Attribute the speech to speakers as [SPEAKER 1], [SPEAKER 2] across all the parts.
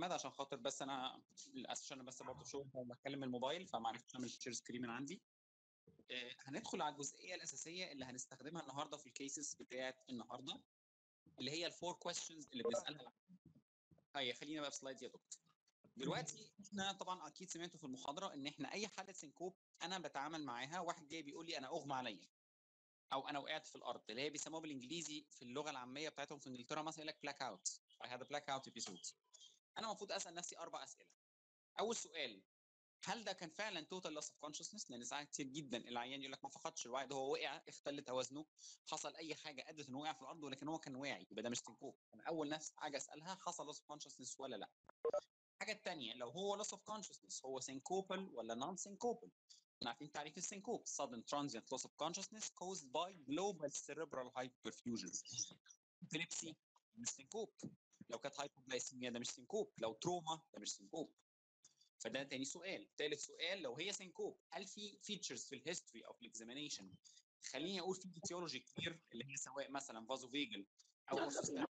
[SPEAKER 1] محمد عشان خاطر بس انا للاسف عشان انا بس برضه في شغل بتكلم من الموبايل فما عرفتش اعمل شير سكرين من عندي آه، هندخل على الجزئيه الاساسيه اللي هنستخدمها النهارده في الكيسز بتاعه النهارده اللي هي الفور كويستشنز اللي بنسالها هي خلينا بقى في سلايد يا دكتور دلوقتي احنا طبعا اكيد سمعتوا في المحاضره ان احنا اي حاله سنكوب انا بتعامل معاها واحد جاي بيقول لي انا اغمى عليا او انا وقعت في الارض اللي هي بيسموها بالانجليزي في اللغه العاميه بتاعتهم في انجلترا مثلا يقول لك بلاك اوت I had a blackout episode انا المفروض اسال نفسي اربع اسئله اول سؤال هل ده كان فعلا توتال لوس اوف كونشسنس لان ساعات كتير جدا العيان يقول لك ما فقدش الوعي ده هو وقع اختل توازنه حصل اي حاجه ادت انه وقع في الارض ولكن هو كان واعي يبقى ده مش سنكوب انا اول نفس حاجه اسالها حصل لوس اوف كونشسنس ولا لا الحاجه الثانيه لو هو لوس اوف كونشسنس هو سينكوبل ولا نون سينكوبل احنا عارفين تعريف السينكوب sudden transient loss of consciousness caused by global cerebral hyperfusion epilepsy مش سينكوب لو كانت هايبوجلايسيميا ده مش سينكوب لو تروما ده مش سينكوب فده تاني سؤال ثالث سؤال لو هي سينكوب هل في فيتشرز في الهيستوري او في الاكزامينيشن خليني اقول في etiology كتير اللي هي سواء مثلا فازو فيجل او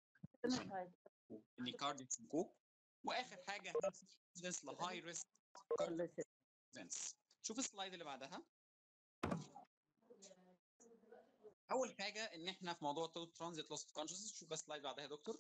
[SPEAKER 1] اللي كارديك سينكوب واخر حاجه هل في evidence لهاي ريسك events شوف السلايد اللي بعدها اول حاجه ان احنا في موضوع ترانزيت لوس كونشسنس شوف بس السلايد بعدها يا دكتور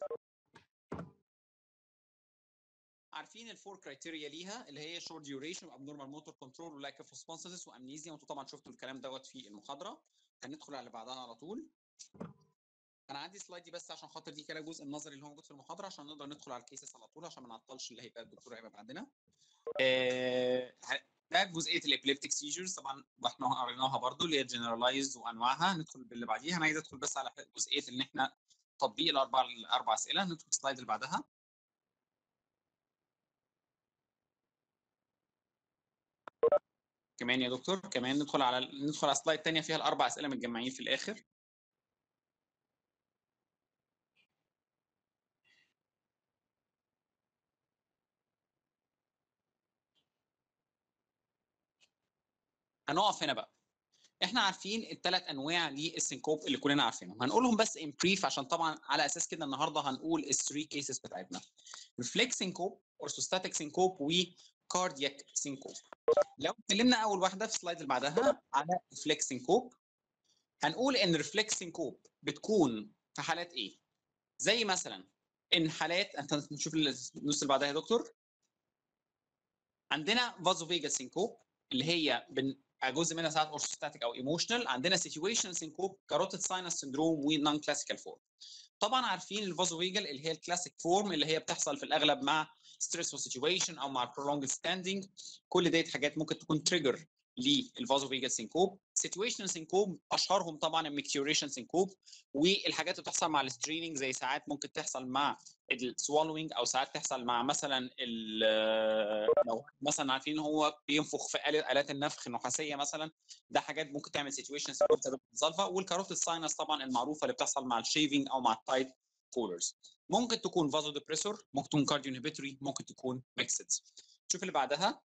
[SPEAKER 1] عارفين الفور كرايتيريا ليها اللي هي شورت ديوريشن وابنورمال موتور كنترول ولاك اوف ريسبونسز وامنيزيا وانتوا طبعا شفتوا الكلام دوت في المحاضره هندخل على اللي بعدها على طول انا عندي سلايد دي بس عشان خاطر دي كده الجزء النظري اللي هو موجود في المحاضره عشان نقدر ندخل على الكيسز على طول عشان ما نعطلش اللي هيبقى الدكتور هيبقى بعدنا آه، ده جزئيه الابليبتيك سيجرز طبعا واحنا قريناها برضو اللي هي جنرالايزد وانواعها ندخل باللي بعديها انا عايز ادخل بس على جزئيه ان احنا تطبيق الاربع الاربع اسئله ندخل السلايد اللي بعدها كمان يا دكتور كمان ندخل على ندخل على سلايد ثانيه فيها الاربع اسئله متجمعين في الاخر هنقف هنا بقى احنا عارفين الثلاث انواع للسنكوب اللي كلنا عارفينهم هنقولهم بس ان بريف عشان طبعا على اساس كده النهارده هنقول الثري كيسز بتاعتنا ريفلكس سنكوب اورثوستاتيك سنكوب وكاردياك سنكوب لو اتكلمنا اول واحده في السلايد اللي بعدها على ريفلكس سنكوب هنقول ان ريفلكس سنكوب بتكون في حالات ايه زي مثلا ان حالات انت نشوف النص اللي بعدها يا دكتور عندنا فازو فيجا سنكوب اللي هي بن... جزء منها ساعات اورثوستاتيك او ايموشنال عندنا سيتويشن سينكوب كاروتيد ساينس سندروم ونون كلاسيكال فورم طبعا عارفين الفازو فيجل اللي هي الكلاسيك فورم اللي هي بتحصل في الاغلب مع ستريسفول سيتويشن او مع prolonged ستاندينج كل ديت حاجات ممكن تكون تريجر للفازو فيجل سينكوب سيتويشن سينكوب اشهرهم طبعا الميكتيوريشن سينكوب والحاجات اللي بتحصل مع الستريننج زي ساعات ممكن تحصل مع السوالوينج او ساعات تحصل مع مثلا لو مثلا عارفين هو بينفخ في الات النفخ النحاسيه مثلا ده حاجات ممكن تعمل سيتويشن سلفا والكاروتيد ساينس طبعا المعروفه اللي بتحصل مع الشيفنج او مع التايب كولرز ممكن تكون فازو ديبريسور ممكن تكون كارديو انهبيتوري ممكن تكون ميكسد شوف اللي بعدها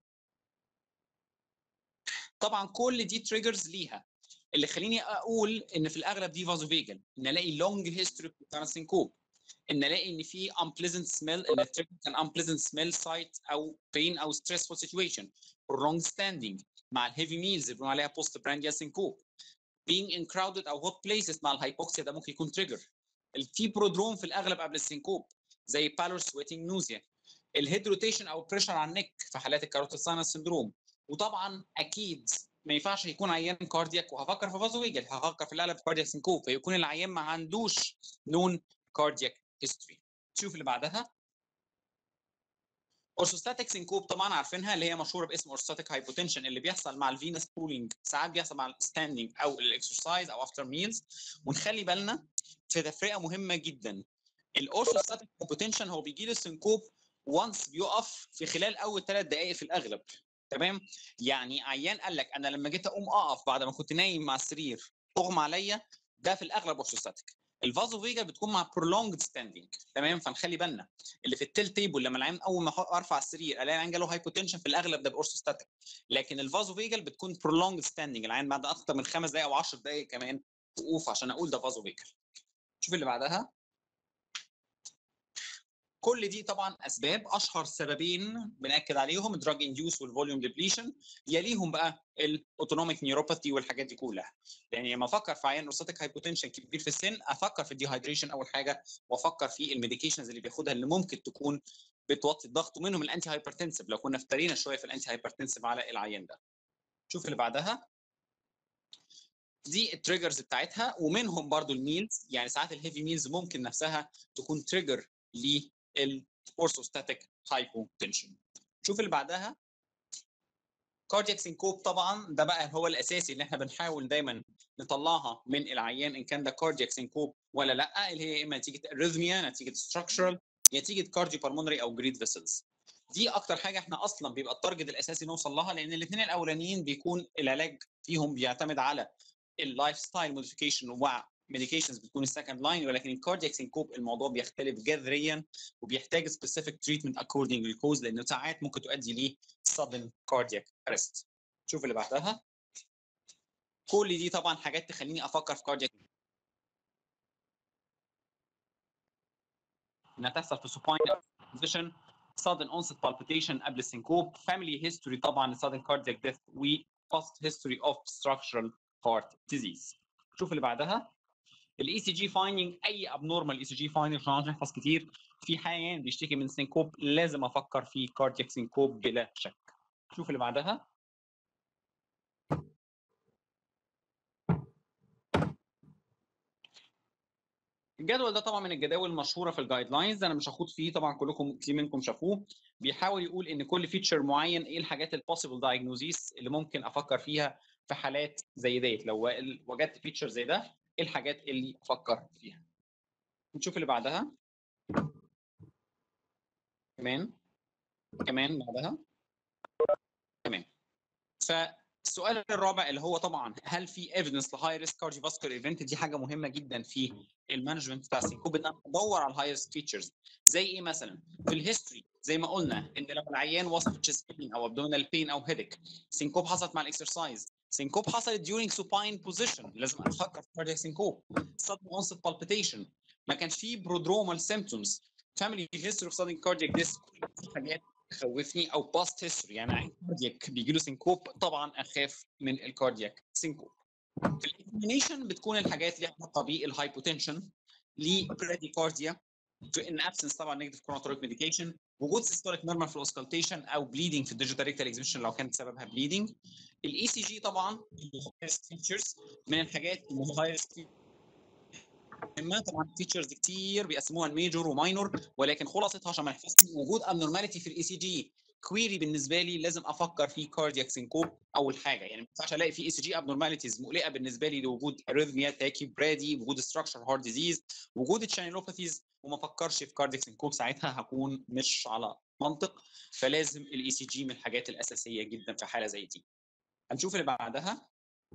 [SPEAKER 1] طبعا كل دي تريجرز ليها اللي خليني اقول ان في الاغلب دي فازو فيجل ان الاقي لونج هيستوري بتاع سينكوب ان الاقي ان في unpleasant smell ان التريجر كان unpleasant smell site او pain او stressful situation prolonged standing مع الهيفي ميلز اللي بنقول عليها post prandial syncope being in crowded او hot places مع الهايبوكسيا ده ممكن يكون تريجر في برودروم في الاغلب قبل السينكوب زي بالور سويتنج نوزيا الهيد روتيشن او بريشر على النك في حالات الكاروتيد ساينس سندروم وطبعا اكيد ما ينفعش يكون عيان كاردياك وهفكر في فازو فيجل هفكر في الاغلب في كاردياك سينكوب فيكون العيان ما عندوش نون كاردياك هيستوري شوف اللي بعدها اورثوستاتيك سينكوب طبعا عارفينها اللي هي مشهوره باسم اورثوستاتيك هايبوتنشن اللي بيحصل مع الفينس بولينج ساعات بيحصل مع الستاندنج او الاكسرسايز او افتر ميلز ونخلي بالنا في تفرقه مهمه جدا الاورثوستاتيك هايبوتنشن هو بيجي له السنكوب وانس بيقف في خلال اول ثلاث دقائق في الاغلب تمام يعني عيان قال لك انا لما جيت اقوم اقف بعد ما كنت نايم مع السرير اغمى عليا ده في الاغلب اورثوستاتيك الفازو فيجا بتكون مع prolonged ستاندنج تمام فنخلي بالنا اللي في التيل تيبل لما العين اول ما ارفع السرير الاقي العين جاله هايبوتنشن في الاغلب ده باورثوستاتيك لكن الفازو فيجل بتكون prolonged ستاندنج العين بعد اكتر من خمس دقائق او 10 دقائق كمان وقوف عشان اقول ده فازو فيجل شوف اللي بعدها كل دي طبعا اسباب اشهر سببين بناكد عليهم دراج انديوس والفوليوم ديبليشن يليهم بقى الاوتونوميك نيوروباثي والحاجات دي كلها يعني لما افكر في عيان روساتيك هايبوتنشن كبير في السن افكر في الديهايدريشن اول حاجه وافكر في الميديكيشنز اللي بياخدها اللي ممكن تكون بتوطي الضغط ومنهم الانتي هايبرتنسيف لو كنا افترينا شويه في الانتي هايبرتنسيف على العيان ده شوف اللي بعدها دي التريجرز بتاعتها ومنهم برضو الميلز يعني ساعات الهيفي ميلز ممكن نفسها تكون تريجر للاورثوستاتيك هايبوتنشن شوف اللي بعدها كاردياك سينكوب طبعا ده بقى هو الاساسي اللي احنا بنحاول دايما نطلعها من العيان ان كان ده كاردياك سينكوب ولا لا اللي هي اما نتيجه اريثميا نتيجه ستراكشرال نتيجه كارديو بالمونري او جريد فيسلز دي اكتر حاجه احنا اصلا بيبقى التارجت الاساسي نوصل لها لان الاثنين الاولانيين بيكون العلاج فيهم بيعتمد على اللايف ستايل موديفيكيشن وميديكيشنز بتكون السكند لاين ولكن الكاردياك سينكوب الموضوع بيختلف جذريا وبيحتاج سبيسيفيك تريتمنت اكوردنج للكوز لانه ساعات ممكن تؤدي ل sudden cardiac arrest شوف اللي بعدها كل دي طبعا حاجات تخليني افكر في كاردياك انها تحصل في supine position sudden onset palpitation قبل السنكوب family history طبعا sudden cardiac death و past history of structural heart disease شوف اللي بعدها الاي سي جي فايندنج اي ابنورمال اي سي جي فايندنج عشان نحفظ كتير في حيوان بيشتكي من سينكوب لازم افكر في كاردياك سينكوب بلا شك شوف اللي بعدها الجدول ده طبعا من الجداول المشهوره في الجايد لاينز انا مش هخوض فيه طبعا كلكم كتير منكم شافوه بيحاول يقول ان كل فيتشر معين ايه الحاجات البوسيبل دايجنوزيس اللي ممكن افكر فيها في حالات زي ديت لو وجدت فيتشر زي ده ايه الحاجات اللي افكر فيها نشوف اللي بعدها كمان كمان بعدها تمام فالسؤال الرابع اللي هو طبعا هل في ايفيدنس لهاي ريسك كارديوفاسكولار ايفنت دي حاجه مهمه جدا في المانجمنت بتاع السينكوب ان انا ادور على الهاي ريسك فيتشرز زي ايه مثلا في الهيستوري زي ما قلنا ان لو العيان وصل تشيست بين او ابدومينال بين او هيدك سينكوب حصلت مع الاكسرسايز سينكوب حصلت during supine position لازم افكر في cardiac سينكوب sudden onset palpitation ما كانش فيه prodromal symptoms family history of sudden cardiac death حاجات تخوفني او باست هيستوري يعني عين كاردياك بيجي له سينكوب طبعا اخاف من الكاردياك سينكوب في الاكزامينيشن بتكون الحاجات اللي علاقه بالهايبوتنشن لبراديكارديا ان ابسنس طبعا نيجاتيف كروناتوريك ميديكيشن وجود سيستوليك ميرمر في الاوسكالتيشن او بليدنج في الديجيتال ريكتال اكزيبيشن لو كانت سببها بليدنج الاي سي جي طبعا فيتشرز من الحاجات اللي مهمه طبعا فيتشرز كتير بيقسموها الميجور وماينور ولكن خلاصتها عشان ما نحفظش وجود ابنورماليتي في الاي سي جي كويري بالنسبه لي لازم افكر في كاردياك سينكوب اول حاجه يعني ما ينفعش الاقي في اي سي جي ابنورماليتيز مقلقه بالنسبه لي لوجود اريثميا تاكي برادي وجود ستراكشر هارت ديزيز وجود الشانيلوباثيز وما افكرش في كاردياك سينكوب ساعتها هكون مش على منطق فلازم الاي سي جي من الحاجات الاساسيه جدا في حاله زي دي هنشوف اللي بعدها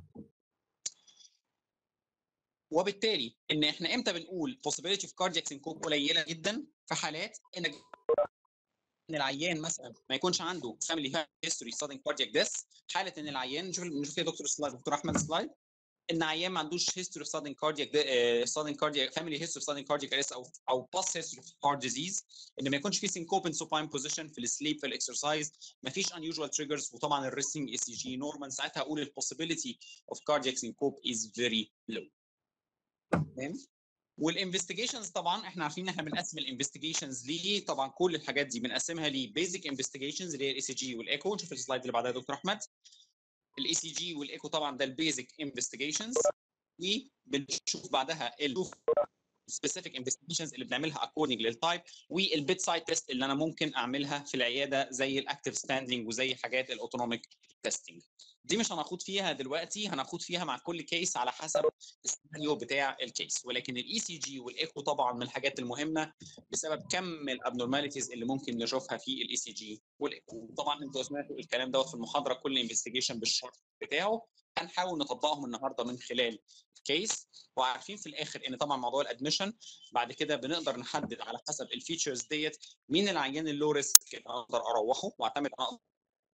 [SPEAKER 1] وبالتالي ان احنا امتى بنقول possibility of cardiac syncope قليله جدا في حالات ان ان العيان مثلا ما يكونش عنده family history sudden cardiac death حاله ان العيان نشوف نشوف يا دكتور سلايد دكتور احمد سلايد ان عيان ما عندوش history of sudden cardiac uh, sudden cardiac family history of sudden cardiac arrest او او past history of heart disease ان ما يكونش في syncope in supine position في السليب في الاكسرسايز ما فيش unusual triggers وطبعا الريستنج اي سي جي نورمال ساعتها اقول ال possibility of cardiac syncope is very low تمام والانفستيجيشنز طبعا احنا عارفين ان احنا بنقسم الانفستيجيشنز ليه طبعا كل الحاجات دي بنقسمها لبيزك انفستيجيشنز اللي هي الاي سي جي والايكو نشوف السلايد اللي بعدها يا دكتور احمد الاي سي جي والايكو طبعا ده البيزك انفستيجيشنز وبنشوف بعدها سبيسيفيك انفستيجيشنز اللي بنعملها اكوردنج للتايب والبيت سايد تيست اللي انا ممكن اعملها في العياده زي الاكتيف ستاندنج وزي حاجات الاوتونوميك تيستنج دي مش هناخد فيها دلوقتي هناخد فيها مع كل كيس على حسب السيناريو بتاع الكيس ولكن الاي سي جي والايكو طبعا من الحاجات المهمه بسبب كم الابنورماليتيز اللي ممكن نشوفها في الاي سي جي والايكو طبعا انتوا سمعتوا الكلام دوت في المحاضره كل انفستيجيشن بالشرط بتاعه هنحاول نطبقهم النهارده من خلال كيس وعارفين في الاخر ان طبعا موضوع الادميشن بعد كده بنقدر نحدد على حسب الفيتشرز ديت مين العيان اللو ريسك اقدر اروحه واعتمد انا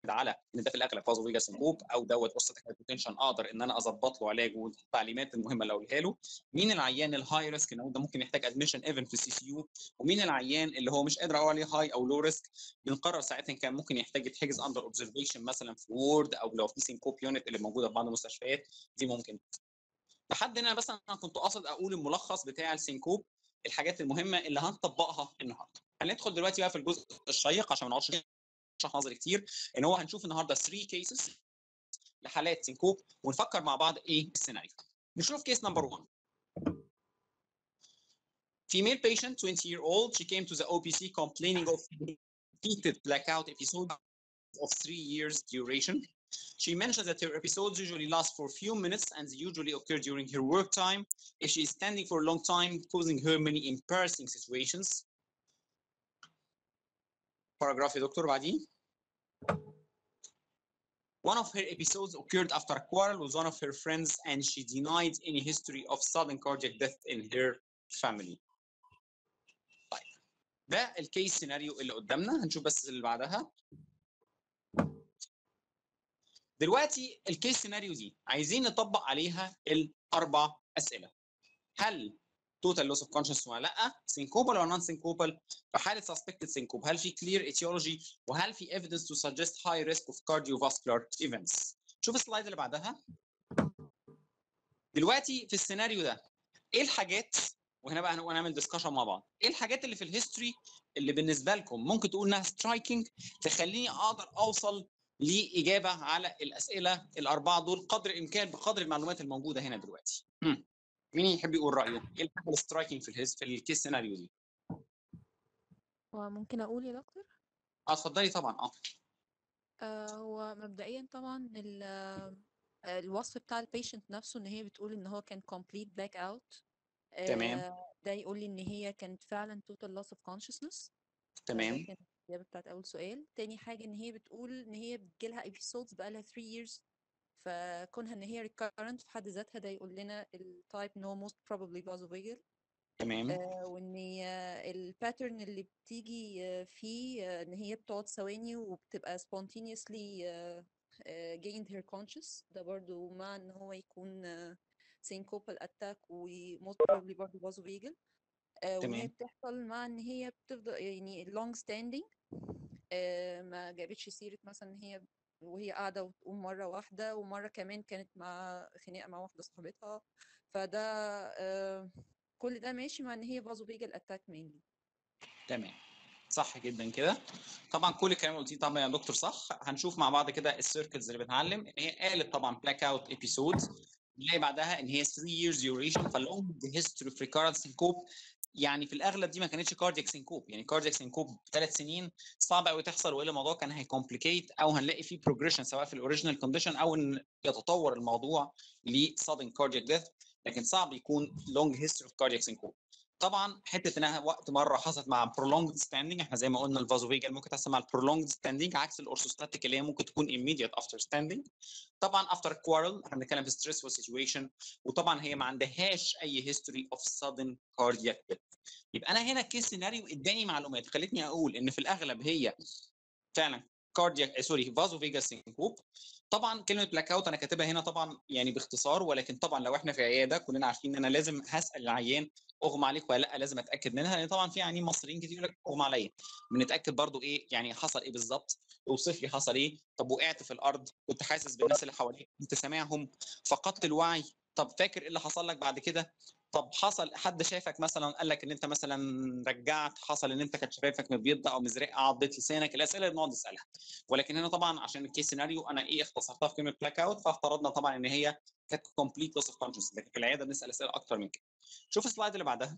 [SPEAKER 1] على ان ده في الاغلب فازو فيجا سنكوب او دوت اوستاتيك هايبوتنشن اقدر ان انا اظبط له علاج والتعليمات المهمه اللي اقولها له مين العيان الهاي ريسك ان ده ممكن يحتاج ادميشن ايفن في السي سي يو ومين العيان اللي هو مش قادر اقول عليه هاي او لو ريسك بنقرر ساعتها كان ممكن يحتاج يتحجز اندر اوبزرفيشن مثلا في وورد او لو في سينكوب يونت اللي موجوده في بعض المستشفيات دي ممكن لحد هنا بس انا كنت قاصد اقول الملخص بتاع السينكوب الحاجات المهمه اللي هنطبقها النهارده هندخل دلوقتي بقى في الجزء الشيق عشان ما نقعدش شرح نظري كتير ان هو هنشوف النهارده 3 كيسز لحالات سينكوب ونفكر مع بعض ايه السيناريو نشوف كيس نمبر 1 Female patient, 20 year old, she came to the OPC complaining of repeated blackout episodes of three years duration. She mentioned that her episodes usually last for a few minutes and they usually occur during her work time. If she is standing for a long time, causing her many embarrassing situations. Paragraph Dr. Badi. One of her episodes occurred after a quarrel with one of her friends and she denied any history of sudden cardiac death in her family. طيب ده الكيس سيناريو اللي قدامنا هنشوف بس اللي بعدها دلوقتي الكيس سيناريو دي عايزين نطبق عليها الاربع اسئله هل توتال لوس اوف كونشنس ولا لا سينكوبال ولا نون سينكوبال في حاله سسبكتد سينكوب هل في كلير ايتيولوجي وهل في ايفيدنس تو سجست هاي ريسك اوف كارديوفاسكولار ايفنتس شوف السلايد اللي بعدها دلوقتي في السيناريو ده ايه الحاجات وهنا بقى هنعمل ديسكشن مع بعض ايه الحاجات اللي في الهيستوري اللي بالنسبه لكم ممكن تقول انها سترايكنج تخليني اقدر اوصل لاجابه على الاسئله الاربعه دول قدر الامكان بقدر المعلومات الموجوده هنا دلوقتي مم. مين يحب يقول رايه ايه الحاجه السترايكنج في الهيس في الكيس سيناريو دي
[SPEAKER 2] وممكن اقول يا دكتور
[SPEAKER 1] اه اتفضلي طبعا اه
[SPEAKER 2] آه هو مبدئيا طبعا ال- آه، الوصف بتاع البيشنت نفسه ان هي بتقول ان هو كان complete black out
[SPEAKER 1] تمام.
[SPEAKER 2] ده يقول لي ان هي كانت فعلا total loss of consciousness
[SPEAKER 1] تمام
[SPEAKER 2] ده كانت الإجابة بتاعت أول سؤال تاني حاجة إن هي بتقول إن هي بتجيلها episodes بقالها 3 years فكونها إن هي recurrent في حد ذاتها ده يقول لنا التايب إن هو most probably vasovagal
[SPEAKER 1] تمام
[SPEAKER 2] آه، وإن الباترن اللي بتيجي آه، فيه آه، إن هي بتقعد ثواني وبتبقى spontaneously آه، آه، gained her conscious ده برضو مع إن هو يكون آه، syncopal attack و most probably برضو vasovagal آه، وان هي
[SPEAKER 1] تمام.
[SPEAKER 2] بتحصل مع ان هي بتفضل يعني long standing آه، ما جابتش سيرة مثلا ان هي وهي قاعدة وتقوم مرة واحدة ومرة كمان كانت مع خناقة مع واحدة صاحبتها فده آه، كل ده ماشي مع ان هي vasovagal attack mainly
[SPEAKER 1] تمام صح جدا كده طبعا كل الكلام اللي قلتيه طبعا يا دكتور صح هنشوف مع بعض كده السيركلز اللي بنتعلم ان هي قالت طبعا بلاك اوت ابيسود نلاقي بعدها ان هي 3 years duration فاللونج هيستوري اوف ريكارنت سينكوب يعني في الاغلب دي ما كانتش كاردياك سينكوب يعني كاردياك سينكوب ثلاث سنين صعب قوي تحصل والا الموضوع كان هيكومبليكيت او هنلاقي فيه بروجريشن سواء في الاوريجينال كونديشن او ان يتطور الموضوع لسادن كاردياك ديث لكن صعب يكون لونج هيستوري اوف كاردياك سينكوب طبعا حته انها وقت مره حصلت مع prolonged standing احنا زي ما قلنا الفازوفيجال ممكن تحصل مع prolonged standing عكس الاورثوستاتيك اللي هي ممكن تكون immediate after standing طبعا after quarrel احنا بنتكلم في stressful situation وطبعا هي ما عندهاش اي history of sudden cardiac death يبقى انا هنا الكيس سيناريو اداني معلومات خلتني اقول ان في الاغلب هي فعلا كاردياك سوري فازو فيجا سينكوب طبعا كلمه بلاك اوت انا كاتبها هنا طبعا يعني باختصار ولكن طبعا لو احنا في عياده كلنا عارفين ان انا لازم هسال العيان اغمى عليك ولا لا لازم اتاكد منها لان طبعا في عيانين مصريين كتير يقول لك اغمى عليا بنتاكد برضو ايه يعني حصل ايه بالظبط اوصف لي حصل ايه طب وقعت في الارض كنت حاسس بالناس اللي حواليك كنت سامعهم فقدت الوعي طب فاكر ايه اللي حصل لك بعد كده طب حصل حد شافك مثلا قال لك ان انت مثلا رجعت حصل ان انت كانت شفايفك مبيضه او مزرقه عضت لسانك الاسئله اللي بنقعد نسالها ولكن هنا طبعا عشان الكيس سيناريو انا ايه اختصرتها في كلمه بلاك اوت فافترضنا طبعا ان هي كانت كومبليت لوس اوف كونشنس لكن في العياده بنسال اسئله اكتر من كده شوف السلايد اللي بعدها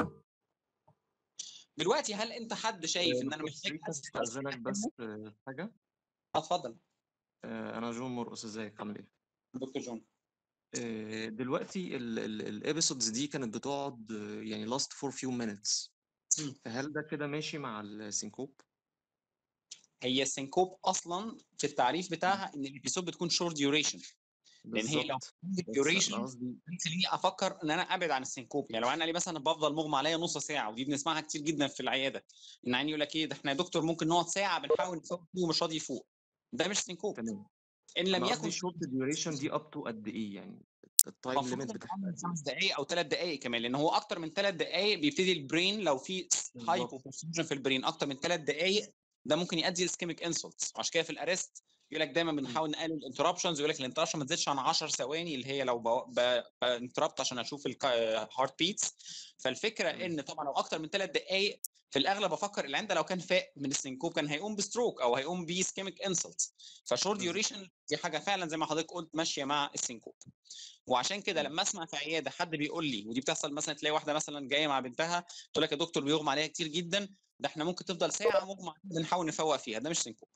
[SPEAKER 1] دلوقتي هل انت حد شايف ان انا محتاج أسأل
[SPEAKER 3] استاذنك بس آه، حاجه
[SPEAKER 1] اتفضل
[SPEAKER 3] آه، انا جون مرقص ازيك عامل ايه
[SPEAKER 1] دكتور جون
[SPEAKER 3] آه، دلوقتي الابيسودز دي كانت بتقعد آه، يعني last for few minutes
[SPEAKER 1] مم.
[SPEAKER 3] فهل ده كده ماشي مع السينكوب
[SPEAKER 1] هي السينكوب اصلا في التعريف بتاعها ان الابيسود بتكون شورت ديوريشن لان هي لو
[SPEAKER 3] بالظبط بس انا
[SPEAKER 1] ديوريشن
[SPEAKER 3] قصدي
[SPEAKER 1] بتخليني افكر ان انا ابعد عن السينكوب يعني لو انا قال لي مثلا بفضل مغمى عليا نص ساعه ودي بنسمعها كتير جدا في العياده ان عيني يقول لك ايه ده احنا يا دكتور ممكن نقعد ساعه بنحاول نفوق فيه ومش راضي يفوق ده مش سينكوب
[SPEAKER 3] تمام
[SPEAKER 1] ان لم
[SPEAKER 3] انا
[SPEAKER 1] يكن
[SPEAKER 3] قصدي الشورت ديوريشن دي اب تو قد ايه يعني التايم
[SPEAKER 1] المفروض
[SPEAKER 3] ليميت
[SPEAKER 1] تبقى
[SPEAKER 3] بتاعها
[SPEAKER 1] من
[SPEAKER 3] قد
[SPEAKER 1] خمس
[SPEAKER 3] ايه
[SPEAKER 1] دقائق او ثلاث دقائق كمان لان هو اكتر من ثلاث دقائق بيبتدي البرين لو في هايبو
[SPEAKER 3] بالظبط
[SPEAKER 1] في البرين اكتر من ثلاث دقائق ده ممكن يؤدي لسكيميك انسلتس عشان كده في الارست يقول لك دايما
[SPEAKER 3] مم.
[SPEAKER 1] بنحاول نقلل الانتربشنز يقول لك الانتربشن ما تزيدش عن 10 ثواني اللي هي لو بانتربت عشان اشوف الهارت بيتس فالفكره
[SPEAKER 3] تمام
[SPEAKER 1] ان طبعا لو اكتر من ثلاث دقائق في الاغلب افكر العين ده لو كان فاق من السنكوب كان هيقوم بستروك او هيقوم بسكيميك انسلت فشورت
[SPEAKER 3] بالظبط
[SPEAKER 1] ديوريشن دي حاجه فعلا زي ما حضرتك قلت ماشيه مع السنكوب وعشان كده
[SPEAKER 3] تمام
[SPEAKER 1] لما اسمع في عياده حد بيقول لي ودي بتحصل مثلا تلاقي واحده مثلا جايه مع بنتها تقول لك يا دكتور بيغمى عليها كتير جدا ده احنا ممكن تفضل ساعه مغمى عليها بنحاول نفوق فيها ده مش سنكوب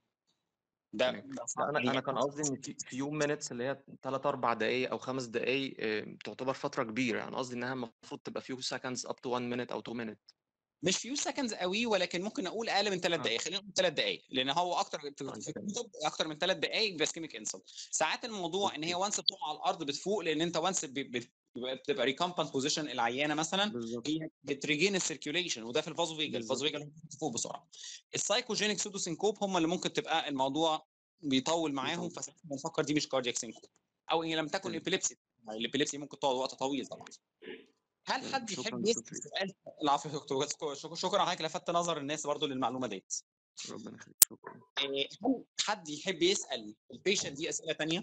[SPEAKER 1] ده
[SPEAKER 3] تمام
[SPEAKER 1] ده
[SPEAKER 3] لا
[SPEAKER 1] صعب
[SPEAKER 3] انا
[SPEAKER 1] يعني
[SPEAKER 3] انا كان قصدي ان في فيو مينتس اللي هي 3 4 دقائق او 5 دقائق آه، تعتبر فتره كبيره يعني قصدي انها المفروض تبقى فيو سكندز اب تو 1 مينت او 2 مينت
[SPEAKER 1] مش فيو سكندز قوي ولكن ممكن اقول اقل من ثلاث
[SPEAKER 3] اه
[SPEAKER 1] دقائق خلينا نقول ثلاث دقائق لان هو اكتر في
[SPEAKER 3] طيب
[SPEAKER 1] في
[SPEAKER 3] تمام
[SPEAKER 1] الكتب اكتر من ثلاث دقائق بيبقى سكيميك انسل ساعات الموضوع ان هي
[SPEAKER 3] اوكي
[SPEAKER 1] وانس بتقع على الارض بتفوق لان انت وانس بتبقى ريكامبانت بوزيشن العيانه مثلا
[SPEAKER 3] بالظبط
[SPEAKER 1] هي بتريجين السيركيوليشن وده في الفازو فيجل الفازو
[SPEAKER 3] بالظبط
[SPEAKER 1] فيجل تفوق بسرعه السايكوجينيك سودو سينكوب هم اللي ممكن تبقى الموضوع بيطول معاهم
[SPEAKER 3] بيطول
[SPEAKER 1] فساعتها بنفكر دي مش كاردياك سينكوب او ان لم تكن
[SPEAKER 3] تمام
[SPEAKER 1] ابيليبسي الابيليبسي ممكن تقعد وقت طويل طبعا هل
[SPEAKER 3] تمام
[SPEAKER 1] حد
[SPEAKER 3] شكرا
[SPEAKER 1] يحب
[SPEAKER 3] دكتور
[SPEAKER 1] يسال
[SPEAKER 3] شريف
[SPEAKER 1] سؤال العفو يا دكتور شكرا شكرا حضرتك لفت نظر الناس برضو للمعلومه ديت
[SPEAKER 3] ربنا يخليك شكرا
[SPEAKER 1] إيه، هل حد يحب يسال البيشنت دي اسئله ثانيه؟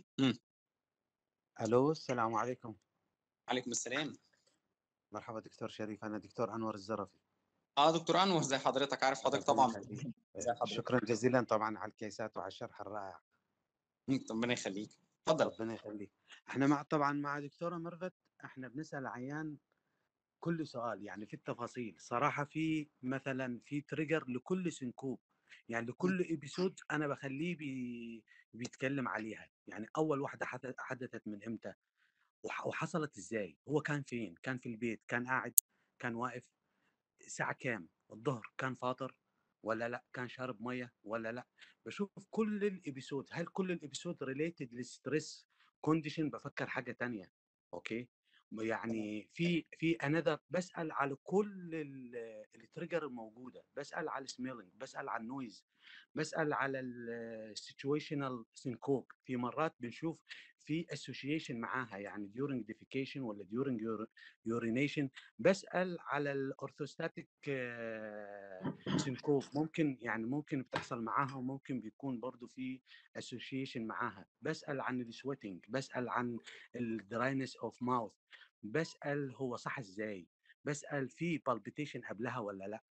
[SPEAKER 4] الو السلام عليكم
[SPEAKER 1] عليكم السلام
[SPEAKER 4] مرحبا دكتور شريف انا دكتور انور الزرفي
[SPEAKER 1] اه دكتور انور زي حضرتك عارف حضرتك
[SPEAKER 4] ربنا
[SPEAKER 1] طبعا
[SPEAKER 4] يخليك
[SPEAKER 1] زي حضرتك
[SPEAKER 4] شكرا جزيلا طبعا على الكيسات وعلى الشرح الرائع
[SPEAKER 1] مم، ربنا يخليك اتفضل
[SPEAKER 4] ربنا يخليك احنا مع طبعا مع دكتوره مرفت احنا بنسال عيان كل سؤال يعني في التفاصيل صراحه في مثلا في تريجر لكل سنكوب يعني لكل ابيسود انا بخليه بي بيتكلم عليها يعني اول واحده حدث- حدثت من امتى وح- وحصلت ازاي هو كان فين كان في البيت كان قاعد كان واقف الساعة كام؟ الظهر كان فاطر ولا لا؟ كان شارب مية ولا لا؟ بشوف كل الابيسود هل كل الابيسود ريليتد للستريس كونديشن بفكر حاجة تانية اوكي؟ يعني في في انذر بسال على كل التريجر الموجوده بسال على السميلنج بسال على النويز بسال على السيتويشنال سينكوب في مرات بنشوف في اسوشيشن معاها يعني during defecation ولا during ur- urination بسال على الاورثوستاتيك سينكوب ممكن يعني ممكن بتحصل معاها وممكن بيكون برضو في اسوشيشن معاها بسال عن السويتنج بسال عن الدراينس اوف ماوث بسال هو صح ازاي بسال في بالبيتيشن قبلها ولا لا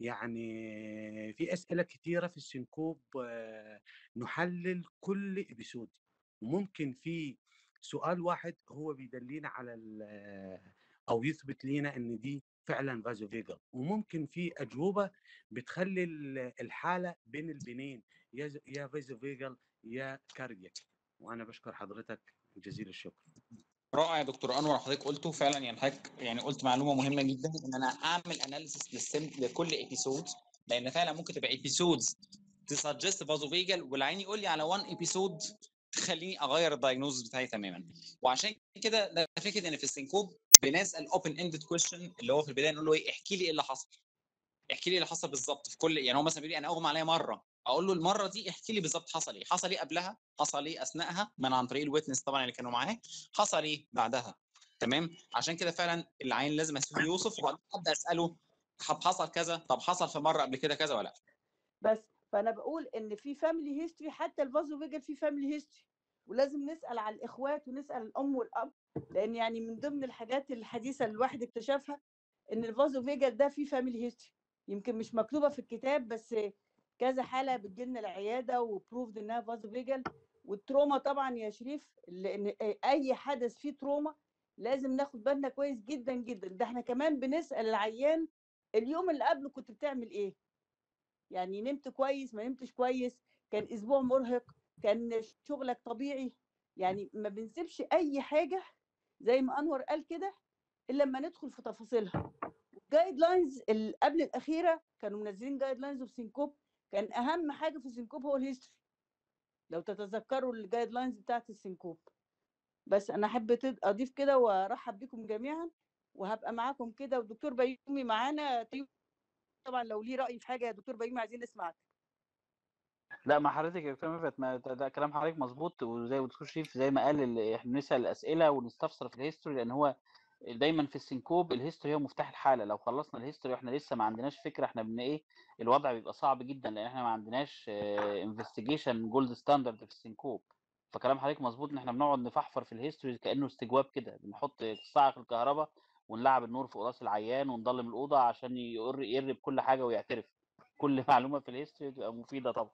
[SPEAKER 4] يعني في اسئله كتيره في السنكوب آه، نحلل كل ابيسود وممكن في سؤال واحد هو بيدلينا على ال- او يثبت لنا ان دي فعلا فازوفيجل وممكن في اجوبه بتخلي ال- الحاله بين البنين يا ز- يا فازوفيجل يا كاردياك وانا بشكر حضرتك جزيل الشكر
[SPEAKER 1] رائع يا دكتور انور حضرتك قلته فعلا يعني حضرتك يعني قلت معلومه مهمه جدا ان انا اعمل اناليسيس للسم لكل ابيسود لان فعلا ممكن تبقى ابيسودز تسجست فازوفيجل والعين يقول لي على 1 ابيسود تخليني اغير الدايجنوز بتاعي تماما وعشان كده ده فكره ان في السنكوب بنسال اوبن اندد كويشن اللي هو في البدايه نقول له ايه احكي لي ايه اللي حصل احكي لي اللي حصل بالظبط في كل يعني هو مثلا بيقول لي انا اغمى عليا مره اقول له المره دي احكي لي بالظبط حصل ايه حصل ايه قبلها حصل ايه اثناءها من عن طريق الويتنس طبعا اللي كانوا معاه حصل ايه بعدها تمام عشان كده فعلا العين لازم اسيبه يوصف وبعدين ابدا اساله طب حصل كذا طب حصل في مره قبل كده كذا ولا لا
[SPEAKER 5] بس فانا بقول ان في فاميلي هيستوري حتى الفازو فيجل في فاميلي هيستوري ولازم نسال على الاخوات ونسال الام والاب لان يعني من ضمن الحاجات الحديثه اللي الواحد اكتشفها ان الفازو فيجل ده فيه فاميلي هيستوري يمكن مش مكتوبه في الكتاب بس كذا حاله بتجيلنا العياده وبروفد انها فازو فيجل والتروما طبعا يا شريف لان اي حدث فيه تروما لازم ناخد بالنا كويس جدا جدا ده احنا كمان بنسال العيان اليوم اللي قبله كنت بتعمل ايه يعني نمت كويس ما نمتش كويس كان اسبوع مرهق كان شغلك طبيعي يعني ما بنسيبش اي حاجه زي ما انور قال كده الا لما ندخل في تفاصيلها الجايد لاينز اللي قبل الاخيره كانوا منزلين جايد لاينز اوف سينكوب كان اهم حاجه في السينكوب هو الهيستوري لو تتذكروا الجايد لاينز بتاعت السينكوب بس انا احب تد- اضيف كده وارحب بكم جميعا وهبقى معاكم كده والدكتور بيومي معانا طبعا لو ليه راي في حاجه يا دكتور بيومي عايزين نسمعك
[SPEAKER 6] لا ما حضرتك يا دكتور ميرفت ما ده, ده كلام حضرتك مظبوط وزي ما دكتور شريف زي ما قال ال- احنا نسال الاسئله ونستفسر في الهيستوري لان هو دايما في السنكوب الهيستوري هو مفتاح الحاله لو خلصنا الهيستوري واحنا لسه ما عندناش فكره احنا بن ايه الوضع بيبقى صعب جدا لان احنا ما عندناش انفستيجيشن جولد ستاندرد في السنكوب فكلام حضرتك مظبوط ان احنا بنقعد نفحفر في الهيستوري كانه استجواب كده بنحط صاعق الكهرباء ونلعب النور في قراص العيان ونضلم الاوضه عشان يقر يقر بكل حاجه ويعترف كل معلومه في الهيستوري تبقى مفيده طبعا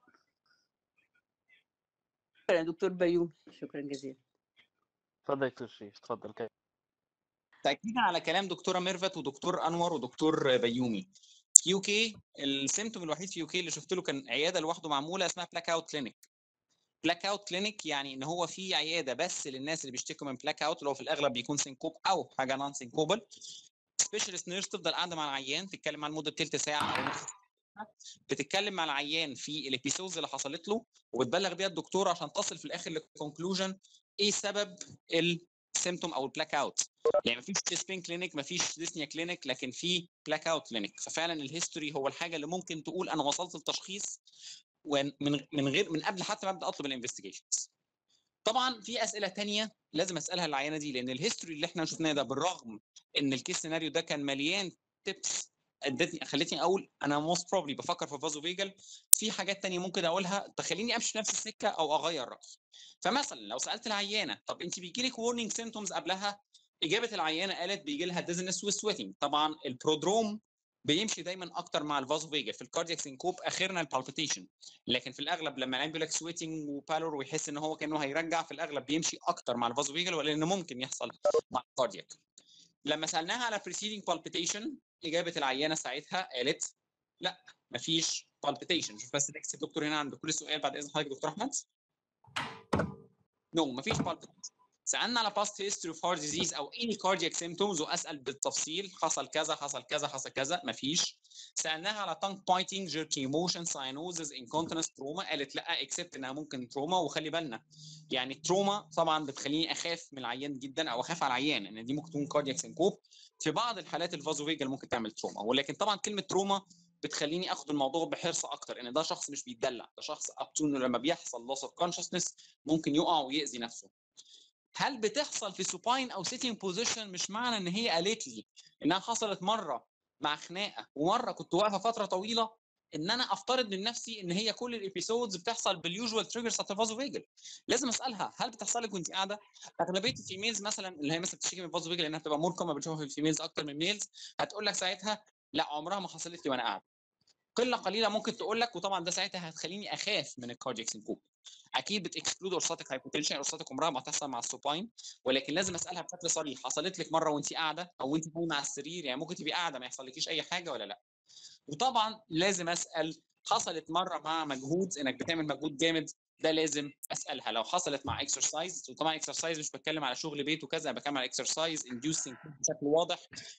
[SPEAKER 5] شكرا يا دكتور بيومي شكرا جزيلا
[SPEAKER 6] اتفضل يا دكتور شريف اتفضل كده
[SPEAKER 1] تاكيدا على كلام دكتوره ميرفت ودكتور انور ودكتور بيومي في يو كي السيمتوم الوحيد في يو كي اللي شفت له كان عياده لوحده معموله اسمها بلاك اوت كلينيك بلاك اوت كلينيك يعني ان هو في عياده بس للناس اللي بيشتكوا من بلاك اوت اللي هو في الاغلب بيكون سينكوب او حاجه نون سينكوبل سبيشالست نيرس تفضل قاعده مع العيان تتكلم معاه لمده ثلث ساعه او نص بتتكلم مع العيان في الابيسودز اللي حصلت له وبتبلغ بيها الدكتور عشان تصل في الاخر للكونكلوجن ايه سبب السيمتوم او البلاك اوت يعني مفيش تشيست كلينيك مفيش ديسنيا كلينيك لكن في بلاك اوت كلينيك ففعلا الهيستوري هو الحاجه اللي ممكن تقول انا وصلت لتشخيص ومن من غير من قبل حتى ما ابدا اطلب الانفستيجيشنز طبعا في اسئله تانية لازم اسالها العيانه دي لان الهيستوري اللي احنا شفناه ده بالرغم ان الكيس سيناريو ده كان مليان تيبس ادتني خلتني اقول انا موست بروبلي بفكر في فازو فيجل في حاجات تانية ممكن اقولها تخليني امشي نفس السكه او اغير رايي فمثلا لو سالت العيانه طب انت بيجي لك وورنينج سيمتومز قبلها اجابه العيانه قالت بيجي لها ديزنس وسويتنج طبعا البرودروم بيمشي دايما اكتر مع الفازو فيجا في الكاردياك سينكوب اخرنا البالبيتيشن لكن في الاغلب لما العيان بيقول لك سويتنج وبالور ويحس ان هو كانه هيرجع في الاغلب بيمشي اكتر مع الفازو فيجا ولان ممكن يحصل مع الكاردياك لما سالناها على preceding palpitation اجابه العيانه ساعتها قالت لا مفيش palpitation شوف بس تكست الدكتور هنا عند كل سؤال بعد اذن حضرتك دكتور احمد نو no, مفيش palpitation سالنا على past history of heart disease او any cardiac symptoms واسال بالتفصيل حصل كذا حصل كذا حصل كذا مفيش سالناها على tongue pointing jerky motion cyanosis incontinence trauma قالت لا اكسبت انها ممكن تروما وخلي بالنا يعني التروما طبعا بتخليني اخاف من العيان جدا او اخاف على العيان ان دي ممكن تكون كاردياك سينكوب في بعض الحالات الفازو فيجل ممكن تعمل تروما ولكن طبعا كلمه تروما بتخليني اخد الموضوع بحرص اكتر ان ده شخص مش بيتدلع ده شخص اب انه لما بيحصل لوس اوف كونشسنس ممكن يقع ويأذي نفسه هل بتحصل في سوباين او سيتنج بوزيشن مش معنى ان هي قالت لي انها حصلت مره مع خناقه ومره كنت واقفه فتره طويله ان انا افترض من نفسي ان هي كل الابيسودز بتحصل باليوجوال تريجرز بتاعت الفازو فيجل لازم اسالها هل بتحصل لك وانت قاعده اغلبيه الفيميلز مثلا اللي هي مثلا بتشتكي من الفازو فيجل لانها بتبقى مور كومن بنشوفها في الفيميلز اكتر من الميلز هتقول لك ساعتها لا عمرها ما حصلت لي وانا قاعده قله قليله ممكن تقول لك وطبعا ده ساعتها هتخليني اخاف من الكاردياك سينكوب اكيد بتكسكلود اورساتيك هايبوتنشن اورساتيك عمرها ما هتحصل مع السوباين ولكن لازم اسالها بشكل صريح حصلت لك مره وانت قاعده او وانت نايمه على السرير يعني ممكن تبقي قاعده ما يحصلكيش اي حاجه ولا لا وطبعا لازم اسال حصلت مره مع مجهود انك بتعمل مجهود جامد ده لازم اسالها لو حصلت مع اكسرسايز وطبعا اكسرسايز مش بتكلم على شغل بيت وكذا بتكلم على اكسرسايز انديوسنج بشكل واضح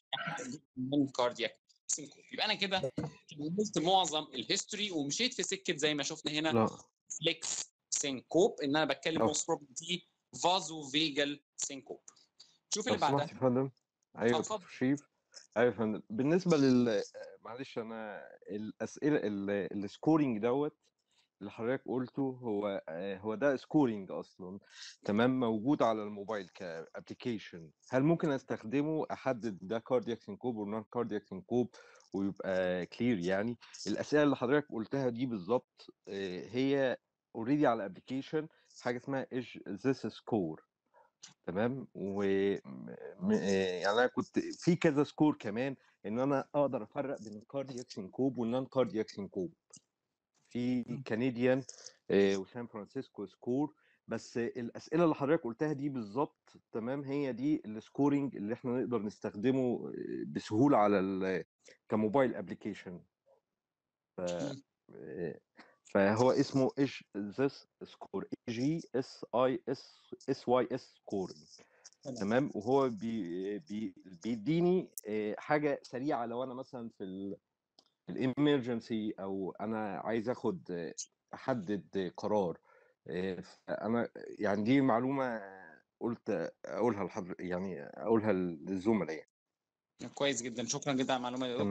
[SPEAKER 1] من كاردياك سينكوب يبقى انا كده كملت معظم الهيستوري ومشيت في سكه زي ما شفنا هنا
[SPEAKER 3] لا
[SPEAKER 1] فليكس سينكوب ان انا بتكلم
[SPEAKER 3] لو
[SPEAKER 1] موست بروبلي فازو فيجل سينكوب شوف
[SPEAKER 3] لو
[SPEAKER 1] اللي بعدها
[SPEAKER 3] سمحت يا فندم ايوه
[SPEAKER 1] اتفضل.
[SPEAKER 3] دكتور شريف ايوه يا فندم بالنسبه لل معلش انا الاسئله ال- السكورينج دوت اللي حضرتك قلته هو آه، هو ده سكورينج اصلا تمام موجود على الموبايل كابلكيشن هل ممكن استخدمه احدد ده كاردياك سينكوب ونون كاردياك سينكوب ويبقى كلير يعني الاسئله اللي حضرتك قلتها دي بالظبط آه، هي اوريدي على الابلكيشن حاجه اسمها ايش ذس سكور تمام و م- م- يعني انا كنت في كذا سكور كمان ان انا اقدر افرق بين الكاردياك سينكوب والنون كاردياك سينكوب في كنديان آه، وسان فرانسيسكو سكور بس الاسئله اللي حضرتك قلتها دي بالظبط تمام هي دي السكورينج اللي احنا نقدر نستخدمه آه، بسهوله على ال كموبايل ابلكيشن ف
[SPEAKER 1] مم.
[SPEAKER 3] آه، فهو اسمه ايش ذس سكور اي جي اس اي اس اس واي اس سكور
[SPEAKER 1] تمام.
[SPEAKER 3] تمام وهو بي بي بيديني آه، حاجه سريعه لو انا مثلا في ال الامرجنسي او انا عايز اخد آه، احدد قرار آه، انا يعني دي معلومه قلت اقولها لحضر يعني اقولها للزملاء يعني
[SPEAKER 1] كويس جدا شكرا جدا على المعلومه يا
[SPEAKER 3] تمام
[SPEAKER 1] دكتور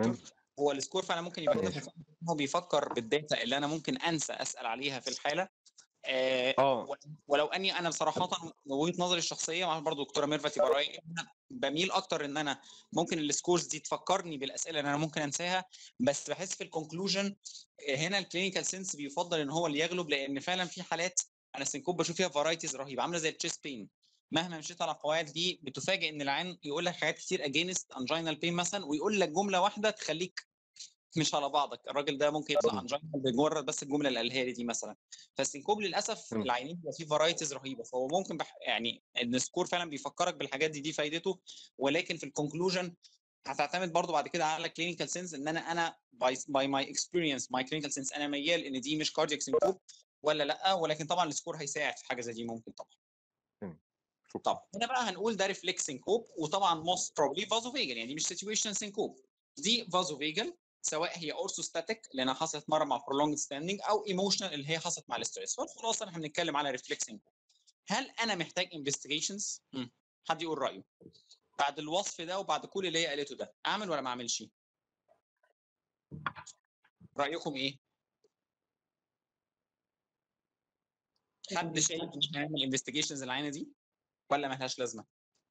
[SPEAKER 1] هو السكور فعلا ممكن يبقى هدفه فعلاً إن هو بيفكر بالداتا اللي انا ممكن انسى اسال عليها في الحاله آه،
[SPEAKER 3] اه
[SPEAKER 1] و- ولو اني انا بصراحه من وجهه نظري الشخصيه مع برضه دكتوره ميرفت يبقى رايي انا بميل اكتر ان انا ممكن السكورز دي تفكرني بالاسئله اللي انا ممكن انساها بس بحس في الكونكلوجن هنا الكلينيكال سنس بيفضل ان هو اللي يغلب لان فعلا في حالات انا السنكوب بشوف فيها فرايتيز رهيبه عامله زي التشيست بين مهما مشيت على القواعد دي بتفاجئ ان العين يقول لك حاجات كتير اجينست انجينال بين مثلا ويقول لك جمله واحده تخليك مش على بعضك الراجل ده ممكن يطلع انجينال بمجرد بس الجمله اللي قالها لي دي مثلا فالسنكوب للاسف
[SPEAKER 3] مم.
[SPEAKER 1] العينين بيبقى فيه فرايتيز رهيبه فهو ممكن بح... يعني ان السكور فعلا بيفكرك بالحاجات دي دي فايدته ولكن في الكونكلوجن هتعتمد برضو بعد كده على كلينيكال سنس ان انا انا باي باي ماي اكسبيرينس ماي كلينيكال سنس انا ميال ان دي مش كاردياك سنكوب ولا لا ولكن طبعا السكور هيساعد في حاجه زي دي ممكن طبعا
[SPEAKER 3] شكرا
[SPEAKER 1] طب هنا بقى هنقول ده ريفلكس سينكوب وطبعا موست بروبلي فازوفيجل يعني دي مش سيتويشن سينكوب دي فازوفيجل سواء هي اورثوستاتيك لانها حصلت مره مع prolonged ستاندنج او ايموشنال اللي هي حصلت مع الاستريس فالخلاصه احنا بنتكلم على ريفلكس سينكوب هل انا محتاج انفستيجيشنز حد يقول رايه بعد الوصف ده وبعد كل اللي هي قالته ده اعمل ولا ما اعملش رايكم ايه حد شايف ان احنا نعمل انفستيجيشنز العينه دي ولا ملهاش لازمه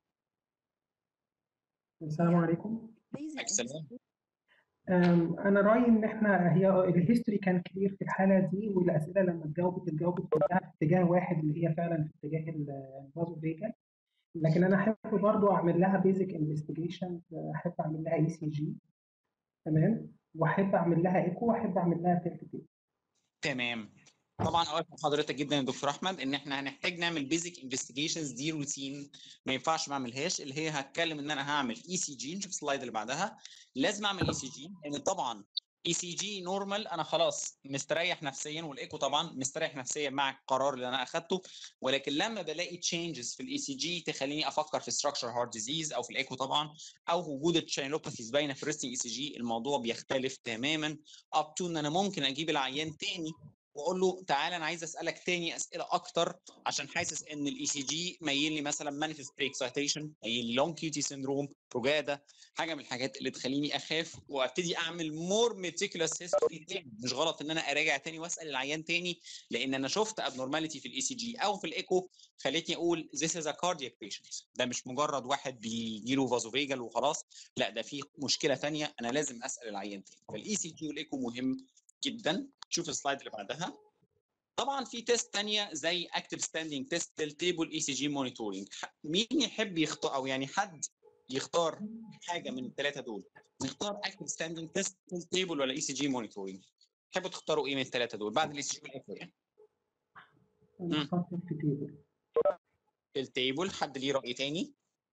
[SPEAKER 7] السلام عليكم
[SPEAKER 2] Basic
[SPEAKER 1] السلام.
[SPEAKER 2] info.
[SPEAKER 7] أم، انا رايي ان احنا هي الهيستوري كان كبير في الحاله دي والاسئله لما اتجاوبت اتجاوبت كلها في اتجاه واحد اللي هي فعلا في اتجاه الفازو فيجا لكن انا احب برضو اعمل لها بيزك انفستيجيشن احب اعمل لها اي سي جي تمام واحب اعمل لها ايكو واحب اعمل لها تلت دي
[SPEAKER 1] تمام طبعا اوافق حضرتك جدا يا دكتور احمد ان احنا هنحتاج نعمل بيزك انفستيجيشنز دي روتين ما ينفعش ما اعملهاش اللي هي هتكلم ان انا هعمل اي سي جي نشوف السلايد اللي بعدها لازم اعمل اي سي جي لان طبعا اي سي جي نورمال انا خلاص مستريح نفسيا والايكو طبعا مستريح نفسيا مع القرار اللي انا اخدته ولكن لما بلاقي تشينجز في الاي سي جي تخليني افكر في ستراكشر هارت ديزيز او في الايكو طبعا او وجود التشينوباثيز باينه في الريستنج اي سي جي الموضوع بيختلف تماما اب تو ان انا ممكن اجيب العيان تاني واقول له تعالى انا عايز اسالك تاني اسئله اكتر عشان حاسس ان الاي سي جي مايل لي مثلا مانيفست بري اكسايتيشن مايل لي لونج كيوتي سيندروم بروجادا حاجه من الحاجات اللي تخليني اخاف وابتدي اعمل مور ميتيكولس هيستوري تاني مش غلط ان انا اراجع تاني واسال العيان تاني لان انا شفت ابنورماليتي في الاي سي جي او في الايكو خلتني اقول this is a cardiac patient ده مش مجرد واحد بيجي له فازوفيجل وخلاص لا ده في مشكله تانية انا لازم اسال العيان تاني فالاي سي جي والايكو مهم جدا شوف السلايد اللي بعدها طبعا في تيست تانية زي اكتف ستاندينج تيست للتيبل اي سي جي مونيتورنج مين يحب يختار او يعني حد يختار حاجه من الثلاثه دول نختار اكتف ستاندينج تيست للتيبل ولا اي سي جي مونيتورنج تحبوا تختاروا ايه من الثلاثه دول بعد الاي سي جي والايكو يعني
[SPEAKER 7] انا اخترت تلت تيبل
[SPEAKER 1] التيبل حد ليه راي تاني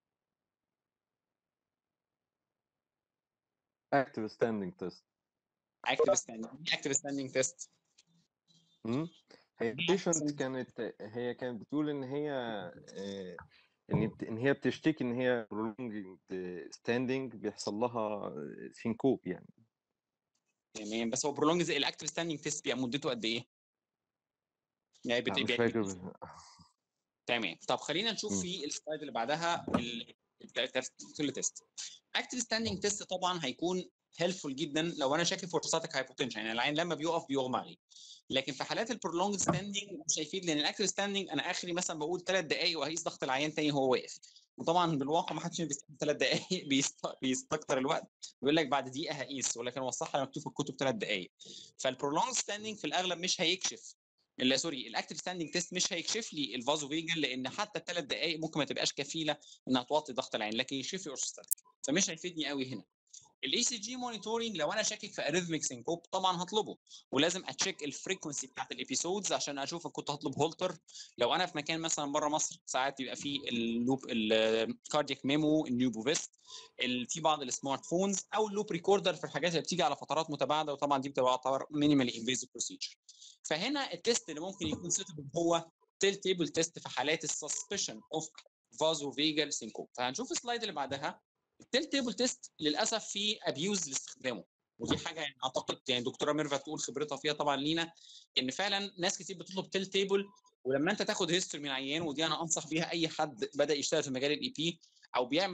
[SPEAKER 3] active standing test
[SPEAKER 1] اكتف ستاندينج اكتف ستاندينج تيست
[SPEAKER 3] مم. هي
[SPEAKER 1] دي
[SPEAKER 3] البيشنت
[SPEAKER 1] أحسن.
[SPEAKER 3] كانت هي كانت بتقول ان هي آه، ان بت- ان هي بتشتكي ان هي prolonged standing بيحصل لها سينكوب يعني
[SPEAKER 1] تمام بس هو برولونج الاكتف ستاندينج تيست بيبقى مدته قد ايه؟ يعني
[SPEAKER 3] لا
[SPEAKER 1] بت-
[SPEAKER 3] مش
[SPEAKER 1] بيبقى
[SPEAKER 3] فاكر
[SPEAKER 1] تمام طب خلينا نشوف
[SPEAKER 3] مم.
[SPEAKER 1] في السلايد اللي بعدها ال- التست- كل تيست اكتف ستاندينج تيست طبعا هيكون هيلفول جدا لو انا شاكك في اورثوستاتيك هايبوتنشن يعني العين لما بيقف بيغمى عليه لكن في حالات البرولونج ستاندينج مش هيفيد لان الاكتف ستاندينج انا اخري مثلا بقول ثلاث دقائق وهقيس ضغط العيان تاني وهو واقف وطبعا بالواقع ما حدش بيستخدم ثلاث دقائق بيست- بيستكتر الوقت بيقول لك بعد دقيقه هقيس ولكن هو الصح مكتوب في الكتب ثلاث دقائق فالبرولونج ستاندينج في الاغلب مش هيكشف لا سوري الاكتف ستاندينج تيست مش هيكشف لي الفازو فيجن لان حتى الثلاث دقائق ممكن ما تبقاش كفيله انها توطي ضغط العين لكن يكشف لي اورثوستاتيك فمش هيفيدني قوي هنا الاي سي جي مونيتورنج لو انا شاكك في اريثميك سينكوب طبعا هطلبه ولازم اتشيك الفريكونسي بتاعت الابيسودز عشان اشوف ان كنت هطلب هولتر لو انا في مكان مثلا بره مصر ساعات بيبقى في اللوب الكاردياك ميمو النيوبو فيست ال- في بعض السمارت فونز او اللوب ريكوردر في الحاجات اللي بتيجي على فترات متباعده وطبعا دي بتبقى تعتبر مينيمالي انفيزيف بروسيجر فهنا التيست اللي ممكن يكون سيتبل هو تيل تيبل تيست في حالات السسبشن اوف فازو فيجال سينكوب فهنشوف السلايد اللي بعدها التيل تيبل تيست للاسف في ابيوز لاستخدامه ودي حاجه يعني اعتقد يعني دكتوره ميرفت تقول خبرتها فيها طبعا لينا ان فعلا ناس كتير بتطلب تيل تيبل ولما انت تاخد هيستوري من عيان ودي انا انصح بيها اي حد بدا يشتغل في مجال الاي بي او بيعمل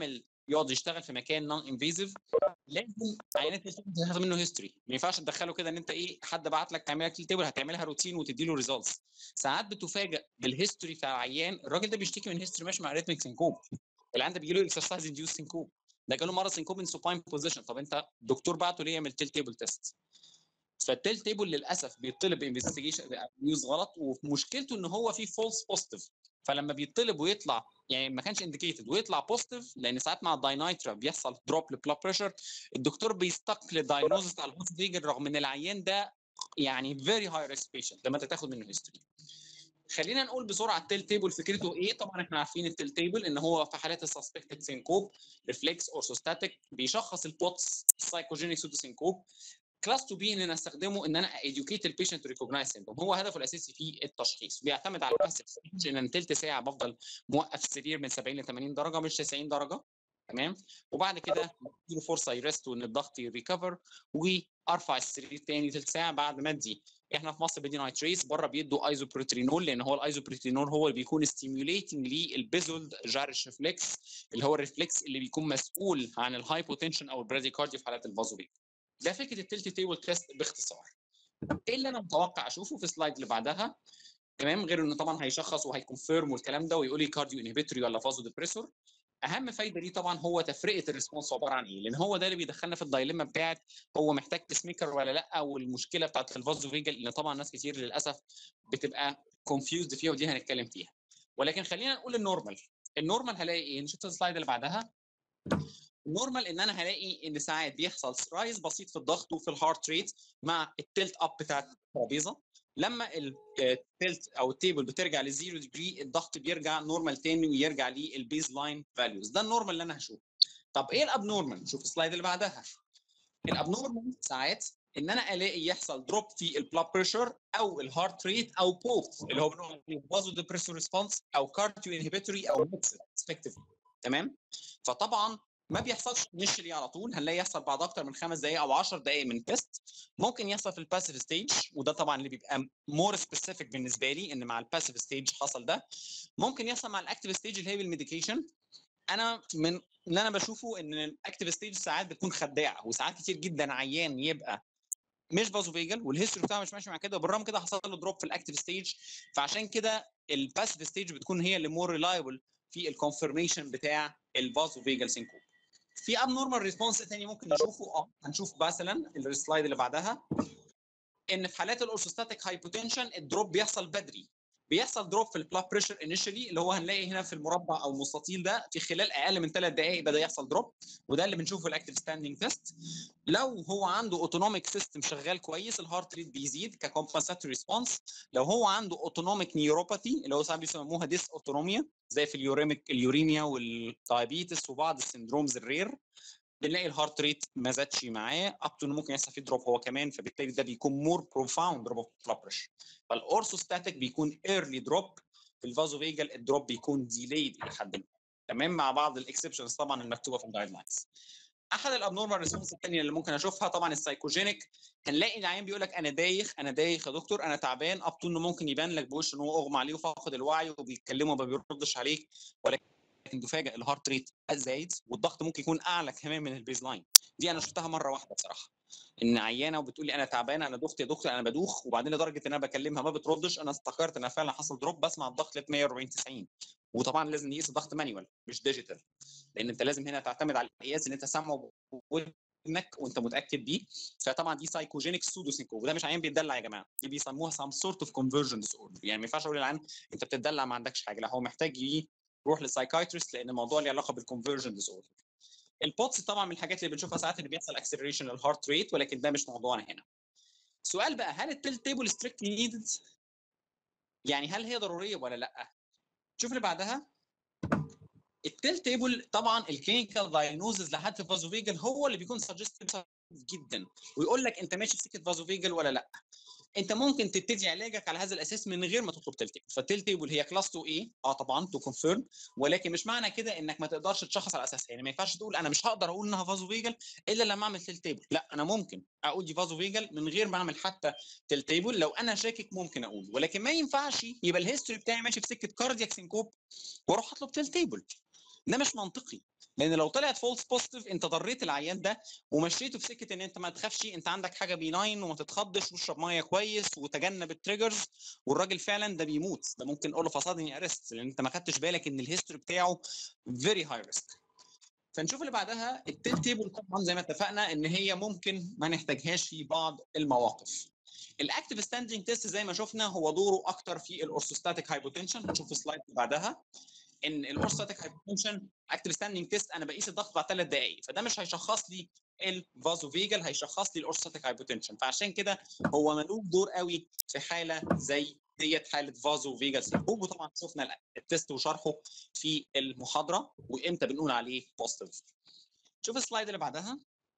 [SPEAKER 1] يقعد يشتغل في مكان نون انفيزيف لازم عينات التيل تاخد منه هيستوري ما ينفعش تدخله كده ان انت ايه حد بعت لك تعمل لك تيبل هتعملها روتين وتدي له ريزلتس ساعات بتفاجئ بالهيستوري بتاع العيان الراجل ده بيشتكي من هيستوري ماشي مع ريتميك سينكوب العيان ده بيجي له اكسرسايز انديوس سينكوب ده جاله مره سينكوب ان سوباين بوزيشن طب انت الدكتور بعته ليه يعمل تيل تيبل تيست فالتيل تيبل للاسف بيطلب انفستيجيشن نيوز غلط ومشكلته ان هو فيه فولس بوزيتيف فلما بيطلب ويطلع يعني ما كانش انديكيتد ويطلع بوزيتيف لان ساعات مع الداينايترا بيحصل دروب للبلاد بريشر الدكتور بيستق للدايجنوزس على الهوست فيجن رغم ان العيان ده يعني فيري هاي ريسك بيشنت لما انت تاخد منه هيستوري خلينا نقول بسرعه التيل تيبل فكرته ايه طبعا احنا عارفين التيل تيبل ان هو في حالات السسبكتد سينكوب ريفلكس اورثوستاتيك بيشخص البوتس السايكوجينيك سودو سينكوب كلاس 2 بي ان انا استخدمه ان انا educate البيشنت ريكوجنايز سيندروم هو هدفه الاساسي في التشخيص بيعتمد على الباسيف ستيج ان انا تلت ساعه بفضل موقف السرير من 70 ل 80 درجه مش 90 درجه تمام وبعد كده اديله فرصه يرست وان الضغط يريكفر وارفع السرير تاني تلت ساعه بعد ما ادي احنا في مصر بدي نايتريس بره بيدوا ايزوبروترينول لان هو الايزوبروترينول هو اللي بيكون ستيميوليتنج للبيزولد جارش ريفلكس اللي هو الريفلكس اللي بيكون مسؤول عن الهايبوتنشن او البراديكارديا في حالات الفازوبيك ده فكره التلت تيبل تيست باختصار ايه اللي انا متوقع اشوفه في السلايد اللي بعدها تمام غير انه طبعا هيشخص وهيكونفيرم والكلام ده ويقول لي كارديو انهبيتوري ولا فازو ديبريسور اهم فايده ليه طبعا هو تفرقه الريسبونس عباره عن ايه لان هو ده اللي بيدخلنا في الدايليما بتاعت هو محتاج تسميكر ولا لا والمشكله بتاعت الفازو فيجل اللي طبعا ناس كتير للاسف بتبقى كونفيوزد فيها ودي هنتكلم فيها ولكن خلينا نقول النورمال النورمال هلاقي ايه نشوف السلايد اللي بعدها النورمال ان انا هلاقي ان ساعات بيحصل رايز بسيط في الضغط وفي الهارت ريت مع التلت اب بتاعت الترابيزه لما التلت او التيبل بترجع للزيرو ديجري الضغط بيرجع نورمال تاني ويرجع للبيز لاين فاليوز ده النورمال اللي انا هشوفه طب ايه الابنورمال نشوف السلايد اللي بعدها الابنورمال ساعات ان انا الاقي يحصل دروب في البلاد بريشر او الهارت ريت او بوث اللي هو بنقول عليه فازو ديبريسور ريسبونس او كارديو انهبيتوري او ميكس تمام فطبعا ما بيحصلش انيشلي على طول هنلاقي يحصل بعد اكتر من خمس دقائق او 10 دقائق من تيست ممكن يحصل في الباسيف ستيج وده طبعا اللي بيبقى مور سبيسيفيك بالنسبه لي ان مع الباسيف ستيج حصل ده ممكن يحصل مع الاكتيف ستيج اللي هي بالميديكيشن انا من اللي انا بشوفه ان الاكتيف ستيج ساعات بتكون خداعه وساعات كتير جدا عيان يبقى مش فازوفيجل والهيستوري بتاعه مش ماشي مع كده وبالرغم كده حصل له دروب في الاكتيف ستيج فعشان كده الباسيف ستيج بتكون هي اللي مور ريلايبل في الكونفirmation بتاع الفازوفيجل سينكوب في اب نورمال ريسبونس تاني ممكن نشوفه اه هنشوف مثلا السلايد اللي بعدها ان في حالات الاورثوستاتيك هايبوتنشن الدروب بيحصل بدري بيحصل دروب في البلاد بريشر انيشالي اللي هو هنلاقي هنا في المربع او المستطيل ده في خلال اقل من ثلاث دقائق بدا يحصل دروب وده اللي بنشوفه في الاكتيف ستاندنج تيست لو هو عنده اوتونوميك سيستم شغال كويس الهارت ريت بيزيد ككومبنساتوري ريسبونس لو هو عنده اوتونوميك نيوروباثي اللي هو ساعات بيسموها ديس اوتونوميا زي في اليوريميك اليوريميا والدايابيتس وبعض السندرومز الرير بنلاقي الهارت ريت ما زادش معاه اب تو ممكن يحصل فيه دروب هو كمان فبالتالي ده بيكون مور بروفاوند دروب اوف بلاد بريشر فالاورثوستاتيك بيكون ايرلي دروب في الفازو فيجل الدروب بيكون ديليد الى حد ما تمام مع بعض الاكسبشنز طبعا المكتوبه في الجايد لاينز احد الابنورمال ريسبونس الثانيه اللي ممكن اشوفها طبعا السايكوجينيك هنلاقي العيان بيقول لك انا دايخ انا دايخ يا دكتور انا تعبان اب تو انه ممكن يبان لك بوش ان هو اغمى عليه وفاقد الوعي وبيتكلم وما بيردش عليك ولكن تفاجئ الهارت ريت زايد والضغط ممكن يكون اعلى كمان من البيز لاين دي انا شفتها مره واحده بصراحه ان عيانه وبتقول لي انا تعبانه انا دخت يا دكتور انا بدوخ وبعدين لدرجه ان انا بكلمها ما بتردش انا افتكرت ان فعلا حصل دروب بسمع الضغط لغايه 140 90 وطبعا لازم نقيس الضغط مانيوال مش ديجيتال لان انت لازم هنا تعتمد على القياس اللي انت سامعه ودنك وانت متاكد بيه فطبعا دي سايكوجينيك سودو سينكو وده مش عيان بيتدلع يا جماعه دي بيسموها سام سورت اوف كونفرجن ديس اوردر يعني ما ينفعش اقول للعيان انت بتتدلع ما عندكش حاجه لا هو محتاج يروح للسايكايترست لان الموضوع له علاقه بالكونفرجن ديس اوردر البوتس طبعا من الحاجات اللي بنشوفها ساعات اللي بيحصل اكسلريشن للهارت ريت ولكن ده مش موضوعنا هنا سؤال بقى هل التيل تيبل ستريكتلي نيدد يعني هل هي ضروريه ولا لا شوف اللي بعدها التيل تيبل طبعا الكلينيكال دايجنوزز لحد الفازوفيجل هو اللي بيكون سجستيف جدا ويقول لك انت ماشي في سكه فازوفيجل ولا لا انت ممكن تبتدي علاجك على هذا الاساس من غير ما تطلب تيل تيبل فالتيل تيبل هي كلاس 2 ايه اه طبعا تو كونفيرم ولكن مش معنى كده انك ما تقدرش تشخص على اساسها يعني ما ينفعش تقول انا مش هقدر اقول انها فازوفيجل الا لما اعمل تيل تيبل لا انا ممكن اقول دي فازوفيجل من غير ما اعمل حتى تيل تيبل لو انا شاكك ممكن اقول ولكن ما ينفعش يبقى الهيستوري بتاعي ماشي في سكه كاردياك سينكوب واروح اطلب تيل تيبل ده مش منطقي لان لو طلعت فولس بوزيتيف انت ضريت العيان ده ومشيته في سكه ان انت ما تخافش انت عندك حاجه بيناين وما تتخضش واشرب ميه كويس وتجنب التريجرز والراجل فعلا ده بيموت ده ممكن اول اوف ارست لان انت ما خدتش بالك ان الهيستوري بتاعه فيري هاي ريسك فنشوف اللي بعدها التيل تيبل طبعا زي ما اتفقنا ان هي ممكن ما نحتاجهاش في بعض المواقف الاكتيف ستاندنج تيست زي ما شفنا هو دوره اكتر في الاورثوستاتيك هايبوتنشن هنشوف السلايد اللي بعدها ان الاورثوستاتيك هايبوتنشن اكتيف ستاندنج تيست انا بقيس الضغط بعد ثلاث دقائق فده مش هيشخص لي الفازو فيجل هيشخص لي الاورثوستاتيك هايبوتنشن فعشان كده هو ملوش دور قوي في حاله زي ديت حاله فازو فيجل سيركوب وطبعا شفنا التيست وشرحه في المحاضره وامتى بنقول عليه بوزيتيف شوف السلايد اللي بعدها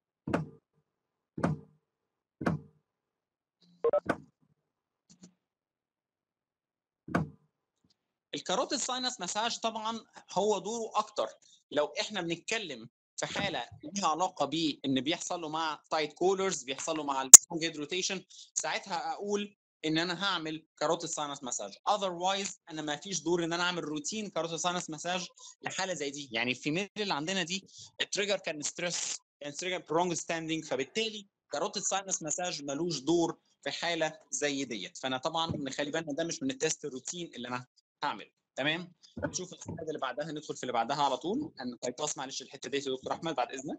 [SPEAKER 1] الكاروتيد ساينس مساج طبعا هو دوره اكتر لو احنا بنتكلم في حاله ليها علاقه بان بيحصل له مع تايت كولرز بيحصل له مع السترونج هيد روتيشن ساعتها اقول ان انا هعمل كاروتيد ساينس مساج اذروايز انا ما فيش دور ان انا اعمل روتين كاروتيد ساينس مساج لحاله زي دي يعني الفيميل اللي عندنا دي التريجر كان ستريس كان تريجر برونج ستاندنج فبالتالي كاروتيد ساينس مساج ملوش دور في حاله زي ديت فانا طبعا نخلي بالنا ده مش من التست الروتين اللي انا هعمله تمام نشوف السلايد اللي بعدها ندخل في اللي بعدها على طول انا بايباس معلش الحته دي يا دكتور احمد بعد اذنك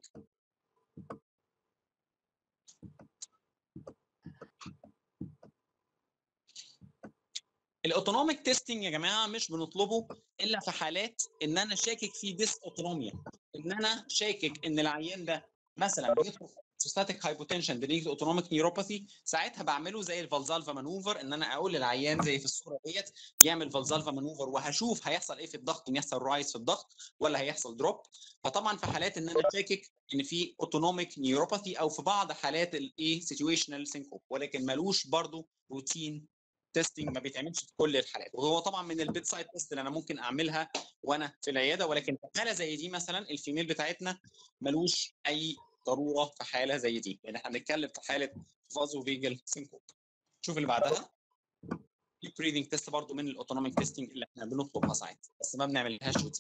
[SPEAKER 1] الاوتونوميك تيستنج يا جماعه مش بنطلبه الا في حالات ان انا شاكك في ديس اوتونوميا ان انا شاكك ان العيان ده مثلا بيدخل سيستاتيك هايبوتنشن بنيجي اوتونوميك نيوروباثي ساعتها بعمله زي الفالزالفا مانوفر ان انا اقول للعيان زي في الصوره ديت يعمل فالزالفا مانوفر وهشوف هيحصل ايه في الضغط ان يحصل رايز في الضغط ولا هيحصل دروب فطبعا في حالات ان انا شاكك ان في اوتونوميك نيوروباثي او في بعض حالات الايه سيتويشنال سينكوب ولكن ملوش برضو روتين تيستنج ما بيتعملش في كل الحالات وهو طبعا من البيت سايد تيست اللي انا ممكن اعملها وانا في العياده ولكن في حاله زي دي مثلا الفيميل بتاعتنا ملوش اي ضروره في حاله زي دي يعني احنا بنتكلم في حاله فازو فيجل سينكوب شوف اللي بعدها في بريدنج تيست برضو من الاوتونوميك تيستنج اللي احنا بنطلبها ساعات بس ما بنعملهاش روتين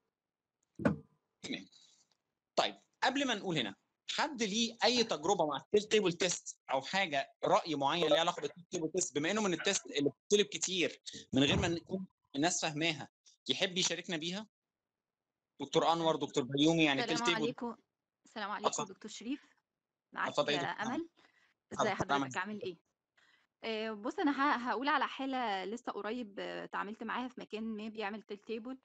[SPEAKER 1] تمام طيب قبل ما نقول هنا حد ليه اي تجربه مع التيل تيبل تيست او حاجه راي معين ليه علاقه بالتيل تيبل تيست بما انه من التيست اللي بتطلب كتير من غير ما نكون الناس فاهماها يحب يشاركنا بيها دكتور انور دكتور بيومي يعني التيل
[SPEAKER 8] السلام
[SPEAKER 1] تيبل
[SPEAKER 8] عليكم السلام عليكم
[SPEAKER 1] اتفضل
[SPEAKER 8] دكتور شريف معاك
[SPEAKER 1] اتفضل يا دكتور
[SPEAKER 8] امل
[SPEAKER 1] اتفضل
[SPEAKER 8] ازي
[SPEAKER 1] دكتور أمل.
[SPEAKER 8] حضرتك عامل ايه آه، بص انا ه- هقول على حاله لسه قريب آه، اتعاملت معاها في مكان ما بيعمل تيل تيبل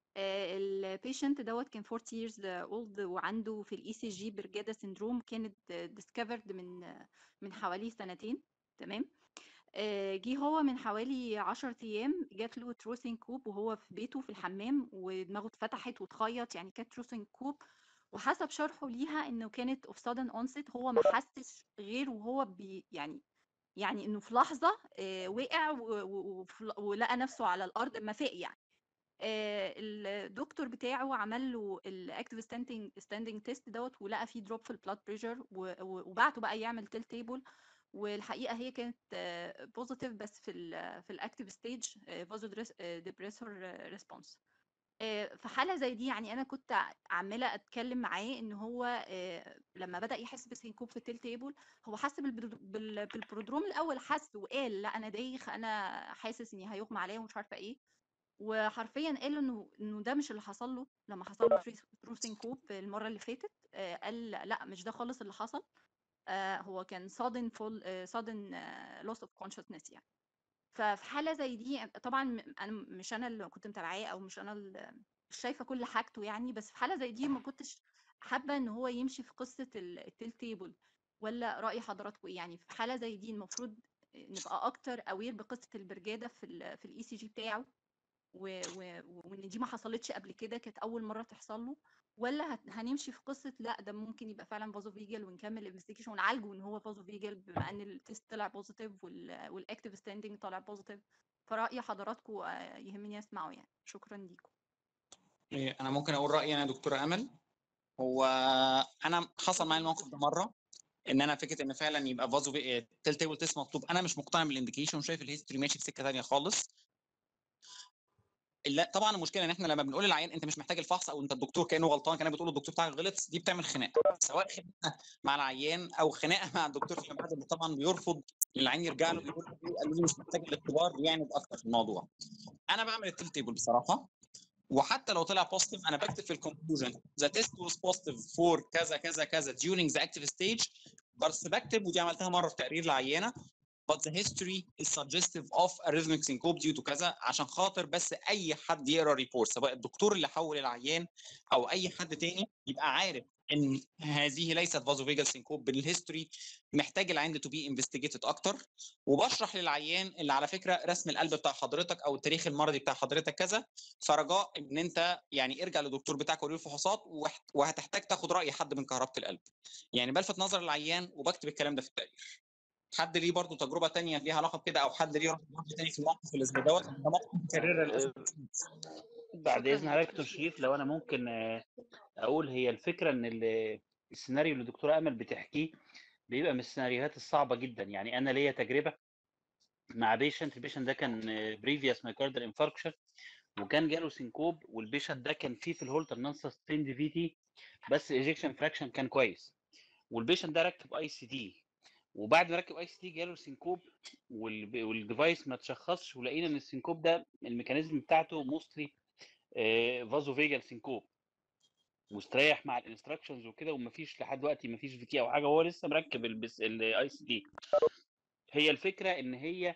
[SPEAKER 8] البيشنت دوت كان 40 years old وعنده في الاي سي جي برجادا سيندروم كانت ديسكفرد من آه، من حوالي سنتين تمام آه، جه هو من حوالي 10 ايام جات له تروسين كوب وهو في بيته في الحمام ودماغه اتفتحت وتخيط يعني كانت تروسين كوب وحسب شرحه ليها انه كانت اوف sudden onset هو ما حسش غير وهو بي يعني يعني انه في لحظه آه، وقع و- و- وف- ولقى نفسه على الارض ما فاق يعني آه، الدكتور بتاعه عمل له الاكتيف ستاندنج ستاندنج تيست دوت ولقى فيه دروب في البلاد بريشر وبعته بقى يعمل تيل تيبل والحقيقه هي كانت بوزيتيف بس في ال في الاكتيف ستيج فازو ديبريسور ريسبونس في حاله زي دي يعني انا كنت ع- عماله اتكلم معاه ان هو آه، لما بدا يحس بسينكوب في التيل تيبل هو حس بالبرو- بال- بالبرودروم الاول حس وقال لا انا دايخ انا حاسس اني هيغمى عليا ومش عارفه ايه وحرفيا قال انه انه ده مش اللي حصل له لما حصل له ترو سينكوب المره اللي فاتت آه، قال لا مش ده خالص اللي حصل آه، هو كان sudden full آه، sudden آه، loss of consciousness يعني ففي حالة زي دي طبعا م- انا مش انا اللي كنت متابعاه او مش انا اللي مش شايفة كل حاجته يعني بس في حالة زي دي ما كنتش حابة ان هو يمشي في قصة ال- التيل تيبل ولا رأي حضراتكم ايه يعني في حالة زي دي المفروض نبقى اكتر اوير بقصة البرجادة في ال في الاي سي جي بتاعه و- و- وان دي ما حصلتش قبل كده كانت اول مره تحصل له ولا هت- هنمشي في قصه لا ده ممكن يبقى فعلا فازو فيجل ونكمل انفستيجيشن ونعالجه ان هو فازو فيجل بما ان التيست طلع بوزيتيف والاكتيف ستاندنج طلع بوزيتيف فرأي حضراتكم آه، يهمني اسمعه يعني شكرا ليكم
[SPEAKER 1] إيه، انا ممكن اقول رايي انا يا دكتوره امل هو انا حصل معايا الموقف ده مره ان انا فكره ان فعلا يبقى فازو تيل تيبل تيست مطلوب انا مش مقتنع بالانديكيشن وشايف الهيستوري ماشي في سكه ثانيه خالص لا طبعا المشكله ان احنا لما بنقول للعيان انت مش محتاج الفحص او انت الدكتور كانه غلطان كانك بتقول الدكتور بتاعك غلط دي بتعمل خناقه سواء خناقه مع العيان او خناقه مع الدكتور في بعد اللي طبعا بيرفض ان العيان يرجع له يقول له قال لي مش محتاج الاختبار بيعند اكتر في الموضوع انا بعمل التيل تيبل بصراحه وحتى لو طلع بوزيتيف انا بكتب في الكونكلوجن ذا تيست was positive فور كذا كذا كذا during the active stage بس بكتب ودي عملتها مره في تقرير لعيانه but the history is suggestive of arrhythmic syncope due to كذا عشان خاطر بس اي حد يقرا ريبورت سواء الدكتور اللي حول العيان او اي حد تاني يبقى عارف ان هذه ليست فازوفيجال سينكوب بالهيستوري محتاج العين تو بي انفستيجيتد اكتر وبشرح للعيان اللي على فكره رسم القلب بتاع حضرتك او التاريخ المرضي بتاع حضرتك كذا فرجاء ان انت يعني ارجع للدكتور بتاعك وريه الفحوصات وهت- وهتحتاج تاخد راي حد من كهرباء القلب يعني بلفت نظر العيان وبكتب الكلام ده في التقرير حد ليه برضه تجربه تانية ليها علاقه بكده او حد ليه رأي تاني في الموقف اللي زي دوت ده موقف متكرر للاسف
[SPEAKER 6] بعد
[SPEAKER 8] شكرا
[SPEAKER 6] اذن
[SPEAKER 8] يا
[SPEAKER 6] حضرتك
[SPEAKER 8] دكتور
[SPEAKER 6] دكتور شريف لو انا ممكن آه، اقول هي الفكره ان ال- السيناريو اللي الدكتوره امل بتحكيه بيبقى من السيناريوهات الصعبه جدا يعني انا ليا تجربه مع بيشنت البيشنت ده كان بريفيوس مايكاردال انفاركشن وكان جاله سينكوب والبيشنت ده كان فيه في الهولتر نون سستيند في تي بس ايجكشن فراكشن كان كويس والبيشنت ده ركب اي سي دي وبعد ما ركب اي سي دي جاله سينكوب والب- والديفايس ما تشخصش ولقينا ان السينكوب ده الميكانيزم بتاعته موستلي فازو فيجال سينكوب مستريح مع الانستراكشنز وكده ومفيش لحد دلوقتي مفيش في تي او حاجه وهو لسه مركب الاي سي دي هي الفكره ان هي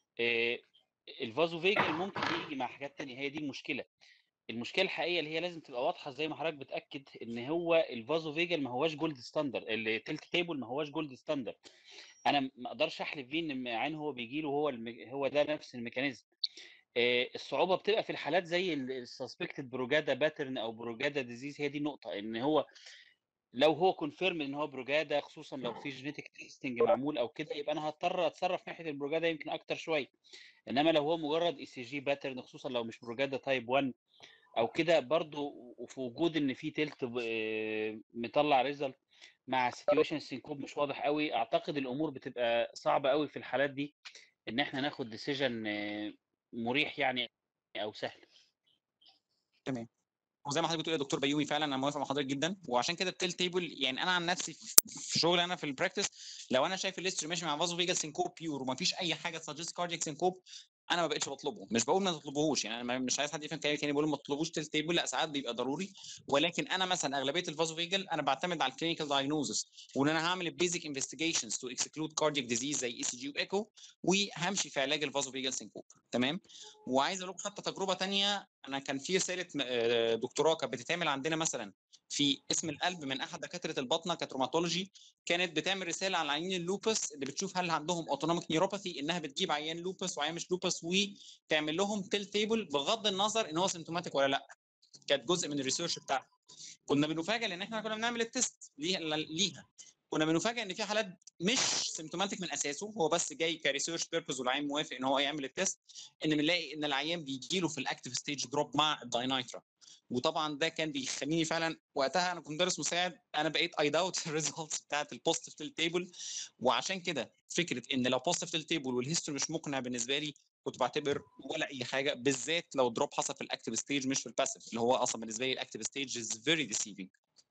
[SPEAKER 6] الفازو فيجال ممكن يجي مع حاجات تانية هي دي المشكله المشكله الحقيقيه اللي هي لازم تبقى واضحه زي ما حضرتك بتاكد ان هو الفازو فيجال ما هواش جولد ستاندرد التلت تيبل ما هواش جولد ستاندرد انا ما اقدرش احلف بيه ان عين هو بيجي له هو الم... هو ده نفس الميكانيزم آه، الصعوبه بتبقى في الحالات زي السسبكتد بروجادا باترن او بروجادا ديزيز هي دي النقطه ان هو لو هو كونفيرم ان هو بروجادا خصوصا لو في جينيتك تيستنج معمول او كده يبقى انا هضطر اتصرف ناحيه البروجادا يمكن اكتر شويه انما لو هو مجرد اي سي جي باترن خصوصا لو مش بروجادا تايب 1 او كده برضو وفي وجود ان في تلت ب- آه، مطلع ريزلت مع سيتويشن سينكوب مش واضح قوي اعتقد الامور بتبقى صعبه قوي في الحالات دي ان احنا ناخد ديسيجن مريح يعني او سهل
[SPEAKER 1] تمام وزي ما حضرتك بتقول يا دكتور بيومي فعلا انا موافق مع حضرتك جدا وعشان كده التيل تيبل يعني انا عن نفسي في في شغلي انا في البراكتس لو انا شايف الليستري ماشي مع فازو فيجال سينكوب بيور ومفيش اي حاجه تسجست كاردياك سينكوب انا ما بقتش بطلبه مش بقول ما تطلبوهوش يعني انا ما- مش عايز حد يفهم كلامي تاني بقول ما تطلبوش تيل تيبل لا ساعات بيبقى ضروري ولكن انا مثلا اغلبيه الفازو فيجال انا بعتمد على الكلينيكال دايجنوزس وان انا هعمل البيزك انفستيجيشنز تو اكسكلود كاردياك ديزيز زي اي سي جي وايكو وهمشي في علاج الفازو فيجال سينكوب تمام وعايز اقول لكم حتى تجربه تانية انا كان في رساله م- آه، دكتوراه كانت بتتعمل عندنا مثلا في اسم القلب من احد دكاتره الباطنه كانت روماتولوجي كانت بتعمل رساله على عيانين اللوبس اللي بتشوف هل عندهم اوتونوميك نيوروباثي انها بتجيب عيان لوبس وعيان مش لوبس وتعمل لهم تيل تيبل بغض النظر ان هو سيمتوماتيك ولا لا كانت جزء من الريسيرش بتاعها كنا بنفاجئ لان احنا كنا بنعمل التست ليها ليها كنا بنفاجئ ان في حالات مش سيمتوماتيك من اساسه هو بس جاي كريسيرش بيربز والعيان موافق ان هو يعمل التست ان بنلاقي ان العيان بيجي له في الاكتيف ستيج دروب مع الداينايترا وطبعا ده كان بيخليني فعلا وقتها انا كنت مدرس مساعد انا بقيت اي داوت الريزلتس بتاعت البوزيتيف تيل تيبل وعشان كده فكره ان لو بوزيتيف تيل تيبل والهيستوري مش مقنع بالنسبه لي كنت بعتبر ولا اي حاجه بالذات لو دروب حصل في الاكتيف ستيج مش في الباسيف اللي هو اصلا بالنسبه لي الاكتيف ستيج از فيري ديسيفينج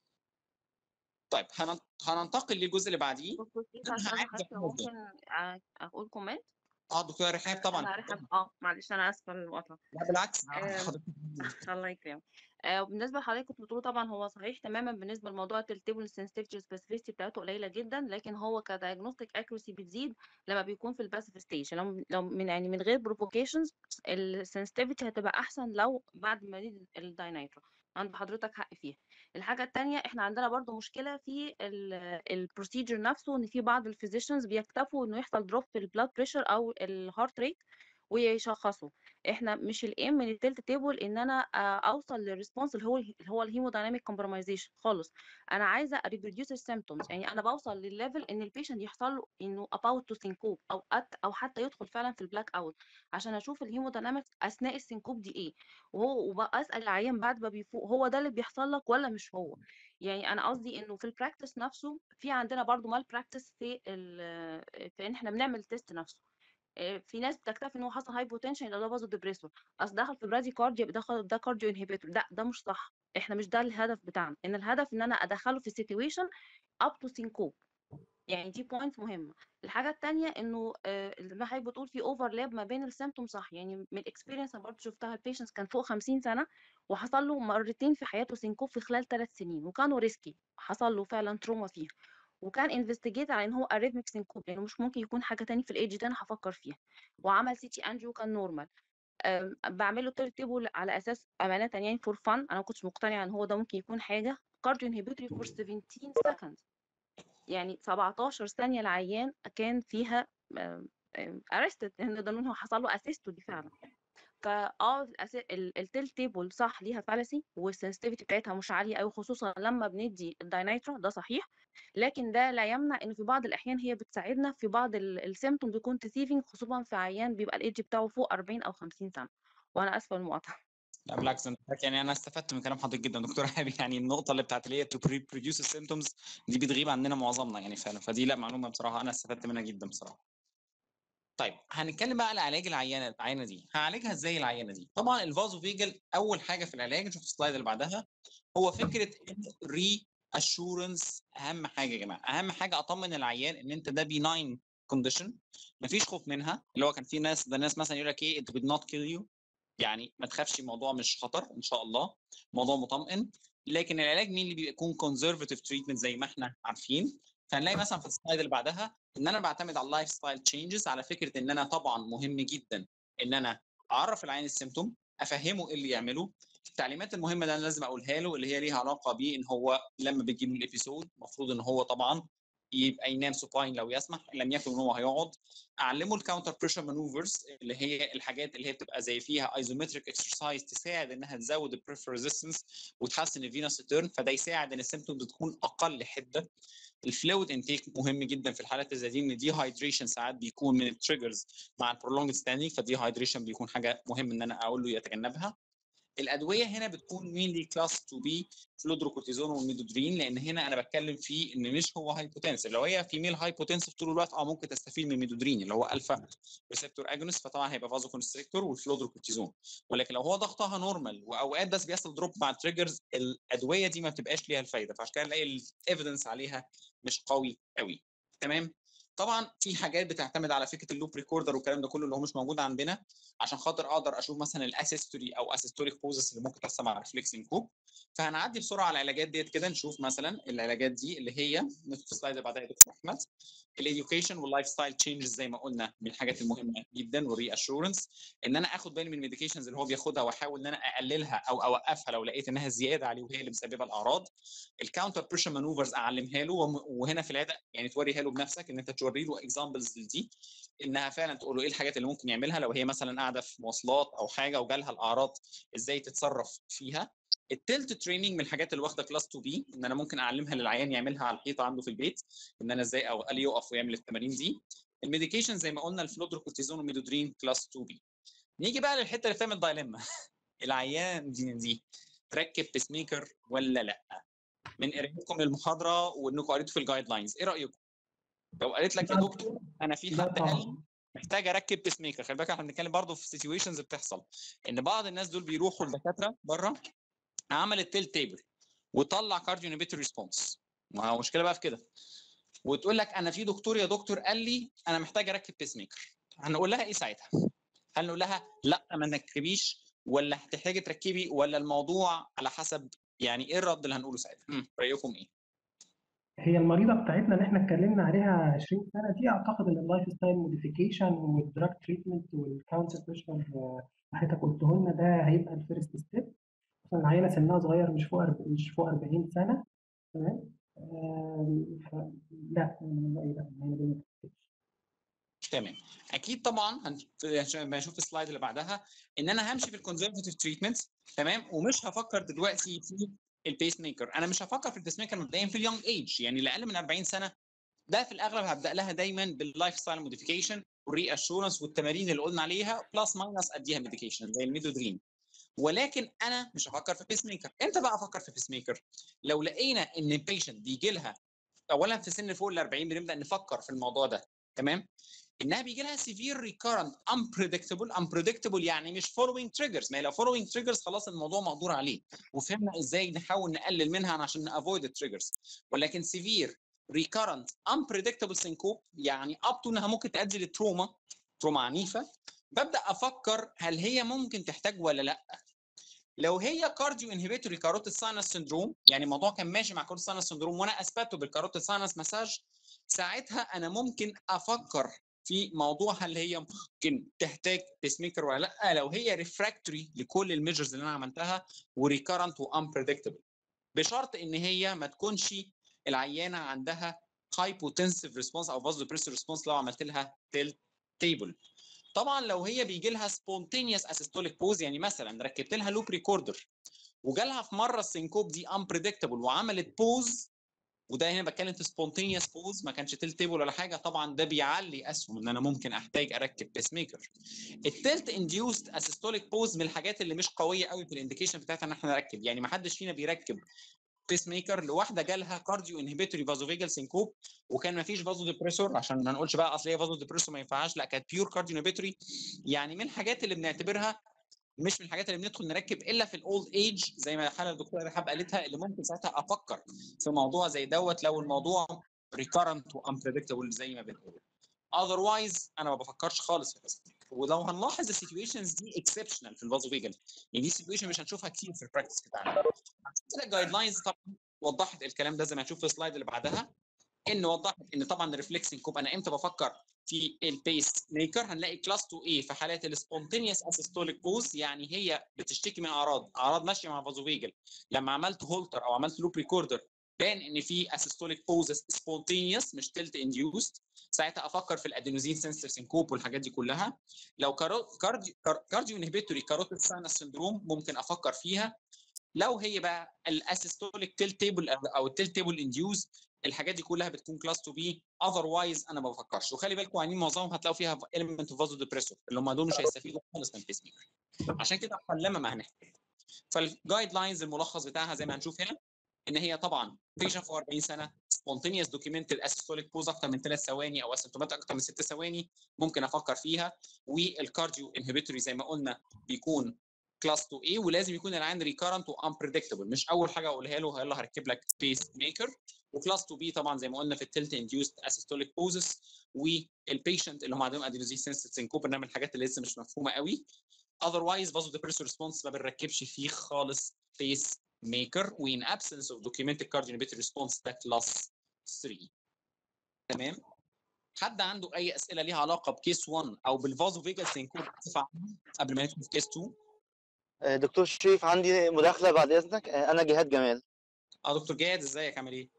[SPEAKER 1] طيب هنن- هننتقل للجزء اللي بعديه
[SPEAKER 2] دكتور شريف
[SPEAKER 1] انا
[SPEAKER 2] عشان
[SPEAKER 1] عايز
[SPEAKER 2] حضرتك
[SPEAKER 1] أفهم
[SPEAKER 2] ممكن أ- اقول كومنت
[SPEAKER 1] اه دكتور رحاب طبعا
[SPEAKER 2] انا رحب اه معلش انا اسفه للمقاطعه
[SPEAKER 1] لا بالعكس
[SPEAKER 2] آم،
[SPEAKER 1] حضرتك
[SPEAKER 2] الله يكرمك آه، وبالنسبه لحضرتك كنت بتقول طبعا هو صحيح تماما بالنسبه لموضوع التيبل السنسيتيفيتي والسبيسيفيتي بتاعته قليله جدا لكن هو كدايجنوستيك اكيورسي بتزيد لما بيكون في الباسيف ستيج لو لو من يعني من غير بروفوكيشنز السنسيتيفيتي هتبقى احسن لو بعد ما ندي الداينايترو عند حضرتك حق فيها الحاجه التانية احنا عندنا برضو مشكله في البروسيجر نفسه ان في بعض الفيزيشنز بيكتفوا انه يحصل دروب في البلاد بريشر او الهارت ريت ويشخصوا احنا مش الايم من التلت تيبل ان انا آه، اوصل للريسبونس اللي هو اللي هو الهيمودايناميك كومبرومايزيشن خالص انا عايزه اريبروديوس السيمبتومز يعني انا بوصل للليفل ان البيشنت يحصل له انه about تو سينكوب او أت او حتى يدخل فعلا في البلاك اوت عشان اشوف الهيموداينامكس اثناء السينكوب دي ايه وهو وبسال العيان بعد ما بيفوق هو ده اللي بيحصل لك ولا مش هو يعني انا قصدي انه في البراكتس نفسه في عندنا برضو مال براكتس في ال في ان احنا بنعمل تيست نفسه
[SPEAKER 9] آه، في ناس بتكتفي ان هو حصل هايبوتنشن يبقى ده فازو ديبريسور اصل دخل في برادي كارديا يبقى دخل ده كارديو انهبيتور لا ده مش صح احنا مش ده الهدف بتاعنا ان الهدف ان انا ادخله في سيتويشن اب تو سينكوب يعني دي بوينت مهمه الحاجه التانية انه آه، اللي ما حضرتك بتقول في اوفرلاب ما بين السيمتوم صح يعني من الاكسبيرينس انا برضه شفتها البيشنتس كان فوق 50 سنه وحصل له مرتين في حياته سينكوب في خلال ثلاث سنين وكانوا ريسكي حصل له فعلا تروما فيها وكان انفستيجيت على ان هو اريثميك سينكوب لانه مش ممكن يكون حاجه تاني في الايدج ده انا هفكر فيها وعمل سي تي انجيو كان نورمال بعمل له تيبل على اساس امانه يعني فور فن انا ما كنتش مقتنعه ان هو ده ممكن يكون حاجه كارديو انهبيتوري فور 17 سكند يعني 17 ثانيه العيان كان فيها ارستد نقدر نقول هو حصل له اسيستولي فعلا فاه التيل تيبل صح ليها فالسي والسنسيتيفيتي بتاعتها مش عاليه قوي خصوصا لما بندي الداينايترا ده صحيح لكن ده لا يمنع ان في بعض الاحيان هي بتساعدنا في بعض السيمتوم بيكون تسيفنج خصوصا في عيان بيبقى الايدج بتاعه فوق 40 او 50 سنه وانا اسفه المقاطعه
[SPEAKER 1] لا بالعكس انت يعني انا استفدت من كلام حضرتك جدا دكتور حبيبي يعني النقطه اللي بتاعت اللي هي تو بروديوس السيمتومز دي بتغيب عننا معظمنا يعني فعلا فدي لا معلومه بصراحه انا استفدت منها جدا بصراحه طيب هنتكلم بقى على علاج العيانه العيانه دي هعالجها ازاي العيانه دي طبعا الفازو فيجل اول حاجه في العلاج نشوف السلايد اللي بعدها هو فكره ري اشورنس اهم حاجه يا جماعه اهم حاجه اطمن العيان ان انت ده بيناين كونديشن مفيش خوف منها اللي هو كان في ناس ده ناس مثلا يقول لك ايه it would not kill you يعني ما تخافش الموضوع مش خطر ان شاء الله موضوع مطمئن لكن العلاج مين اللي بيكون كونزرفاتيف تريتمنت زي ما احنا عارفين فهنلاقي مثلا في السلايد اللي بعدها ان انا بعتمد على اللايف ستايل تشينجز على فكره ان انا طبعا مهم جدا ان انا اعرف العيان السيمتوم افهمه ايه اللي يعمله التعليمات المهمه اللي انا لازم اقولها له اللي هي ليها علاقه بيه ان هو لما بيجي له الابيسود المفروض ان هو طبعا يبقى ينام سوباين لو يسمح ان لم يكن ان هو هيقعد اعلمه الكاونتر بريشر مانوفرز اللي هي الحاجات اللي هي بتبقى زي فيها ايزومتريك اكسرسايز تساعد انها تزود البريفر ريزيستنس وتحسن الفينوس ريتيرن فده يساعد ان السيمتوم تكون اقل حده الفلويد انتيك مهم جدا في الحالات اللي زي دي ان الدي هايدريشن ساعات بيكون من التريجرز مع البرولونج ستاندينج فالدي هايدريشن بيكون حاجه مهم ان انا اقول له يتجنبها الادويه هنا بتكون مين كلاس 2 بي فلودروكورتيزون والميدودرين لان هنا انا بتكلم في ان مش هو هايبوتنسيف لو هي فيميل هايبوتنسيف طول الوقت اه ممكن تستفيد من الميدودرين اللي هو الفا ريسبتور اجونست فطبعا هيبقى فازو كونستريكتور والفلودروكورتيزون ولكن لو هو ضغطها نورمال واوقات بس بيحصل دروب مع التريجرز الادويه دي ما بتبقاش ليها الفايده فعشان كده نلاقي الايفيدنس عليها مش قوي قوي تمام طبعا في حاجات بتعتمد على فكره اللوب ريكوردر والكلام ده كله اللي هو مش موجود عندنا عشان خاطر اقدر اشوف مثلا الاسيستوري او اسيستوريك بوزس اللي ممكن تحصل مع ريفلكسنج كوب فهنعدي بسرعه على العلاجات ديت كده نشوف مثلا العلاجات دي اللي هي في السلايد اللي بعدها يا دكتور احمد الاديوكيشن واللايف ستايل تشينجز زي ما قلنا من الحاجات المهمه جدا والري اشورنس ان انا اخد بالي من الميديكيشنز اللي هو بياخدها واحاول ان انا اقللها او اوقفها لو لقيت انها زياده عليه وهي اللي مسببه الاعراض الكاونتر بريشر مانوفرز اعلمها له وهنا في العياده يعني توريها له بنفسك ان انت توري له اكزامبلز دي انها فعلا تقول له ايه الحاجات اللي ممكن يعملها لو هي مثلا قاعده في مواصلات او حاجه وجالها الاعراض ازاي تتصرف فيها التلت تريننج من الحاجات اللي واخده كلاس 2 بي ان انا ممكن اعلمها للعيان يعملها على الحيطه عنده في البيت ان انا ازاي او قال يقف ويعمل التمارين دي الميديكيشن زي ما قلنا الفلودروكورتيزون والميدودرين كلاس 2 بي نيجي بقى للحته اللي بتعمل دايلما العيان دي, دي تركب بيس ميكر ولا لا من قرايتكم للمحاضره وانكم قريتوا في الجايد لاينز ايه رايكم لو قالت لك يا دكتور انا في
[SPEAKER 7] لا
[SPEAKER 1] حد قال لي
[SPEAKER 7] طبعا
[SPEAKER 1] محتاج اركب بيس ميكر خلي بالك احنا بنتكلم برضه في سيتويشنز بتحصل ان بعض الناس دول بيروحوا لدكاتره بره عمل التيل تيبل وطلع كارديو انهبيتور ريسبونس ما هو مشكله بقى في كده وتقول لك انا في دكتور يا دكتور قال لي انا محتاج اركب بيس ميكر هنقول لها ايه ساعتها هل نقول لها لا ما نركبيش ولا هتحتاجي تركبي ولا الموضوع على حسب يعني ايه الرد اللي هنقوله ساعتها مم، رايكم ايه
[SPEAKER 7] هي المريضه بتاعتنا اللي احنا اتكلمنا عليها 20 سنه دي اعتقد ان اللايف ستايل موديفيكيشن والدراج تريتمنت والكاونتر بريشر حضرتك قلته لنا ده هيبقى الفيرست ستيب خصوصا العينه سنها صغير مش فوق أرب- مش فوق 40 سنه تمام آم، ف- لا أنا رأيي لا العينه دي ما تركبش.
[SPEAKER 1] تمام اكيد طبعا هن- في- عشان ما اشوف السلايد اللي بعدها ان انا همشي في الكونزرفتيف تريتمنت تمام ومش هفكر دلوقتي في البيس ميكر انا مش هفكر في البيس ميكر مبدئيا في اليونج ايج يعني اللي اقل من 40 سنه ده في الاغلب هبدا لها دايما باللايف ستايل موديفيكيشن والري اشورنس والتمارين اللي قلنا عليها بلس ماينس اديها ميديكيشن زي الميدودرين ولكن انا مش هفكر في بيس ميكر امتى بقى افكر في بيس ميكر لو لقينا ان البيشنت بيجي لها اولا في سن فوق ال 40 بنبدا نفكر في الموضوع ده تمام انها بيجي لها سيفير ريكارنت unpredictable unpredictable يعني مش following triggers ما هي لو following triggers خلاص الموضوع مقدور عليه وفهمنا ازاي نحاول نقلل منها عشان avoid التريجرز ولكن سيفير recurrent unpredictable syncope يعني up to انها ممكن تؤدي لتروما تروما عنيفه ببدا افكر هل هي ممكن تحتاج ولا لا لو هي كارديو انهبيتوري كاروتيد ساينس سندروم يعني الموضوع كان ماشي مع كاروتيد ساينس سندروم وانا اثبته بالكاروتيد ساينس مساج ساعتها انا ممكن افكر في موضوع هل هي ممكن تحتاج بيس ميكر ولا لا لو هي ريفراكتوري لكل الميجرز اللي انا عملتها وريكارنت وانبريدكتبل بشرط ان هي ما تكونش العيانه عندها هايبوتنسيف ريسبونس او فازو بريسر ريسبونس لو عملت لها تيل تيبل طبعا لو هي بيجي لها سبونتينيوس اسيستوليك بوز يعني مثلا ركبت لها لوب ريكوردر وجالها في مره السينكوب دي انبريدكتبل وعملت بوز وده هنا بتكلم في سبونتينيوس بوز ما كانش تيل تيبل ولا حاجه طبعا ده بيعلي اسهم ان انا ممكن احتاج اركب بيس ميكر التلت انديوست اسيستوليك بوز من الحاجات اللي مش قويه قوي في الانديكيشن بتاعتها ان احنا نركب يعني ما حدش فينا بيركب بيس ميكر لواحده جالها كارديو انهبيتوري فازوفيجال سينكوب وكان ما فيش فازو ديبريسور عشان ما نقولش بقى اصل هي فازو ديبريسور ما ينفعش لا كانت بيور كارديو انهبيتوري يعني من الحاجات اللي بنعتبرها مش من الحاجات اللي بندخل نركب الا في الاولد ايج زي ما الحاله الدكتوره رحاب قالتها اللي ممكن ساعتها افكر في موضوع زي دوت لو الموضوع ريكارنت وانبريدكتبل زي ما بنقول اذروايز انا ما بفكرش خالص في البيس ميكر ولو هنلاحظ السيتويشنز دي اكسبشنال في الفازوفيجال يعني دي سيتويشن مش هنشوفها كتير في البراكتس بتاعنا كده الجايد لاينز طبعا وضحت الكلام ده زي ما هنشوف في السلايد اللي بعدها ان وضحت ان طبعا الريفلكسنج كوب انا امتى بفكر في البيس ميكر هنلاقي كلاس 2 اي في حالات السبونتينيوس اسيستوليك بوز يعني هي بتشتكي من اعراض اعراض ماشيه مع فازوفيجل لما عملت هولتر او عملت لوب ريكوردر بان ان في اسيستوليك بوزس سبونتينيوس مش تلت انديوست ساعتها افكر في الادينوزين سنسر سينكوب والحاجات دي كلها لو كارديو كارديو انهبيتوري كاروتيد ساينس سندروم ممكن افكر فيها لو هي بقى الاسيستوليك تيل تيبل او التيل تيبل انديوز الحاجات دي كلها بتكون كلاس 2 بي اذروايز انا ما بفكرش وخلي بالكم عيانين معظمهم هتلاقوا فيها اليمنت فازو ديبريسور اللي هم دول مش هيستفيدوا خالص من البيس ميكر عشان كده قلما ما هنحتاج فالجايد لاينز الملخص بتاعها زي ما هنشوف هنا ان هي طبعا بيشن فوق 40 سنه سبونتينيوس دوكيومنتد اسيستوليك بوز اكتر من 3 ثواني او اسيمتومات اكتر من 6 ثواني ممكن افكر فيها والكارديو انهبيتوري زي ما قلنا بيكون كلاس 2 a ولازم يكون العين ريكارنت وانبريدكتبل مش اول حاجه اقولها له يلا هركب لك بيس ميكر وكلاس 2 b طبعا زي ما قلنا في التلت انديوست اسيستوليك بوزس والبيشنت اللي هم عندهم ادينوزين سنسيت سينكوب انما الحاجات اللي لسه مش مفهومه قوي اذروايز فازو ديبريسور ريسبونس ما بنركبش فيه خالص بيس ميكر وان ابسنس اوف دوكيومنتد كارديو انهبيتور ريسبونس ده كلاس 3 تمام حد عنده اي اسئله ليها علاقه بكيس 1 او بالفازو فيجال سينكوب بصفه عامه قبل ما ندخل في كيس 2
[SPEAKER 10] آه، دكتور شريف عندي مداخلة بعد إذنك آه، أنا جهاد جمال
[SPEAKER 1] اه دكتور جاد ازيك عامل ايه؟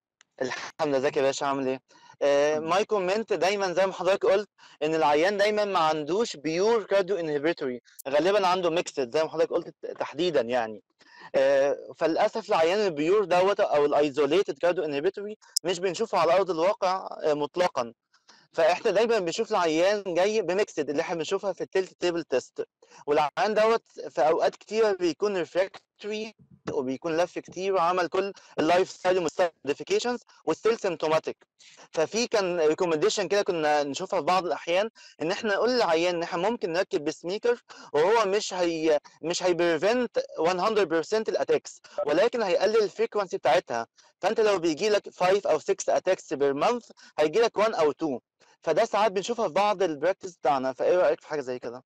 [SPEAKER 10] الحمد لله ازيك يا باشا عامل ايه؟ آه ماي كومنت دايما زي ما حضرتك قلت ان العيان دايما ما عندوش بيور كارديو انهبيتوري غالبا عنده ميكسد زي ما حضرتك قلت تحديدا يعني آه فللاسف العيان البيور دوت او الايزوليتد كارديو انهبيتوري مش بنشوفه على ارض الواقع آه مطلقا فاحنا دايما بنشوف العيان جاي بميكسد اللي احنا بنشوفها في التلت تيبل تيست والعيان دوت في اوقات كتيره بيكون ريفراكتوري وبيكون لف كتير وعمل كل اللايف ستايل موديفيكيشنز وستيل سيمتوماتيك ففي كان ريكومنديشن كده كنا نشوفها في بعض الاحيان ان احنا نقول للعيان ان احنا ممكن نركب بسميكر وهو مش هي مش هيبريفنت 100% الاتاكس ولكن هيقلل الفريكونسي بتاعتها فانت لو بيجي لك 5 او 6 اتاكس بير مانث هيجي لك 1 او 2 فده ساعات بنشوفها في بعض البراكتس بتاعنا فايه رايك في حاجه زي كده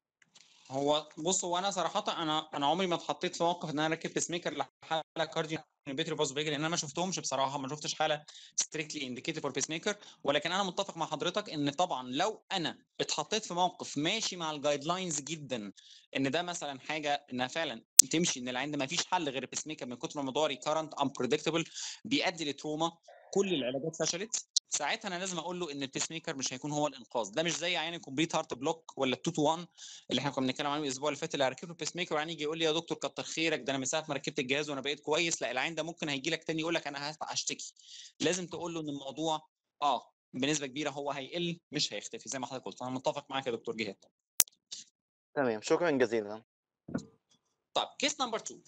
[SPEAKER 1] هو بص هو انا صراحه انا انا عمري ما اتحطيت في موقف ان انا اركب بيس ميكر لحاله كارديو انهبيتوري باز لان انا ما شفتهمش بصراحه ما شفتش حاله ستريكتلي انديكيتد فور بيس ميكر ولكن انا متفق مع حضرتك ان طبعا لو انا اتحطيت في موقف ماشي مع الجايد لاينز جدا ان ده مثلا حاجه انها فعلا تمشي ان العين ده ما فيش حل غير البيس ميكر من كتر ما الموضوع ريكارنت انبريدكتبل بيؤدي لتروما كل العلاجات فشلت ساعتها انا لازم اقول له ان البيس ميكر مش هيكون هو الانقاذ ده مش زي عيان الكومبليت هارت بلوك ولا التو تو 1 اللي احنا كنا بنتكلم عنه الاسبوع اللي فات اللي هركب له بيس ميكر وعيان يجي يقول لي يا دكتور كتر خيرك ده انا من ساعه ما ركبت الجهاز وانا بقيت كويس لا العين ده ممكن هيجي لك تاني يقول لك انا هشتكي لازم تقول له ان الموضوع اه بنسبه كبيره هو هيقل مش هيختفي زي ما حضرتك قلت انا متفق معاك يا دكتور جهاد
[SPEAKER 10] تمام شكرا جزيلا
[SPEAKER 1] طيب كيس نمبر 2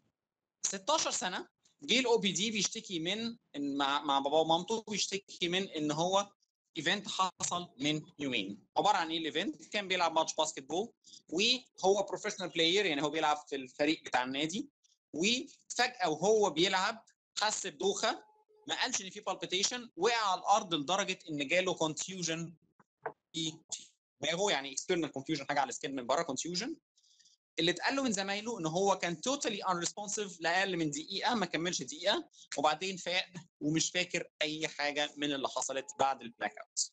[SPEAKER 1] 16 سنه جه الاو بي دي بيشتكي من إن مع مع باباه ومامته بيشتكي من ان هو ايفنت حصل من يومين عباره عن ايه الايفنت كان بيلعب ماتش باسكت بول وهو بروفيشنال بلاير يعني هو بيلعب في الفريق بتاع النادي وفجاه وهو بيلعب حس بدوخه ما قالش ان في بالبيتيشن وقع على الارض لدرجه ان جاله كونفيوجن في دماغه يعني اكسترنال كونفيوجن حاجه على السكين من بره كونفيوجن اللي اتقال له من زمايله ان هو كان توتالي unresponsive لاقل من دقيقه ما كملش دقيقه وبعدين فاق ومش فاكر اي حاجه من اللي حصلت بعد البلاك اوت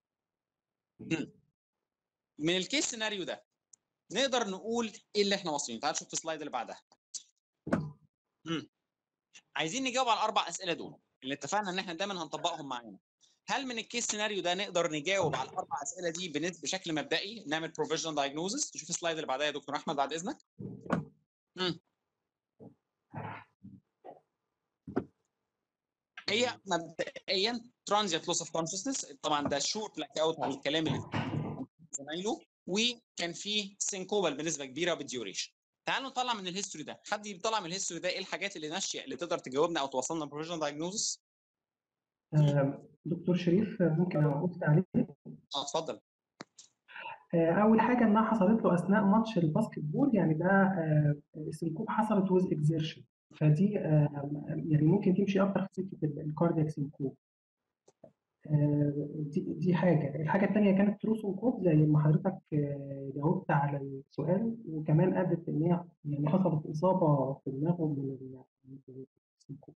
[SPEAKER 1] من الكيس سيناريو ده نقدر نقول ايه اللي احنا واصلين تعال نشوف السلايد اللي بعدها مم. عايزين نجاوب على الاربع اسئله دول اللي اتفقنا ان احنا دايما هنطبقهم معانا هل من الكيس سيناريو ده نقدر نجاوب على الاربع اسئله دي بنس- بشكل مبدئي نعمل بروفيجنال دايجنوزس نشوف السلايد اللي بعدها يا دكتور احمد بعد اذنك مم. هي مبدئيا ترانزيت لوس اوف كونشسنس طبعا ده شورت بلاك اوت على الكلام اللي زمايله وكان في سينكوبال بنسبه كبيره بالديوريشن تعالوا نطلع من الهيستوري ده حد يطلع من الهيستوري ده ايه الحاجات اللي ناشيه اللي تقدر تجاوبنا او توصلنا بروفيجنال دايجنوزس
[SPEAKER 7] آه، دكتور شريف آه، ممكن اقول عليه
[SPEAKER 1] اه اتفضل
[SPEAKER 7] آه، اول حاجه انها حصلت له اثناء ماتش الباسكت بول يعني ده آه، السنكوب حصلت ويز اكزيرشن فدي آه، يعني ممكن تمشي اكتر في سكه الكاردياك سنكوب آه، دي دي حاجه الحاجه الثانيه كانت ترو سنكوب زي ما حضرتك آه، جاوبت على السؤال وكمان ادت ان هي يعني حصلت اصابه في دماغه من ال- من السنكوب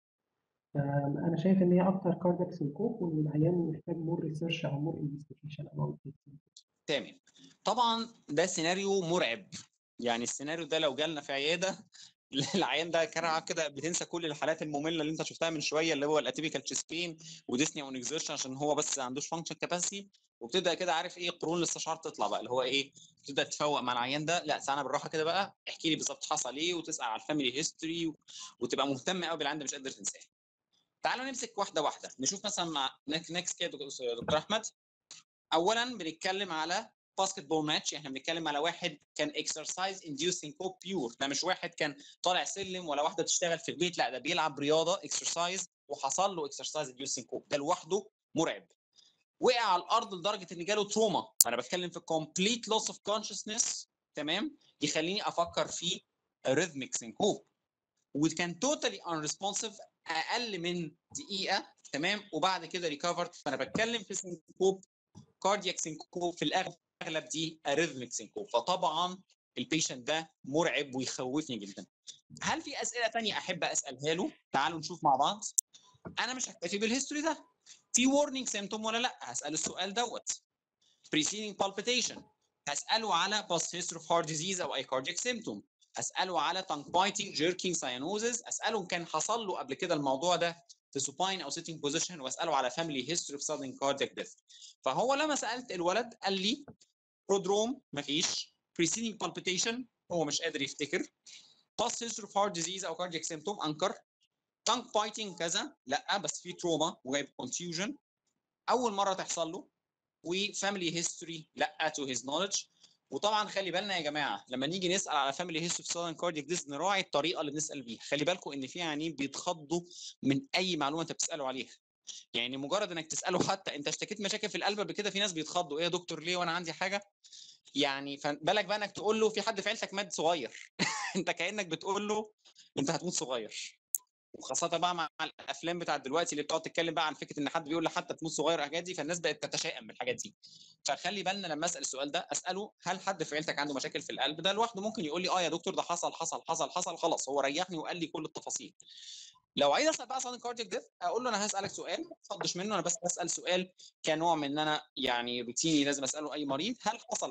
[SPEAKER 7] فانا شايف ان هي اكتر كاردياك سنكوب وان العيان محتاج مور ريسيرش او مور انفستيجيشن اباوت
[SPEAKER 1] تمام طبعا ده سيناريو مرعب يعني السيناريو ده لو جالنا في عياده العيان ده كان كده بتنسى كل الحالات الممله اللي انت شفتها من شويه اللي هو الاتيبيكال تشيست بين وديسنيا ونكزيرشن عشان هو بس ما عندوش فانكشن كاباسيتي وبتبدا كده عارف ايه قرون الاستشعار تطلع بقى اللي هو ايه تبدا تفوق مع العيان ده لا تعالى بالراحه كده بقى احكي لي بالظبط حصل ايه وتسال على الفاميلي هيستوري وتبقى مهتم قوي بالعيان ده مش قادر تنساه تعالوا نمسك واحده واحده نشوف مثلا مع نكست كده دكتور احمد اولا بنتكلم على باسكت بول ماتش احنا بنتكلم على واحد كان اكسرسايز انديوسينج كوب بيور ده مش واحد كان طالع سلم ولا واحده تشتغل في البيت لا ده بيلعب رياضه اكسرسايز وحصل له اكسرسايز انديوسينج كوب ده لوحده مرعب وقع على الارض لدرجه ان جاله تروما انا بتكلم في كومبليت لوس اوف كونشسنس تمام يخليني افكر في ريزميك سينكوب وكان توتالي unresponsive اقل من دقيقه تمام وبعد كده ريكفرد فانا بتكلم في سينكوب كاردياك سينكوب في الاغلب دي اريثميك سينكوب فطبعا البيشنت ده مرعب ويخوفني جدا هل في اسئله تانية احب اسالها له تعالوا نشوف مع بعض انا مش هكتفي بالهيستوري ده في warning symptom ولا لا هسال السؤال دوت preceding palpitation هساله على past history of heart disease او اي cardiac symptom اساله على tongue biting jerking cyanosis اساله ان كان حصل له قبل كده الموضوع ده في supine او sitting position واساله على family history of sudden cardiac death فهو لما سالت الولد قال لي برودروم مفيش preceding palpitation هو مش قادر يفتكر past history of heart disease او cardiac symptom انكر tongue biting كذا لا بس في تروما وجايب confusion اول مره تحصل له وفاميلي هيستوري لا تو هيز نولج وطبعا خلي بالنا يا جماعه لما نيجي نسال على فاميلي هيستوري في سودان كاردياك ديز نراعي الطريقه اللي بنسال بيها خلي بالكم ان في عيانين بيتخضوا من اي معلومه انت بتساله عليها يعني مجرد انك تساله حتى انت اشتكيت مشاكل في القلب قبل كده في ناس بيتخضوا ايه يا دكتور ليه وانا عندي حاجه يعني فبالك بقى انك تقول له في حد في عيلتك مات صغير انت كانك بتقول له انت هتموت صغير وخاصه بقى مع الافلام بتاعت دلوقتي اللي بتقعد تتكلم بقى عن فكره ان حد بيقول لحد تموت صغير الحاجات دي فالناس بقت تتشائم بالحاجات دي فخلي بالنا لما اسال السؤال ده اساله هل حد في عيلتك عنده مشاكل في القلب ده لوحده ممكن يقول لي اه يا دكتور ده حصل حصل حصل حصل خلاص هو ريحني وقال لي كل التفاصيل لو عايز اسال بقى عن كاردياك ديث اقول له انا هسالك سؤال ما تفضش منه انا بس بسال سؤال كنوع من ان انا يعني روتيني لازم اساله اي مريض هل حصل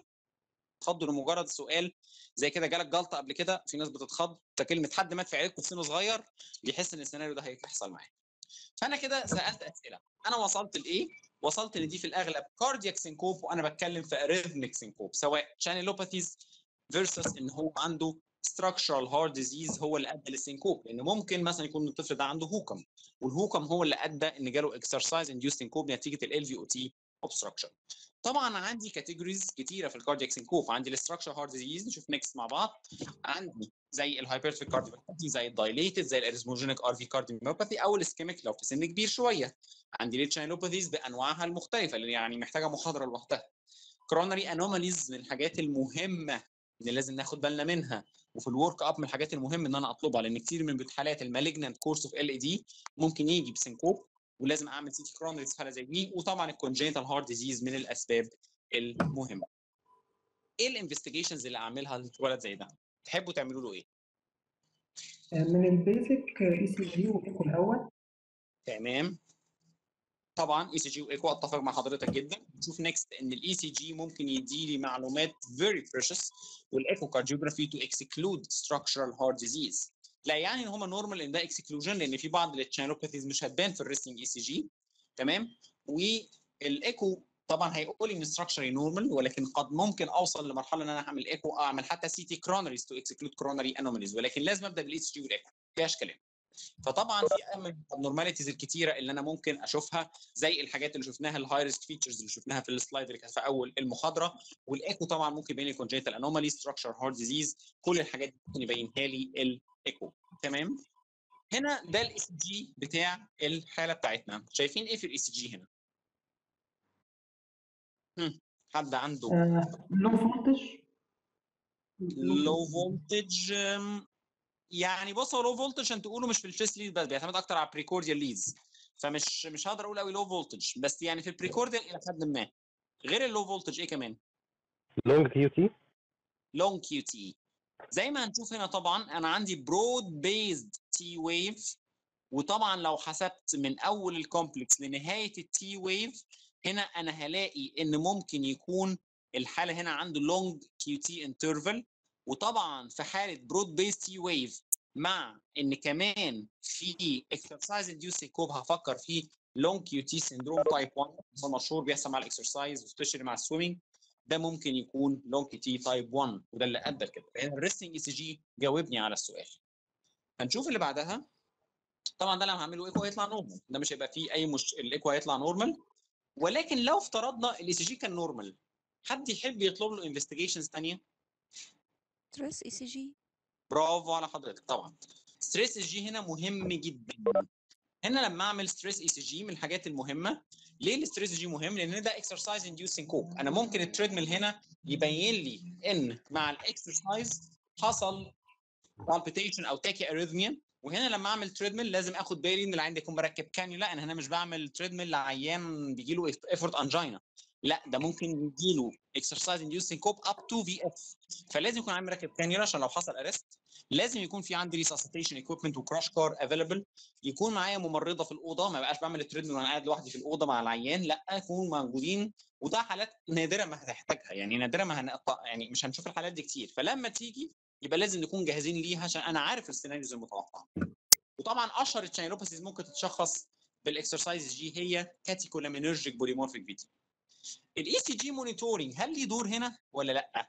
[SPEAKER 1] تخض لمجرد سؤال زي كده جالك جلطه قبل كده في ناس بتتخض كلمه حد مات في عيلتكم في سن صغير بيحس ان السيناريو ده هيحصل معاه فانا كده سالت اسئله انا وصلت لايه وصلت ان دي في الاغلب كاردياك سينكوب وانا بتكلم في اريثميك سينكوب سواء شانيلوباثيز فيرسس ان هو عنده structural heart disease هو اللي ادى للسينكوب لان ممكن مثلا يكون الطفل ده عنده هوكم والهوكم هو اللي ادى ان جاله exercise induced syncope نتيجه ال في او تي اوبستراكشن طبعا عندي كاتيجوريز كتيره في الكاردياك سينكوف عندي الاستراكشر هارت ديزيز نشوف نيكست مع بعض عندي زي الهايبرتروفيك كارديوميوباثي زي الدايليتد زي الاريزموجينيك ار في كارديوميوباثي او الاسكيميك لو في سن كبير شويه عندي ليتشاينوباثيز بانواعها المختلفه اللي يعني محتاجه محاضره لوحدها كرونري انوماليز من الحاجات المهمه اللي لازم ناخد بالنا منها وفي الورك اب من الحاجات المهمه ان انا اطلبها لان كتير من حالات المالجنانت كورس اوف ال اي دي ممكن يجي بسنكوب ولازم اعمل سي تي كرونري في حاله زي دي وطبعا الكونجنتال هارت ديزيز من الاسباب المهمه. ايه الانفستيجيشنز اللي اعملها لولد زي ده؟ تحبوا تعملوا له ايه؟
[SPEAKER 7] من البيزك اي سي جي وايكو الاول
[SPEAKER 1] تمام طبعا اي سي جي وايكو اتفق مع حضرتك جدا نشوف نيكست ان الاي سي جي ممكن يدي لي معلومات very precious والايكو كارديوجرافي تو اكسكلود structural heart disease لا يعني ان هم نورمال ان ده اكسكلوجن لان في بعض التشانوباثيز مش هتبان في الريستنج اي سي جي تمام والايكو طبعا هيقول لي ان ستراكشري نورمال ولكن قد ممكن اوصل لمرحله ان انا اعمل ايكو اعمل حتى سي تي كرونريز تو اكسكلود كرونري انوماليز ولكن لازم ابدا بالاي سي جي والايكو فيهاش كلام فطبعا في من الابنورماليتيز الكتيره اللي انا ممكن اشوفها زي الحاجات اللي شفناها الهاي ريسك فيتشرز اللي شفناها في السلايد اللي كانت في اول المحاضره والايكو طبعا ممكن يبين لي كونجنتال انومالي ستراكشر هارت ديزيز كل الحاجات دي ممكن يبينها لي الايكو تمام هنا ده الاي سي جي بتاع الحاله بتاعتنا شايفين ايه في الاي سي جي هنا هم، حد عنده
[SPEAKER 7] لو فولتج
[SPEAKER 1] لو فولتج يعني بص هو لو فولتج عشان تقوله مش في الشيست ليد بس بيعتمد اكتر على البريكورديال ليدز فمش مش هقدر اقول قوي لو فولتج بس يعني في البريكورديال الى حد ما غير اللو فولتج ايه كمان
[SPEAKER 11] لونج كيو تي
[SPEAKER 1] لونج كيو تي زي ما هنشوف هنا طبعا انا عندي برود بيزد تي ويف وطبعا لو حسبت من اول الكومبلكس لنهايه التي ويف هنا انا هلاقي ان ممكن يكون الحاله هنا عنده لونج كيو تي انترفال وطبعا في حاله برود بيز تي ويف مع ان كمان في اكسرسايز انديوس سيكوب هفكر في لونج كيو تي سيندروم تايب 1 ده مشهور بيحصل مع الاكسرسايز وسبيشالي مع السويمنج ده ممكن يكون لونج كيو تي تايب 1 وده اللي ادى لكده لان الريستنج اي سي جي جاوبني على السؤال هنشوف اللي بعدها طبعا ده لما هعمله ايكو هيطلع نورمال ده مش هيبقى فيه اي مش الايكو هيطلع نورمال ولكن لو افترضنا الاي سي جي كان نورمال حد يحب يطلب له انفستيجيشنز ثانيه
[SPEAKER 2] ترس اي سي جي
[SPEAKER 1] برافو على حضرتك طبعا ستريس اي جي هنا مهم جدا هنا لما اعمل ستريس اي سي جي من الحاجات المهمه ليه الستريس اي جي مهم لان ده اكسرسايز انديوسنج كوب انا ممكن التريدميل هنا يبين لي ان مع الاكسرسايز حصل palpitation او تاكي اريثميا وهنا لما اعمل تريدميل لازم اخد بالي ان العين يكون مركب كانيولا انا هنا مش بعمل تريدميل لعيان بيجي له ايفورت انجينا لا ده ممكن يجي له اكسرسايز انديوسنج كوب اب تو في اف فلازم يكون عندي مركب كانيولا عشان لو حصل ارست لازم يكون في عندي ريساسيتيشن ايكويبمنت وكراش كار افيلبل يكون معايا ممرضه في الاوضه ما بقاش بعمل التريدميل وانا قاعد لوحدي في الاوضه مع العيان لا يكونوا موجودين وده حالات نادره ما هتحتاجها يعني نادره ما هنقطع يعني مش هنشوف الحالات دي كتير فلما تيجي يبقى لازم نكون جاهزين ليها عشان انا عارف السيناريوز المتوقعه وطبعا اشهر التشاينوباثيز ممكن تتشخص بالاكسرسايز جي هي كاتيكولامينرجيك بوليمورفيك فيتي الاي سي جي مونيتورنج هل ليه دور هنا ولا لا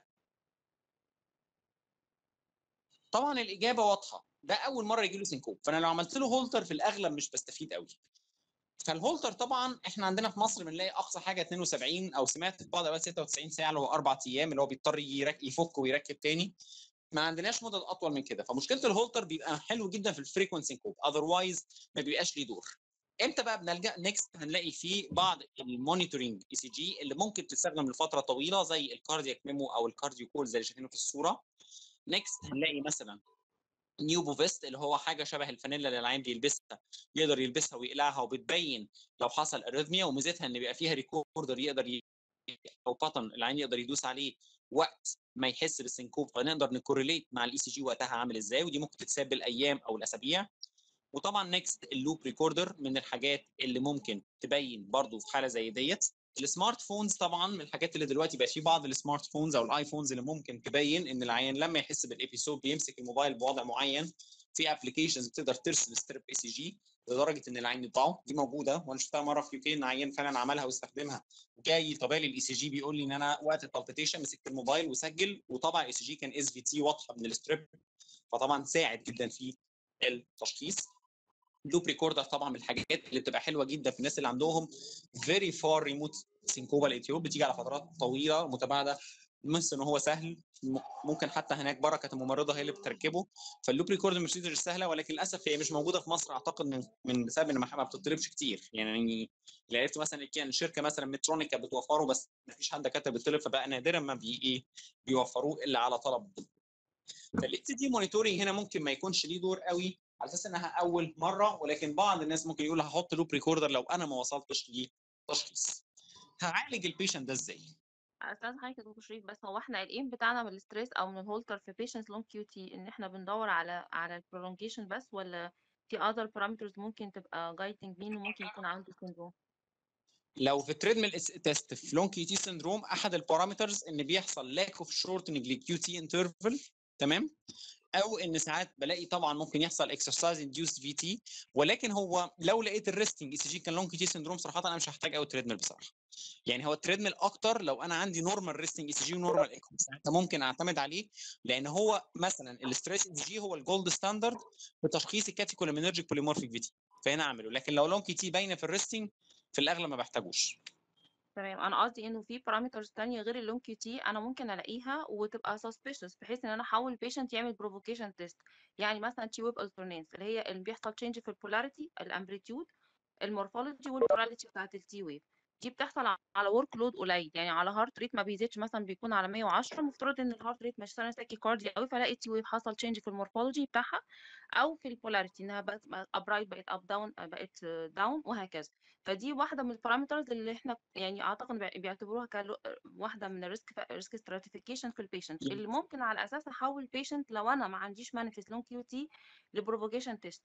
[SPEAKER 1] طبعا الاجابه واضحه ده اول مره يجي له سينكوب فانا لو عملت له هولتر في الاغلب مش بستفيد قوي فالهولتر طبعا احنا عندنا في مصر بنلاقي اقصى حاجه 72 او سمعت في بعض الاوقات 96 ساعه اللي هو اربع ايام اللي هو بيضطر يرك يفك ويركب تاني ما عندناش مدد اطول من كده فمشكله الهولتر بيبقى حلو جدا في الفريكونسي كوب اذروايز ما بيبقاش ليه دور امتى بقى بنلجا نيكست هنلاقي فيه بعض المونيتورنج اي سي جي اللي ممكن تستخدم لفتره طويله زي الكاردياك ميمو او الكارديو كول زي اللي شايفينه في الصوره نيكست هنلاقي مثلا نيوبو فيست اللي هو حاجه شبه الفانيلا اللي العين بيلبسها يقدر يلبسها ويقلعها وبتبين لو حصل اريثميا وميزتها ان بيبقى فيها ريكوردر يقدر ي... او باتن العين يقدر يدوس عليه وقت ما يحس بالسنكوب فنقدر نكوريليت مع الاي سي جي وقتها عامل ازاي ودي ممكن تتساب بالايام او الاسابيع وطبعا نيكست اللوب ريكوردر من الحاجات اللي ممكن تبين برضو في حاله زي ديت السمارت فونز طبعا من الحاجات اللي دلوقتي بقى في بعض السمارت فونز او الايفونز اللي ممكن تبين ان العيان لما يحس بالابيسود بيمسك الموبايل بوضع معين في ابلكيشنز بتقدر ترسل ستريب اي سي جي لدرجه ان العين يطبعه دي موجوده وانا شفتها مره في يوكي ان عيان فعلا عملها واستخدمها وجاي طبالي الاي سي جي بيقول لي ان انا وقت البالبيتيشن مسكت الموبايل وسجل وطبع الاي سي جي كان اس في تي واضحه من الستريب فطبعا ساعد جدا في التشخيص لوب ريكوردر طبعا من الحاجات اللي بتبقى حلوه جدا في الناس اللي عندهم فيري فار ريموت سينكوبال اتيول بتيجي على فترات طويله متباعده مثل ان هو سهل م- ممكن حتى هناك بركه الممرضه هي اللي بتركبه فاللوب ريكورد بروسيجر سهله ولكن للاسف هي مش موجوده في مصر اعتقد من من بسبب ان ما ما بتطلبش كتير يعني اللي عرفت مثلا إن كان شركه مثلا مترونيكا بتوفره بس ما فيش حد كتب بيطلب فبقى نادرا ما بي ايه بيوفروه الا على طلب فالاكس دي مونيتورنج هنا ممكن ما يكونش ليه دور قوي على اساس انها اول مره ولكن بعض الناس ممكن يقول هحط لوب ريكوردر لو انا ما وصلتش لتشخيص هعالج البيشنت ده ازاي؟
[SPEAKER 9] استاذ حضرتك يا دكتور شريف بس هو احنا الايم بتاعنا من الستريس او من الهولتر في patients long QT ان احنا بندور على على البرولونجيشن بس ولا في other parameters ممكن تبقى guiding مين وممكن يكون عنده syndrome
[SPEAKER 1] لو في تريدميل تيست في لون كيو تي سندروم احد البارامترز ان بيحصل لاك اوف شورتنج للكيو تي انترفال تمام او ان ساعات بلاقي طبعا ممكن يحصل اكسرسايز انديوست في تي ولكن هو لو لقيت الريستنج اي سي جي كان لون كيو تي سندروم صراحه انا مش هحتاج قوي تريدميل بصراحه يعني هو التريدميل اكتر لو انا عندي نورمال ريستنج اي سي جي ونورمال ايكو ساعتها ممكن اعتمد عليه لان هو مثلا الاستريس اي سي جي هو الجولد ستاندرد في تشخيص الكاتيكوليمينرجيك بوليمورفيك في تي فهنا اعمله لكن لو لون كيو تي باينه في الريستنج في الاغلب ما بحتاجوش
[SPEAKER 9] تمام انا قصدي انه في parameters تانية غير اللون كيو تي انا ممكن الاقيها وتبقى suspicious بحيث ان انا احول البيشنت يعمل provocation test يعني مثلا تي ويب alternance اللي هي اللي بيحصل change في البولاريتي الامبليتيود المورفولوجي والبولاريتي بتاعت التي ويف دي بتحصل ع- على ورك لود قليل يعني على هارت ريت ما بيزيدش مثلا بيكون على 110 المفترض ان الهارت ريت مش سنه تاكي كارديا قوي فلاقي التي ويف حصل تشينج في المورفولوجي بتاعها او في البولاريتي انها بقت اب رايت بقت اب داون بقت داون وهكذا فدي واحده من البارامترز اللي احنا يعني اعتقد بي- بيعتبروها كواحده من الريسك ريسك ستراتيفيكيشن في البيشنت اللي ممكن على اساسها احول البيشنت لو انا ما عنديش مانيفست لون كيو تي لبروفوكيشن تيست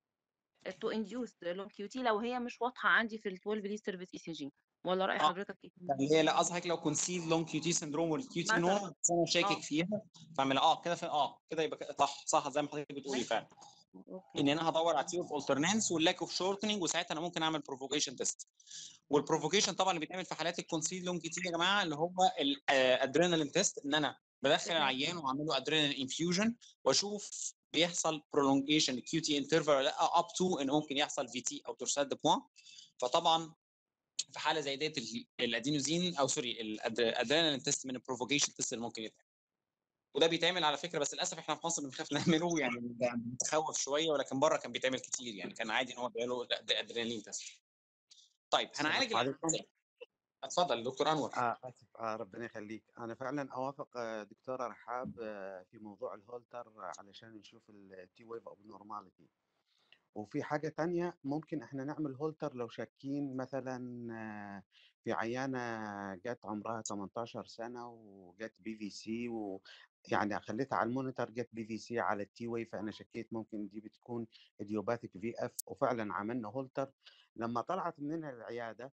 [SPEAKER 9] تو انديوس لون كيو تي لو هي مش واضحه عندي في ال 12 لي سيرفيس اي سي جي ولا راي
[SPEAKER 1] اه
[SPEAKER 9] حضرتك ايه
[SPEAKER 1] اللي هي لا قصدك لو كونسيد لونج كيو تي سندروم والكيو تي
[SPEAKER 9] مثلا
[SPEAKER 1] نورمال بس انا شاكك
[SPEAKER 9] اه
[SPEAKER 1] فيها فاعمل اه كده في اه كده يبقى كده صح صح زي ما حضرتك بتقولي فعلا
[SPEAKER 9] اوكي
[SPEAKER 1] ان انا هدور على تيور اوف الترنانس واللاك اوف شورتنج وساعتها انا ممكن اعمل بروفوكيشن تيست والبروفوكيشن طبعا اللي بيتعمل في حالات الكونسيد لونج كي تي يا جماعه اللي هو الادرينالين تيست ان انا بدخل
[SPEAKER 9] تمام
[SPEAKER 1] العيان واعمل له ادرينالين انفيوجن واشوف بيحصل برولونجيشن كيو تي انترفال ولا لا اب تو ان ممكن يحصل في تي او تورسات دو بوان فطبعا في حاله زي ديت ال- الادينوزين او سوري الادرينالين تيست من البروفوكيشن تيست اللي ممكن يتعمل وده بيتعمل على فكره بس للاسف احنا في مصر بنخاف نعمله يعني بنتخوف شويه ولكن بره كان بيتعمل كتير يعني كان عادي ان هو بيعملوا ادرينالين تيست طيب
[SPEAKER 4] السلام
[SPEAKER 1] هنعالج العيان
[SPEAKER 4] عليكم
[SPEAKER 1] ازاي؟ اتفضل دكتور انور
[SPEAKER 4] آه آسف آه ربنا يخليك أنا فعلا أوافق آه، دكتورة رحاب آه، في موضوع الهولتر آه، علشان نشوف التي ويف أو النورماليتي وفي حاجة تانية ممكن احنا نعمل هولتر لو شاكين مثلا آه، في عيانة جت عمرها 18 سنة وجت بي في سي ويعني خليتها على المونيتور جت بي في سي على التي واي فأنا شكيت ممكن دي بتكون إديوباثيك في اف وفعلا عملنا هولتر لما طلعت من العيادة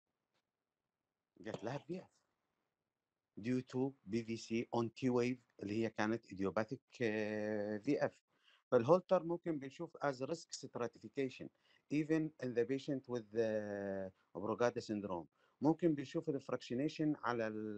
[SPEAKER 4] جت لها في اف due to BVC on T wave اللي هي كانت idiopathic آه، VF فالهولتر ممكن بنشوف as risk stratification even in the patient with the Brugada syndrome ممكن بنشوف الفراكشنيشن على ال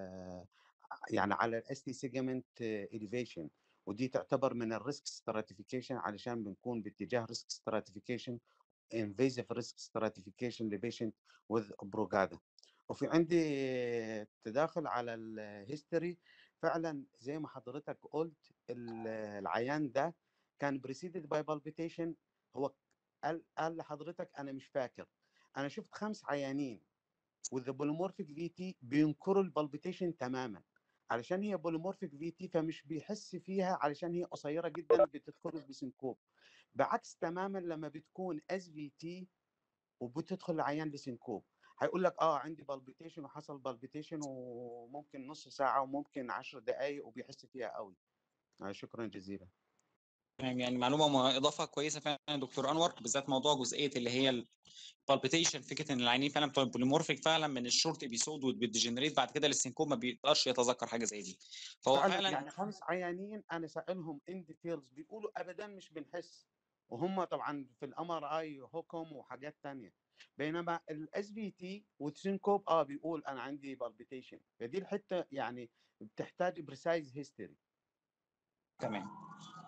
[SPEAKER 4] يعني على الاس تي سيجمنت elevation ودي تعتبر من الريسك stratification علشان بنكون باتجاه risk stratification invasive risk stratification لبيشنت with Brugada وفي عندي تداخل على الهيستوري فعلا زي ما حضرتك قلت ال- العيان ده كان بريسيدد باي بالبيتيشن هو قال قال لحضرتك انا مش فاكر انا شفت خمس عيانين with the polymorphic VT بينكروا البالبيتيشن تماما علشان هي بوليمورفيك في تي فمش بيحس فيها علشان هي قصيره جدا بتدخل بسنكوب بعكس تماما لما بتكون اس في تي وبتدخل العيان بسنكوب هيقول لك اه عندي بالبيتيشن وحصل بالبيتيشن وممكن نص ساعه وممكن 10 دقائق وبيحس فيها قوي آه شكرا جزيلا
[SPEAKER 1] تمام، يعني معلومه م- اضافه كويسه فعلا يا دكتور انور بالذات موضوع جزئيه اللي هي البالبيتيشن فكره ان العينين فعلا بتوع البوليمورفيك فعلا من الشورت ابيسود وبتديجنريت بعد كده للسينكوب ما بيقدرش يتذكر حاجه زي دي فهو
[SPEAKER 4] فعلا
[SPEAKER 1] فعلا
[SPEAKER 4] يعني خمس عيانين انا سائلهم ان ديتيلز بيقولوا ابدا مش بنحس وهم طبعا في الام ار اي هوكم وحاجات تانية بينما الاس بي تي والسينكوب اه بيقول انا عندي بالبيتيشن فدي الحته يعني بتحتاج بريسايز هيستوري
[SPEAKER 1] تمام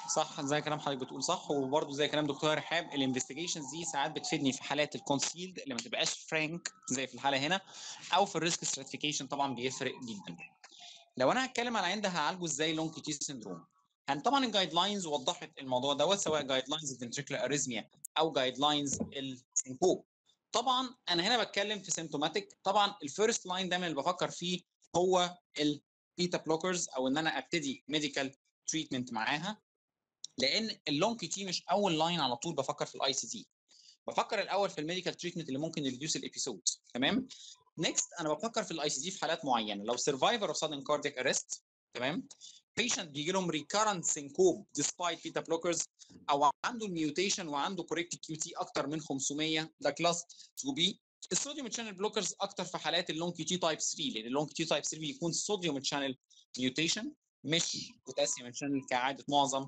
[SPEAKER 1] صح زي كلام حضرتك بتقول صح وبرضه زي كلام دكتور رحاب الانفستيجيشنز دي ساعات بتفيدني في حالات الكونسيلد اللي ما تبقاش فرانك زي في الحاله هنا او في الريسك ستراتيفيكيشن طبعا بيفرق جدا لو انا هتكلم على عين ده هعالجه ازاي لونج كي تي سيندروم هن طبعا الجايد لاينز وضحت الموضوع دوت سواء جايد لاينز الفنتريكولار اريزميا او جايد لاينز السينكوب طبعا انا هنا بتكلم في سيمتوماتيك طبعا الفيرست لاين دايما اللي بفكر فيه هو البيتا بلوكرز او ان انا ابتدي ميديكال تريتمنت معاها لان اللونج كي تي مش اول لاين على طول بفكر في الاي سي تي بفكر الاول في الميديكال تريتمنت اللي ممكن يريديوس الابيسود تمام نيكست انا بفكر في الاي سي تي في حالات معينه لو سرفايفر اوف sudden cardiac arrest تمام patient بيجي لهم recurrent syncope despite beta blockers او عنده الميوتيشن وعنده correct كيو تي اكتر من 500 ده كلاس 2 بي الصوديوم تشانل بلوكرز اكتر في حالات اللونج كيو تي تايب 3 لان اللونج كيو تي تايب 3 بيكون صوديوم تشانل ميوتيشن مش بوتاسيوم تشانل كعاده معظم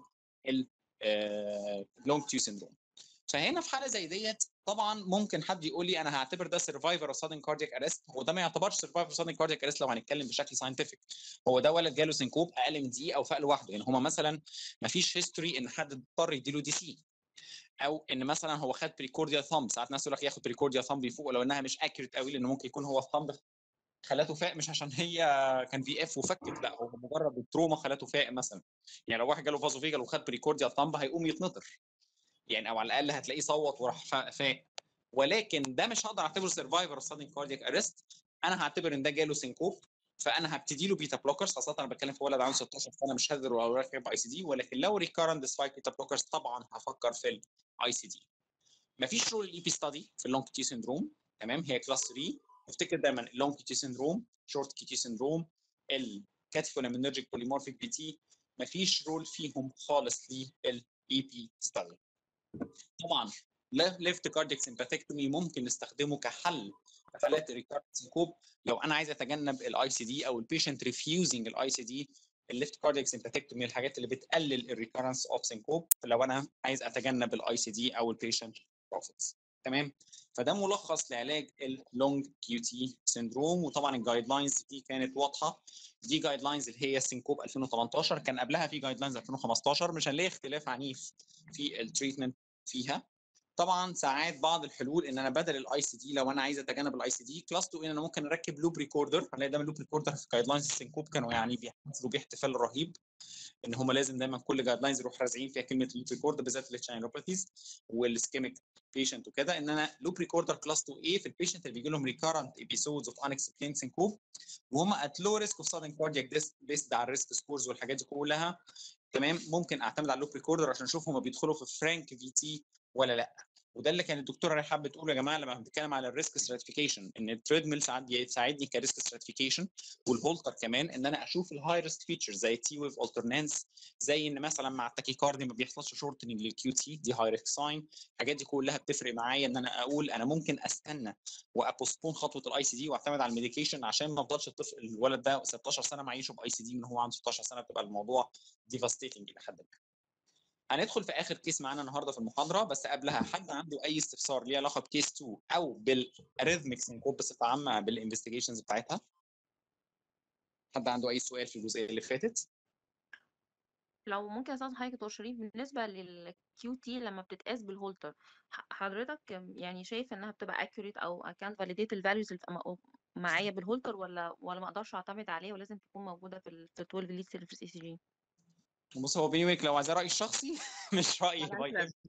[SPEAKER 1] اللونج كيو سيندروم فهنا في حاله زي ديت طبعا ممكن حد يقول لي انا هعتبر ده سرفايفر اوف sudden cardiac arrest هو ده ما يعتبرش سرفايفر اوف sudden cardiac arrest لو هنتكلم بشكل ساينتفك هو ده ولد جاله سنكوب اقل من دقيقه او فاق لوحده يعني هما مثلا ما فيش هيستوري ان حد اضطر يديله دي سي او ان مثلا هو خد بريكورديا ثامب ساعات ناس يقول لك ياخد بريكورديا ثامب يفوق لو انها مش اكيوريت قوي لان ممكن يكون هو الثامب خلاته فاق مش عشان هي كان في اف وفكت لا هو مجرد التروما خلاته فاق مثلا يعني لو واحد جاله فازو فيجل وخد بريكورديا ثامب هيقوم يتنطر يعني او على الاقل هتلاقيه صوت وراح فاق فاق ولكن ده مش هقدر اعتبره سرفايفر اوف sudden cardiac arrest انا هعتبر ان ده جاله سينكوب فانا هبتدي له بيتا بلوكرز خاصه انا بتكلم في ولد عنده 16 سنه مش هقدر ولا راكب اي سي دي ولكن لو ريكارنت ديسبايت بيتا بلوكرز طبعا هفكر في الاي سي دي مفيش رول الاي بي ستادي في اللونج تي سيندروم تمام هي كلاس 3 افتكر دايما اللونج تي سيندروم شورت كي تي سيندروم الكاتيكولامينرجيك بوليمورفيك بي تي مفيش رول فيهم خالص للاي بي ستادي طبعا ليفت كاردياك سمباثيكتومي ممكن نستخدمه كحل في حالات الريكارد سينكوب لو انا عايز اتجنب الاي سي دي او البيشنت ريفيوزنج الاي سي دي الليفت كاردياك سمباثيكتومي الحاجات اللي بتقلل الريكارنس اوف سينكوب لو انا عايز اتجنب الاي سي دي او البيشنت بروفيتس تمام فده ملخص لعلاج اللونج كيو تي سيندروم وطبعا الجايد لاينز دي كانت واضحه دي جايد لاينز اللي هي سينكوب 2018 كان قبلها في جايد لاينز 2015 مش هنلاقي اختلاف عنيف في التريتمنت فيها طبعا ساعات بعض الحلول ان انا بدل الاي سي دي لو انا عايز اتجنب الاي سي دي كلاس 2 ان انا ممكن اركب لوب ريكوردر هنلاقي دايما لوب ريكوردر في جايد لاينز السنكوب كانوا يعني بيحتفلوا باحتفال رهيب ان هم لازم دايما كل جايد لاينز يروح رازعين فيها كلمه لوب ريكوردر بالذات للتشاينوباثيز والسكيميك بيشنت وكده ان انا لوب ريكوردر كلاس 2 اي في البيشنت اللي بيجي لهم ريكارنت ابيسودز اوف انكسبلين سنكوب وهم ات لو ريسك اوف سادن كاردياك ديس بيسد على الريسك سكورز والحاجات دي كلها تمام ممكن اعتمد على اللوب ريكوردر عشان اشوف هم بيدخلوا في فرانك في تي ولا لا وده اللي كان الدكتوره رحاب بتقول يا جماعه لما بنتكلم على الريسك ستراتيفيكيشن ان التريدميل ساعات بيساعدني كريسك ستراتيفيكيشن والهولتر كمان ان انا اشوف الهاي ريسك فيتشرز زي التي ويف الترنانس زي ان مثلا مع التاكيكاردي ما بيحصلش شورتنج للكيو تي دي هاي ريسك ساين الحاجات دي كلها بتفرق معايا ان انا اقول انا ممكن استنى وابوستبون خطوه الاي سي دي واعتمد على الميديكيشن عشان ما افضلش الطفل الولد ده 16 سنه معيشه باي سي دي من هو عنده 16 سنه بتبقى الموضوع ديفاستيتنج الى حد ما هندخل في اخر كيس معانا النهارده في المحاضره بس قبلها حد عنده اي استفسار ليه علاقه بكيس 2 او بالاريثميك سينكوب بصفه عامه بالانفستيجيشنز بتاعتها حد عنده اي سؤال في الجزئيه اللي فاتت
[SPEAKER 9] لو ممكن استاذ حضرتك دكتور شريف بالنسبه للكيو تي لما بتتقاس بالهولتر ح- حضرتك يعني شايف انها بتبقى accurate او كان validate الفاليوز اللي بتبقى م- معايا بالهولتر ولا ولا ما اقدرش اعتمد عليه ولازم تكون موجوده في ال في 12 ليد سيرفيس اي سي جي
[SPEAKER 1] بص هو بيني وبينك لو عايز رايي الشخصي مش رايي
[SPEAKER 9] ملهاش
[SPEAKER 1] باي
[SPEAKER 9] لازمه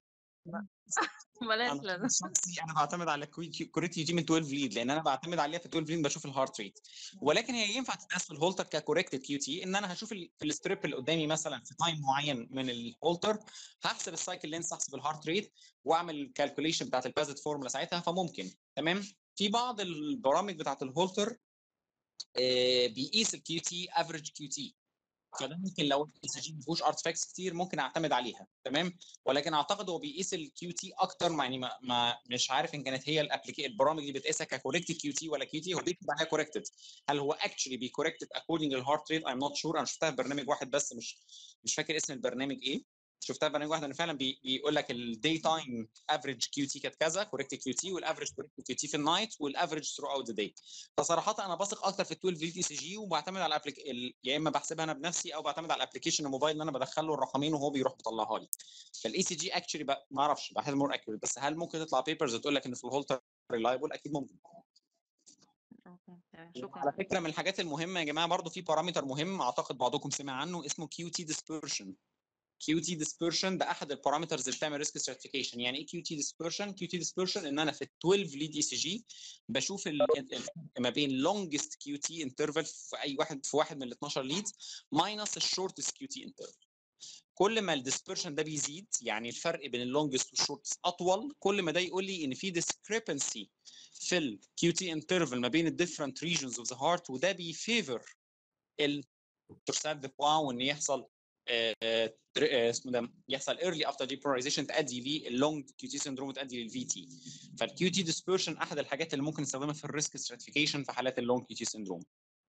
[SPEAKER 9] ملهاش
[SPEAKER 1] انا
[SPEAKER 9] لازمه
[SPEAKER 1] شخصي انا بعتمد على كوريت يو جي من 12 ليد لان انا بعتمد عليها في 12 ليد بشوف الهارت ريت ولكن هي ينفع تتقاس في الهولتر ككوريكتد كيو تي ان انا هشوف ال- في الستريب اللي قدامي مثلا في تايم معين من الهولتر هحسب السايكل لينس هحسب الهارت ريت واعمل الكالكوليشن بتاعت البازت فورمولا ساعتها فممكن تمام في بعض البرامج بتاعت الهولتر آه، بيقيس الكيو تي افريج كيو تي فده ممكن لو الاي سي جي ما فيهوش ارتفاكتس كتير ممكن اعتمد عليها تمام ولكن اعتقد هو بيقيس الكيو تي اكتر ما يعني ما, ما مش عارف ان كانت هي الابليكي البرامج دي بتقيسها ككوريكتد كيو تي ولا كيو تي هو بيكتب عليها كوريكتد هل هو اكشلي بي كوريكتد اكوردنج للهارت ريت ايم نوت شور انا شفتها في برنامج واحد بس مش مش فاكر اسم البرنامج ايه شفتها في برنامج واحد انه فعلا بي- بيقول لك الداي تايم افريج كيو تي كانت كذا كوريكت كيو تي والافريج كوريكت كيو تي في النايت والافريج ثرو اوت ذا داي فصراحه انا بثق اكتر في ال 12 في سي جي وبعتمد على الأبليك... ال... يا اما بحسبها انا بنفسي او بعتمد على الابلكيشن الموبايل اللي انا بدخل له الرقمين وهو بيروح مطلعها لي فالاي سي جي اكشلي ما اعرفش بحس مور اكيوريت بس هل ممكن تطلع بيبرز تقول لك ان في الهولتر ريلايبل اكيد ممكن
[SPEAKER 9] اوكي تمام شكرا
[SPEAKER 1] على فكره من الحاجات المهمه يا جماعه برضو في بارامتر مهم اعتقد بعضكم سمع عنه اسمه كيو تي ديسبرشن كيو تي ديسبرشن ده احد البارامترز اللي بتعمل ريسك ستراتيفيكيشن يعني ايه كيو تي ديسبرشن كيو تي ديسبرشن ان انا في ال 12 ليد اي سي جي بشوف ال- ال- ما بين لونجست كيو تي انترفال في اي واحد في واحد من ال 12 ليد ماينس الشورتست كيو تي انترفال كل ما الديسبرشن ده بيزيد يعني الفرق بين اللونجست والشورتست اطول كل ما ده يقول لي ان في ديسكريبنسي في الكيو تي انترفال ما بين الديفرنت ريجنز اوف ذا هارت وده بيفيفر الترسال دي بوا وان يحصل آه، آه، آه، اسمه ده يحصل ايرلي افتر ديبولايزيشن تؤدي للونج كيو تي سندروم وتؤدي للفي تي فالكيو تي ديسبرشن احد الحاجات اللي ممكن نستخدمها في الريسك ستراتيفيكيشن في حالات اللونج كيو تي سندروم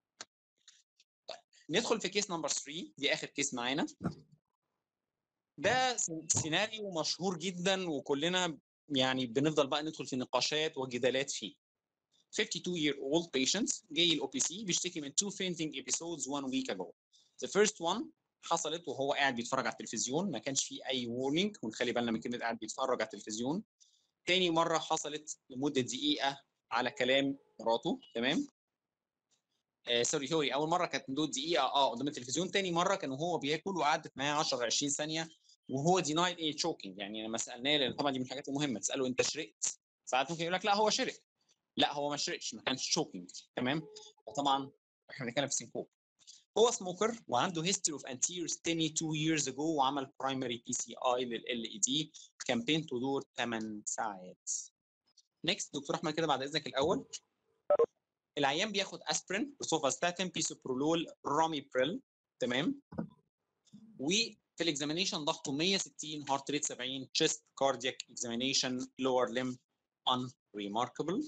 [SPEAKER 1] ندخل في كيس نمبر 3 دي اخر كيس معانا ده س- سيناريو مشهور جدا وكلنا يعني بنفضل بقى ندخل في نقاشات وجدالات فيه 52 year old patient جاي الاو بي سي بيشتكي من two fainting episodes one week ago. The first one حصلت وهو قاعد بيتفرج على التلفزيون ما كانش فيه اي warning ونخلي بالنا من كلمه قاعد بيتفرج على التلفزيون. تاني مره حصلت لمده دقيقه على كلام مراته تمام؟ آه سوري سوري اول مره كانت مدود دقيقه اه قدام التلفزيون تاني مره كان وهو بياكل وقعدت معاه 10 20 ثانيه وهو denied any choking يعني لما سالناه لان طبعا دي من الحاجات المهمه تساله انت شرقت ساعات ممكن يقول لك لا هو شرق لا هو ما شرقش ما كانش شوكينج تمام طبعا احنا بنتكلم في سينكوب هو سموكر وعنده هيستوري اوف anterior STEMI 2 years ago وعمل برايمري بي سي اي لل اي دي كامبين تدور 8 ساعات نيكست دكتور احمد كده بعد اذنك الاول العيان بياخد اسبرين روسوفاستاتين بيسوبرولول راميبريل تمام وفي الاكزامينيشن ضغطه 160 هارت ريت 70 تشيست كاردياك اكزامينيشن لور ليم unremarkable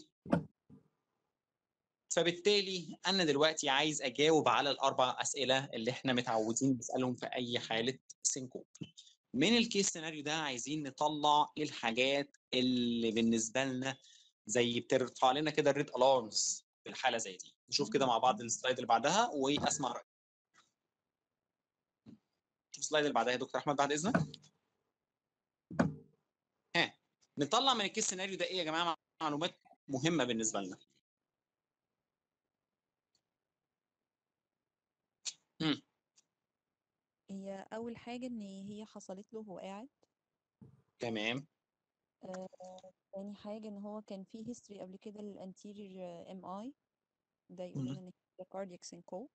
[SPEAKER 1] فبالتالي انا دلوقتي عايز اجاوب على الاربع اسئله اللي احنا متعودين نسالهم في اي حاله سينكوب من الكيس سيناريو ده عايزين نطلع ايه الحاجات اللي بالنسبه لنا زي بترفع لنا كده الريد الارمز في الحاله زي دي نشوف كده مع بعض السلايد اللي بعدها واسمع رايك شوف السلايد اللي بعدها يا دكتور احمد بعد اذنك ها نطلع من الكيس سيناريو ده ايه يا جماعه معلومات مهمه بالنسبه لنا مم.
[SPEAKER 2] هي أول حاجة إن هي حصلت له وهو قاعد
[SPEAKER 1] تمام
[SPEAKER 2] آه، تاني حاجة إن هو كان فيه history قبل كده للانتيريور ام اي ده يقول
[SPEAKER 1] مم.
[SPEAKER 2] لنا إن هي cardiac syncope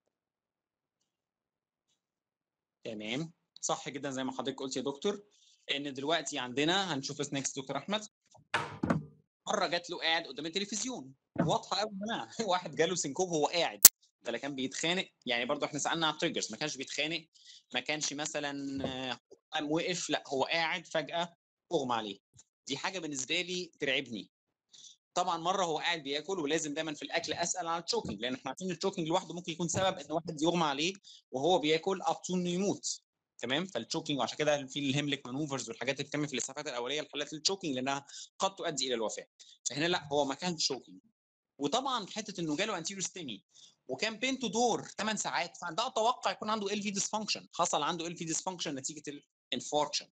[SPEAKER 1] تمام صح جدا زي ما حضرتك قلت يا دكتور ان دلوقتي عندنا هنشوف نيكست دكتور احمد مره جات له قاعد قدام التلفزيون واضحه قوي يا جماعه واحد جاله سينكوب وهو قاعد ده لا كان بيتخانق يعني برضو احنا سالنا على التريجرز ما كانش بيتخانق ما كانش مثلا آه، قام وقف لا هو قاعد فجاه اغمى عليه دي حاجه بالنسبه لي ترعبني طبعا مره هو قاعد بياكل ولازم دايما في الاكل اسال عن التشوكينج لان احنا عارفين التشوكينج لوحده ممكن يكون سبب ان واحد يغمى عليه وهو بياكل اب تو انه يموت تمام فالتشوكينج وعشان كده في الهيمليك مانوفرز والحاجات اللي بتتم في الاسعافات الاوليه لحالات التشوكينج لانها قد تؤدي الى الوفاه فهنا لا هو ما كانش شوكينج وطبعا حته انه جاله انتيريور ستيمي وكان بينته دور 8 ساعات فده اتوقع يكون عنده ال في ديسفانكشن حصل عنده ال في ديسفانكشن نتيجه الانفاركشن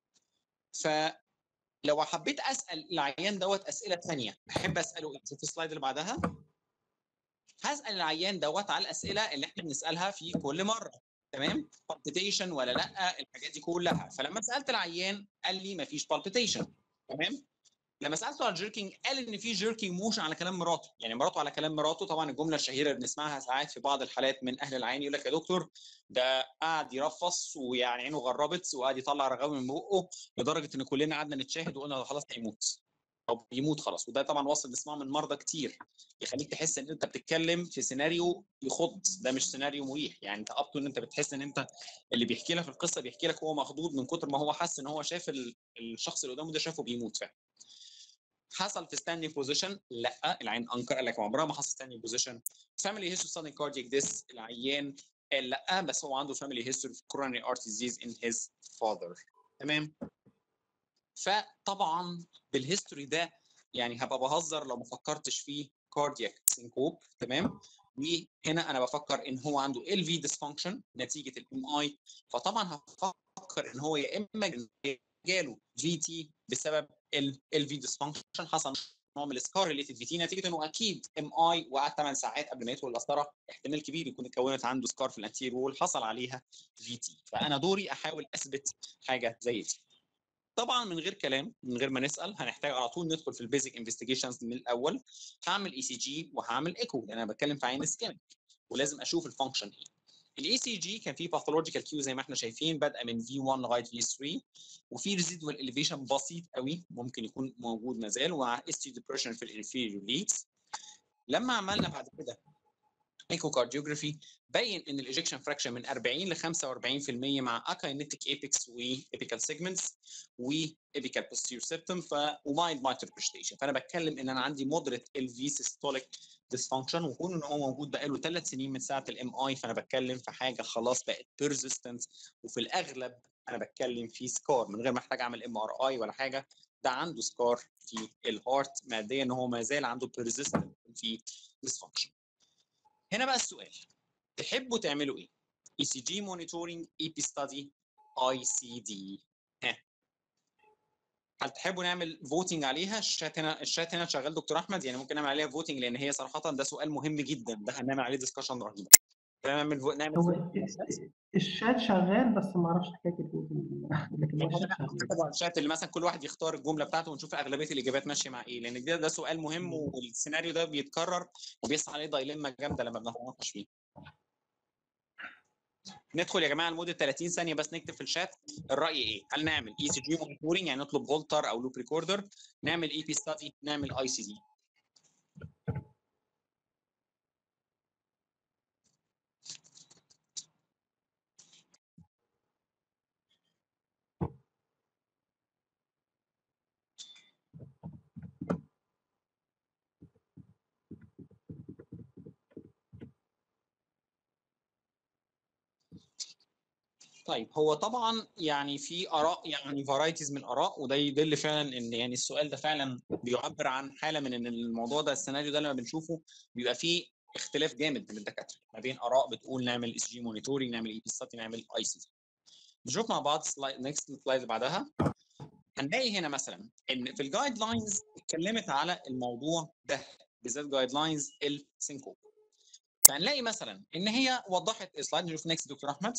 [SPEAKER 1] فلو حبيت اسال العيان دوت اسئله ثانيه احب اساله ايه في السلايد اللي بعدها هسال العيان دوت على الاسئله اللي احنا بنسالها في كل مره تمام بالبيتيشن ولا لا الحاجات دي كلها فلما سالت العيان قال لي مفيش بالبيتيشن تمام لما سالته على الجيركينج قال ان في جيركينج موشن على كلام مراته يعني مراته على كلام مراته طبعا الجمله الشهيره اللي بنسمعها ساعات في بعض الحالات من اهل العين يقول لك يا دكتور ده قعد يرفص ويعني عينه غربت وقعد يطلع رغاوي من بقه لدرجه ان كلنا قعدنا نتشاهد وقلنا ده خلاص هيموت او بيموت خلاص وده طبعا وصل نسمعه من مرضى كتير يخليك تحس ان انت بتتكلم في سيناريو يخض ده مش سيناريو مريح يعني انت اب ان انت بتحس ان انت اللي بيحكي لك القصه بيحكي لك هو مخضوض من كتر ما هو حس ان هو شاف ال- الشخص اللي قدامه ده شافه بيموت فعلا حصل في ستاندينج بوزيشن لا العين انكر قال لك عمرها ما حصل ستاندينج بوزيشن فاميلي هيستوري ستاندينج كاردياك ديس العيان قال لا بس هو عنده فاميلي هيستوري في coronary heart disease in his father تمام فطبعا بالهيستوري ده يعني هبقى بهزر لو ما فكرتش فيه كاردياك سينكوب تمام وهنا انا بفكر ان هو عنده ال في ديسفانكشن نتيجه الام اي فطبعا هفكر ان هو يا اما جاله في تي بسبب ال في ديسفانكشن حصل نوع من السكار ريليتد في تي نتيجه انه اكيد ام اي وقعد 8 ساعات قبل ما يدخل القسطره احتمال كبير يكون اتكونت عنده سكار في الانتير وول حصل عليها في تي فانا دوري احاول اثبت حاجه زي دي طبعا من غير كلام من غير ما نسال هنحتاج على طول ندخل في البيزك انفستيجيشنز من الاول هعمل اي سي جي وهعمل ايكو لان انا بتكلم في عين اسكيميك ولازم اشوف الفانكشن ايه الاي سي جي كان فيه باثولوجيكال كيو زي ما احنا شايفين بادئه من في 1 لغايه في 3 وفي ريزيدوال اليفيشن بسيط قوي ممكن يكون موجود ما زال ومع اس تي ديبريشن في الانفيريور ليدز لما عملنا بعد كده ايكو كارديوجرافي بين ان الايجكشن فراكشن من 40 ل 45% مع اكاينيتيك ايبكس وايبيكال سيجمنتس وايبيكال بوستيريور سيبتم ف ومايلد مايتر بريشتيشن فانا بتكلم ان انا عندي مودريت ال في سيستوليك ديسفانكشن وكون ان هو موجود بقاله ثلاث سنين من ساعه الام اي فانا بتكلم في حاجه خلاص بقت بيرزيستنت وفي الاغلب انا بتكلم في سكار من غير ما احتاج اعمل ام ار اي ولا حاجه ده عنده سكار في الهارت ماديا ان هو ما زال عنده بيرزيستنت في ديسفانكشن هنا بقى السؤال تحبوا تعملوا ايه؟ اي سي جي مونيتورنج اي بي ستادي اي سي دي ها هل تحبوا نعمل فوتنج عليها الشات هنا الشات هنا شغال دكتور احمد يعني ممكن نعمل عليها فوتنج لان هي صراحه ده سؤال مهم جدا ده هنعمل عليه ديسكشن رهيب نعمل فو... نعمل
[SPEAKER 7] هو
[SPEAKER 1] voting.
[SPEAKER 7] الشات شغال بس ما اعرفش حكايه الجوجل لكن هو الشات شغال
[SPEAKER 1] طبعا الشات اللي مثلا كل واحد يختار الجمله بتاعته ونشوف اغلبيه الاجابات ماشيه مع ايه لان ده ده سؤال مهم والسيناريو ده بيتكرر وبيحصل عليه دايلما جامده لما بنتناقش فيه ندخل يا جماعه لمده 30 ثانيه بس نكتب في الشات الراي ايه هل نعمل اي سي جي مونيتورنج يعني نطلب فولتر او لوب ريكوردر نعمل اي بي ستادي نعمل اي سي دي طيب هو طبعا يعني في اراء يعني فرايتيز من الاراء وده يدل فعلا ان يعني السؤال ده فعلا بيعبر عن حاله من ان الموضوع ده السيناريو ده لما بنشوفه بيبقى فيه اختلاف جامد بين الدكاتره ما بين اراء بتقول نعمل اس جي مونيتورنج نعمل اي بي ستاتي نعمل اي سي نشوف مع بعض سلايد نكست سلايد اللي بعدها هنلاقي هنا مثلا ان في الجايد لاينز اتكلمت على الموضوع ده بالذات جايد لاينز السينكوب فهنلاقي مثلا ان هي وضحت سلايد نشوف نكست دكتور احمد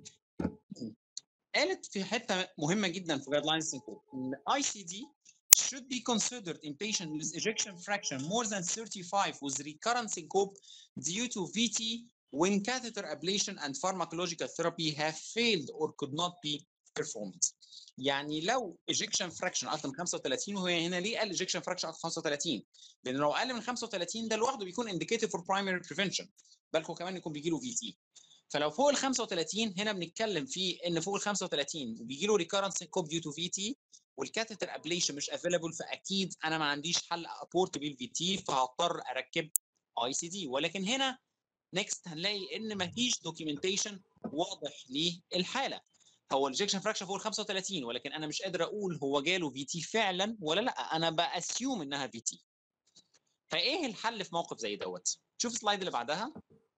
[SPEAKER 1] قالت في حته مهمه جدا في جايد لاينز سينكوب ان اي سي دي should be considered in patient with ejection fraction more than 35 with recurrent syncope due to VT when catheter ablation and pharmacological therapy have failed or could not be performed. يعني لو ejection fraction اكتر من 35 وهي هنا ليه قال ejection fraction اكتر من 35 لان لو اقل من 35 ده لوحده بيكون indicated for primary prevention بالكم كمان يكون بيجي له VT فلو فوق ال 35 هنا بنتكلم في ان فوق ال 35 وبيجي له ريكارنت سينكوب ديو تو في تي والكاتيتر ابليشن مش افيلابل فاكيد انا ما عنديش حل ابورت بالفي تي فهضطر اركب اي سي دي ولكن هنا نيكست هنلاقي ان مفيش دوكيومنتيشن واضح للحاله هو الجكشن فراكشن فوق ال 35 ولكن انا مش قادر اقول هو جاله في تي فعلا ولا لا انا باسيوم انها في تي فايه الحل في موقف زي دوت شوف السلايد اللي بعدها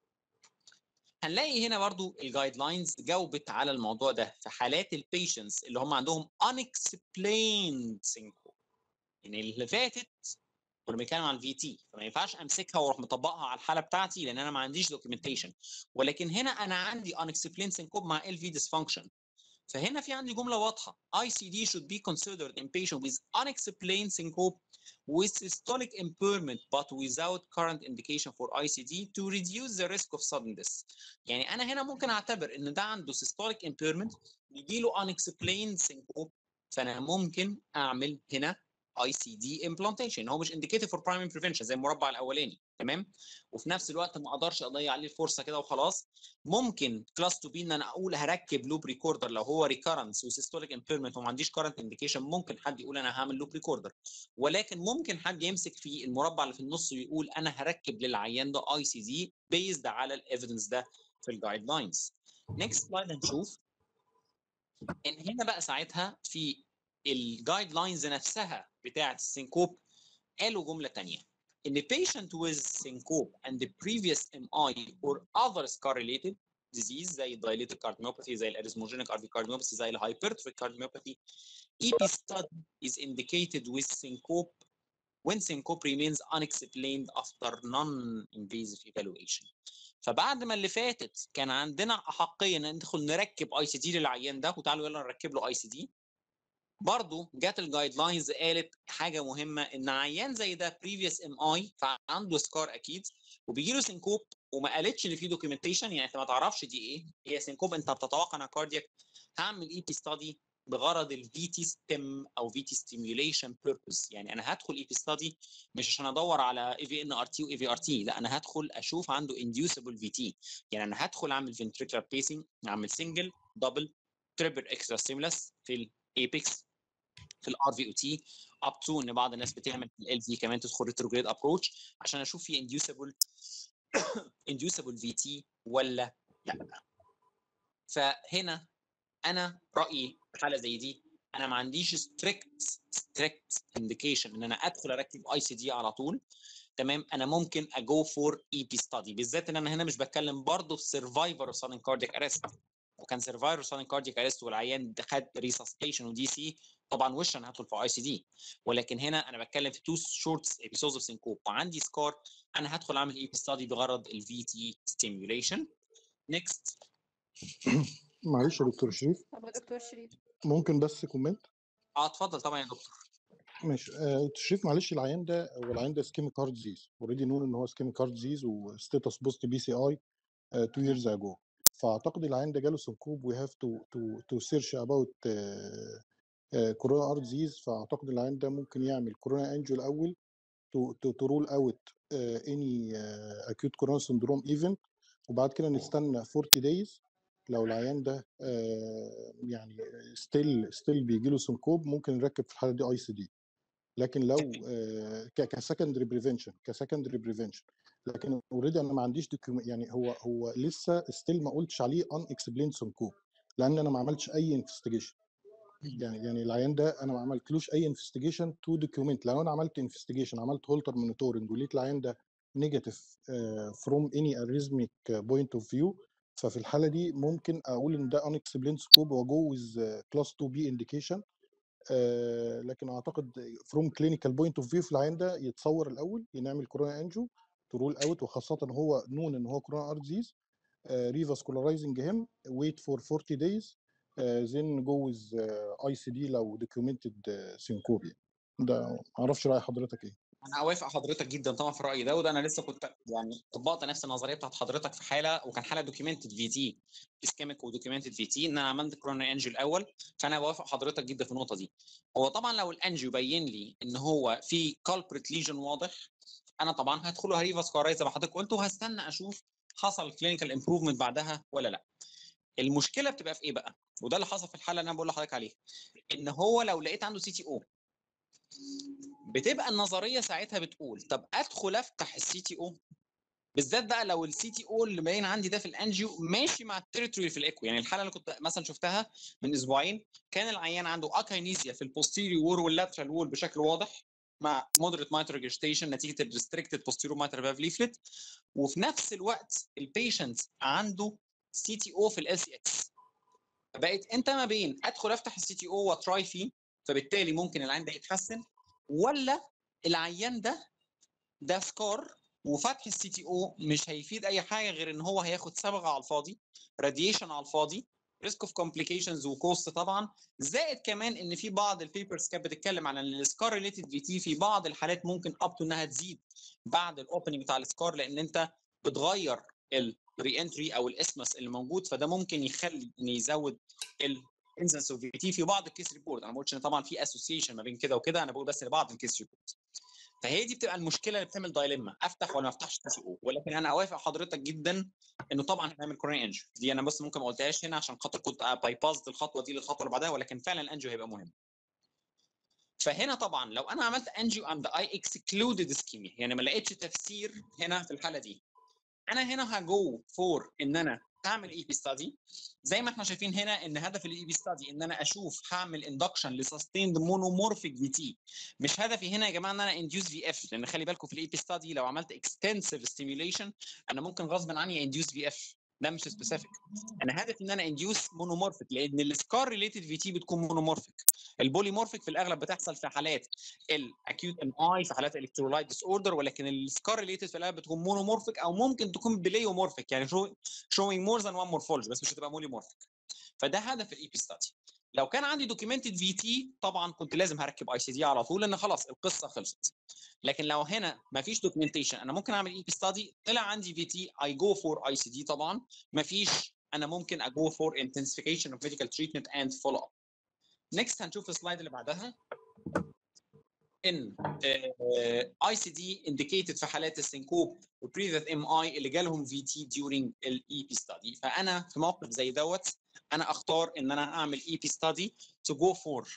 [SPEAKER 1] هنلاقي هنا برضو الجايد لاينز جاوبت على الموضوع ده في حالات البيشنتس اللي هم عندهم unexplained syncope يعني اللي فاتت كنا بنتكلم عن الفي تي فما ينفعش امسكها واروح مطبقها على الحاله بتاعتي لان انا ما عنديش دوكيومنتيشن ولكن هنا انا عندي unexplained syncope مع ال في dysfunction فهنا في عندي جمله واضحه ICD should be considered in patient with unexplained syncope with systolic impairment but without current indication for ICD to reduce the risk of sudden death. يعني انا هنا ممكن اعتبر ان ده عنده systolic impairment يجي له unexplained syncope فانا ممكن اعمل هنا ICD implantation هو مش indicated for primary prevention زي المربع الاولاني تمام وفي نفس الوقت ما اقدرش اضيع عليه الفرصه كده وخلاص ممكن كلاس 2 بي ان انا اقول هركب لوب ريكوردر لو هو ريكارنس وسيستوليك امبيرمنت وما عنديش كارنت انديكيشن ممكن حد يقول انا هعمل لوب ريكوردر ولكن ممكن حد يمسك في المربع اللي في النص ويقول انا هركب للعيان ده اي سي دي بيزد على الايفيدنس ده في الجايد لاينز نيكست سلايد هنشوف ان هنا بقى ساعتها في الجايد لاينز نفسها بتاعه السينكوب قالوا جمله تانية ان patient with syncope and the previous MI or other scar related disease زي dilated cardiomyopathy زي الاريثموجينيك RV cardiomyopathy زي الهايبرتروفيك cardiomyopathy EP study is indicated with syncope when syncope remains unexplained after non-invasive evaluation. فبعد ما اللي فاتت كان عندنا احقيه ان ندخل نركب اي سي دي للعيان ده وتعالوا يلا نركب له اي سي دي برضه جت الجايد لاينز قالت حاجه مهمه ان عيان زي ده بريفيوس ام اي فعنده سكار اكيد وبيجي له سينكوب وما قالتش ان في دوكيومنتيشن يعني انت ما تعرفش دي ايه هي سينكوب انت بتتوقع انها كاردياك هعمل اي بي ستادي بغرض الفي تي ستيم او في تي ستيميوليشن بيربز يعني انا هدخل اي بي ستادي مش عشان ادور على اي في ان ار تي واي في ار تي لا انا هدخل اشوف عنده انديوسبل في تي يعني انا هدخل اعمل فنتريكولار بيسنج اعمل سنجل دبل تريبل اكسترا ستيمولس في الايبكس في الار في او تي اب تو ان بعض الناس بتعمل في ال في كمان تدخل ريتروجريد ابروتش عشان اشوف في انديوسبل انديوسبل في تي ولا لا فهنا انا رايي في حاله زي دي انا ما عنديش ستريكت ستريكت انديكيشن ان انا ادخل اركب اي سي دي على طول تمام انا ممكن اجو فور اي بي ستادي بالذات ان انا هنا مش بتكلم برضه في سرفايفر اوف سادن كاردياك ارست وكان سرفايفر اوف سادن كاردياك ارست والعيان ده خد ريسسبيشن ودي سي طبعا وش انا هدخل في اي سي دي ولكن هنا انا بتكلم في تو شورت ابيسودز اوف سينكوب وعندي سكار انا هدخل اعمل اي بي ستادي بغرض الفي تي ستيميوليشن نيكست
[SPEAKER 12] معلش يا دكتور شريف
[SPEAKER 2] طب يا دكتور شريف
[SPEAKER 12] ممكن بس كومنت
[SPEAKER 1] اه اتفضل طبعا يا دكتور
[SPEAKER 12] ماشي آه، دكتور شريف معلش العيان ده هو العيان ده سكيميك هارت ديزيز اوريدي نون ان هو سكيميك هارت ديزيز وستاتس بوست بي سي اي 2 ييرز اجو فاعتقد العيان ده جاله سنكوب وي هاف تو تو تو سيرش اباوت كورونا هارت ديزيز فاعتقد العيان ده ممكن يعمل كورونا انجو الاول تو تو تو رول اوت اني اكيوت كورونا سندروم ايفنت وبعد كده نستنى 40 دايز لو العيان ده آه، يعني ستيل ستيل بيجي له سنكوب ممكن نركب في الحاله دي اي سي دي لكن لو كسكندري بريفنشن كسكندري بريفنشن لكن اوريدي انا ما عنديش document- يعني هو هو لسه ستيل ما قلتش عليه ان اكسبلين سنكوب لان انا ما عملتش اي انفستيجيشن يعني يعني العيان ده انا ما عملتلوش اي انفستيجيشن تو دوكيومنت لو انا عملت انفستيجيشن عملت هولتر مونيتورنج ولقيت العيان ده نيجاتيف فروم اني اريزميك بوينت اوف فيو ففي الحاله دي ممكن اقول ان ده ان اكسبلين سكوب واجو ويز كلاس 2 بي انديكيشن لكن اعتقد فروم كلينيكال بوينت اوف فيو في العيان ده يتصور الاول ينعمل كورونا انجو ترول اوت وخاصه هو نون ان هو كورونا ار ديزيز ريفاسكولارايزنج هيم ويت فور 40 دايز زين جو ويز اي سي دي لو دوكيومنتد سينكوبيا ده ما اعرفش راي حضرتك ايه
[SPEAKER 1] انا اوافق حضرتك جدا طبعا في الراي ده وده انا لسه كنت يعني طبقت نفس النظريه بتاعت حضرتك في حاله وكان حاله دوكيومنتد في تي اسكيميك ودوكيومنتد في تي ان انا عملت كورونا انجيو الاول فانا بوافق حضرتك جدا في النقطه دي هو طبعا لو الانجيو بين لي ان هو في كالبريت ليجن واضح انا طبعا هدخله هريفاسكولارايز زي ما حضرتك قلت وهستنى اشوف حصل كلينيكال امبروفمنت بعدها ولا لا المشكله بتبقى في ايه بقى وده اللي حصل في الحاله اللي انا بقول لحضرتك عليها ان هو لو لقيت عنده سي تي او بتبقى النظريه ساعتها بتقول طب ادخل افتح السي تي او بالذات بقى لو السي تي او اللي باين عندي ده في الانجيو ماشي مع التريتوري في الايكو يعني الحاله اللي كنت مثلا شفتها من اسبوعين كان العيان عنده اكاينيزيا في البوستيريور وور واللاترال وول بشكل واضح مع مودريت مايتر ريجستيشن نتيجه الريستريكتد بوستيريور مايتر فالف ليفلت وفي نفس الوقت البيشنت عنده سي تي او في الاس سي اكس فبقت انت ما بين ادخل افتح السي تي او واتراي فيه فبالتالي ممكن العيان ده يتحسن ولا العيان ده ده سكار وفتح السي تي او مش هيفيد اي حاجه غير ان هو هياخد صبغه على الفاضي راديشن على الفاضي ريسك اوف كومبليكيشنز وكوست طبعا زائد كمان ان في بعض البيبرز كانت بتتكلم عن ان السكار ريليتد في تي في بعض الحالات ممكن اب تو انها تزيد بعد الاوبننج بتاع السكار لان انت بتغير الري انتري او الاسمس اللي موجود فده ممكن يخلي ان يزود الانسنس اوف في تي في بعض الكيس ريبورت انا ما قلتش ان طبعا في اسوسيشن ما بين كده وكده انا بقول بس لبعض الكيس ريبورت فهي دي بتبقى المشكله اللي بتعمل دايلما افتح ولا ما افتحش سي او ولكن انا اوافق حضرتك جدا انه طبعا هنعمل كورين انجو دي انا بس ممكن ما قلتهاش هنا عشان خاطر كنت باي باست الخطوه دي للخطوه اللي بعدها ولكن فعلا الانجو هيبقى مهم فهنا طبعا لو انا عملت انجيو اند اي اكسكلودد اسكيميا يعني ما لقيتش تفسير هنا في الحاله دي انا هنا هجو فور ان انا هعمل اي بي ستادي زي ما احنا شايفين هنا ان هدف الاي بي ستادي ان انا اشوف هعمل اندكشن لسستيند مونومورفيك في تي مش هدفي هنا يا جماعه ان انا انديوس في اف لان خلي بالكم في الاي بي ستادي لو عملت اكستنسيف ستيميوليشن انا ممكن غصب عني انديوس في اف ده مش سبيسيفيك انا هدفي ان انا انديوس مونومورفيك لان السكار ريليتد في تي بتكون مونومورفيك البوليمورفيك في الاغلب بتحصل في حالات الاكيوت ام اي في حالات الكترولايت ديس اوردر ولكن السكار ريليتد في الاغلب بتكون مونومورفيك او ممكن تكون بليومورفيك يعني شو شوينج مور ذان وان مورفولوجي بس مش هتبقى موليمورفيك فده هدف الاي بي ستادي لو كان عندي دوكيومنتد في تي طبعا كنت لازم هركب اي سي دي على طول لان خلاص القصه خلصت لكن لو هنا ما فيش دوكيومنتيشن انا ممكن اعمل اي بي ستادي طلع عندي في تي اي جو فور اي سي دي طبعا ما فيش انا ممكن اجو فور intensification of medical treatment and follow up next هنشوف السلايد اللي بعدها ان اي سي دي indicated في حالات السنكوب والبريفيس ام اي اللي جالهم في تي during الاي بي ستادي فانا في موقف زي دوت انا اختار ان انا اعمل اي بي ستادي تو جو فور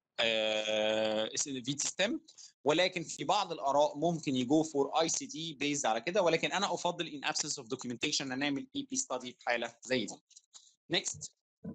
[SPEAKER 1] في تي ستيم ولكن في بعض الاراء ممكن يجو فور اي سي دي بيز على كده ولكن انا افضل ان ابسنس اوف دوكيومنتيشن ان نعمل اي بي ستادي في حاله زي دي نيكست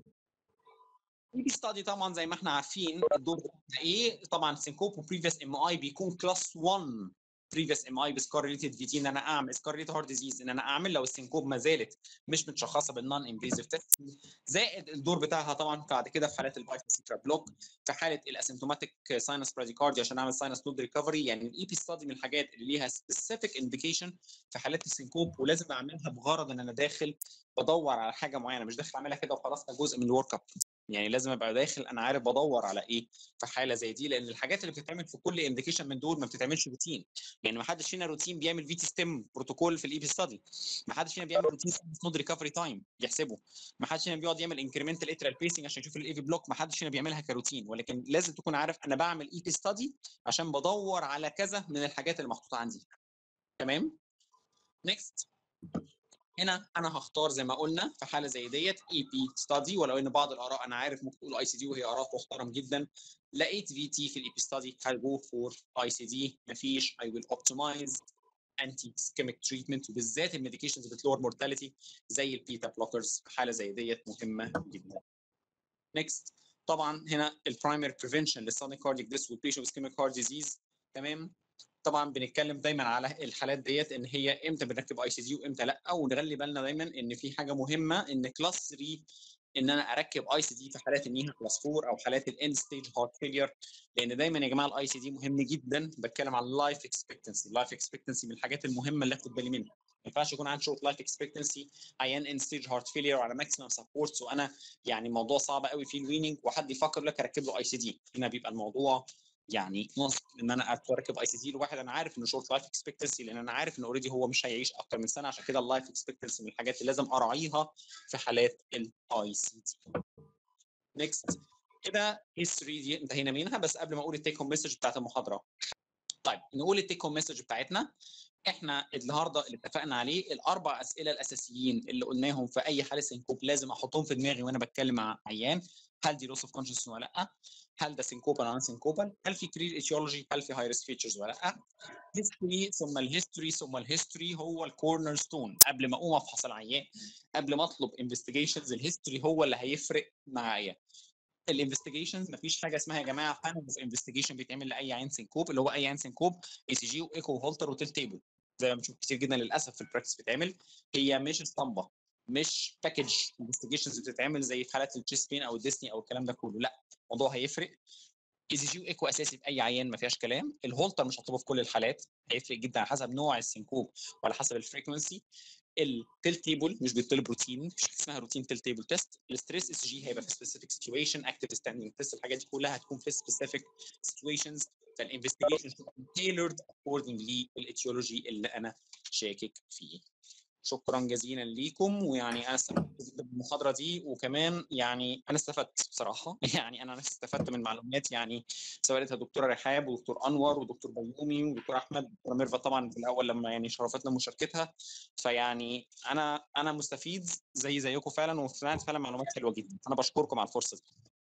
[SPEAKER 1] اي بي ستادي طبعا زي ما احنا عارفين الدور بتاعنا ايه طبعا سينكوب وبريفيس ام اي بيكون كلاس 1 بريفيس ام اي بسكارليتد في تي ان انا اعمل سكارليت هارت ديزيز ان انا اعمل لو السينكوب ما زالت مش متشخصه بالنون انفيزيف تيست زائد الدور بتاعها طبعا بعد كده في حالات البايفاسيكرا بلوك في حاله الاسيمتوماتيك ساينس براديكارديا عشان اعمل ساينس نود ريكفري يعني الاي بي ستادي من الحاجات اللي ليها سبيسيفيك انديكيشن في حالات السينكوب ولازم اعملها بغرض ان انا داخل بدور على حاجه معينه مش داخل اعملها كده وخلاص كجزء من الورك اب يعني لازم ابقى داخل انا عارف بدور على ايه في حاله زي دي لان الحاجات اللي بتتعمل في كل انديكيشن من دول ما بتتعملش روتين يعني ما حدش فينا روتين بيعمل في تي ستيم بروتوكول في الاي بي ستادي ما حدش فينا بيعمل روتين نود ريكفري تايم يحسبه ما حدش فينا بيقعد يعمل انكريمنتال اترال بيسنج عشان يشوف الاي في بلوك ما حدش فينا بيعملها كروتين ولكن لازم تكون عارف انا بعمل اي بي ستادي عشان بدور على كذا من الحاجات اللي محطوطه عندي تمام نيكست هنا انا هختار زي ما قلنا في حاله زي ديت اي بي ستادي ولو ان بعض الاراء انا عارف ممكن تقول اي سي دي وهي اراء محترم جدا لقيت في تي في الاي بي ستادي هجو فور اي سي دي مفيش اي ويل اوبتمايز انتي سكيميك تريتمنت وبالذات الميديكيشنز بتلور مورتاليتي زي البيتا بلوكرز في حاله زي ديت مهمه جدا نيكست طبعا هنا البرايمري بريفنشن للسونيك كارديك ديس والبيشنت اسكيميك هارت ديزيز تمام طبعا بنتكلم دايما على الحالات ديت ان هي امتى بنركب اي سي دي وامتى لا ونخلي بالنا دايما ان في حاجه مهمه ان كلاس 3 ان انا اركب اي سي دي في حالات انيها كلاس 4 او حالات الاند ستيج هارت فيلير لان دايما يا جماعه الاي سي دي مهم جدا بتكلم على اللايف اكسبكتنسي اللايف اكسبكتنسي من الحاجات المهمه اللي اخد بالي منها ما ينفعش يكون عندي شورت لايف اكسبكتنسي عيان ان ستيج هارت فيلير وعلى ماكسيمم سبورتس وانا يعني الموضوع صعب قوي فيه الويننج وحد يفكر يقول لك اركب له اي سي دي هنا بيبقى الموضوع يعني نص ان انا اركب اي سي دي لواحد انا عارف انه شورت لايف اكسبكتنسي لان انا عارف ان اوريدي هو مش هيعيش اكتر من سنه عشان كده اللايف اكسبكتنسي من الحاجات اللي لازم اراعيها في حالات الاي سي دي. نيكست كده هيستوري دي انتهينا منها بس قبل ما اقول التيك هوم مسج بتاعت المحاضره. طيب نقول التيك هوم مسج بتاعتنا احنا النهارده اللي اتفقنا عليه الاربع اسئله الاساسيين اللي قلناهم في اي حاله سنكوب لازم احطهم في دماغي وانا بتكلم مع عيان هل دي لوس اوف كونشس ولا لا؟ هل ده سنكوبال ولا سنكوبال؟ هل في كرير ايتيولوجي؟ هل في هاي ريسك فيتشرز ولا لا؟ هيستوري ثم الهيستوري ثم الهيستوري هو الكورنر ستون قبل ما اقوم افحص العيان قبل ما اطلب انفستيجيشنز الهيستوري هو اللي هيفرق معايا الانفستيجيشنز مفيش حاجه اسمها يا جماعه بانل اوف انفستيجيشن بيتعمل لاي عين سنكوب اللي هو اي عين سنكوب اي سي جي وايكو وهولتر وتيل تيبل زي ما بنشوف كتير جدا للاسف في البراكتس بتتعمل هي مش اسطمبه مش باكج انفستيجيشنز بتتعمل زي في حالات التشيست بين او الديسني او الكلام ده كله لا الموضوع هيفرق اي سي جي وايكو اساسي في اي عيان ما فيهاش كلام الهولتر مش هطلبه في كل الحالات هيفرق جدا على حسب نوع السنكوب وعلى حسب الفريكونسي التيل تيبل مش بيطلب روتين مفيش حاجه اسمها روتين تيل تيبل تيست الاستريس اس جي هيبقى في سبيسيفيك سيتويشن اكتف ستاندنج تيست الحاجات دي كلها هتكون في سبيسيفيك سيتويشنز فالانفستيجيشن اكوردنج اكوردنجلي الايتيولوجي اللي انا شاكك فيه شكرا جزيلا ليكم ويعني انا استفدت جدا بالمحاضره دي وكمان يعني انا استفدت بصراحه يعني انا نفسي استفدت من معلومات يعني سواء لقيتها دكتوره رحاب ودكتور انور ودكتور بيومي ودكتور احمد دكتوره ميرفا طبعا في الاول لما يعني شرفتنا مشاركتها فيعني انا انا مستفيد زي زيكم فعلا وسمعت فعلا معلومات حلوه جدا انا بشكركم على الفرصه دي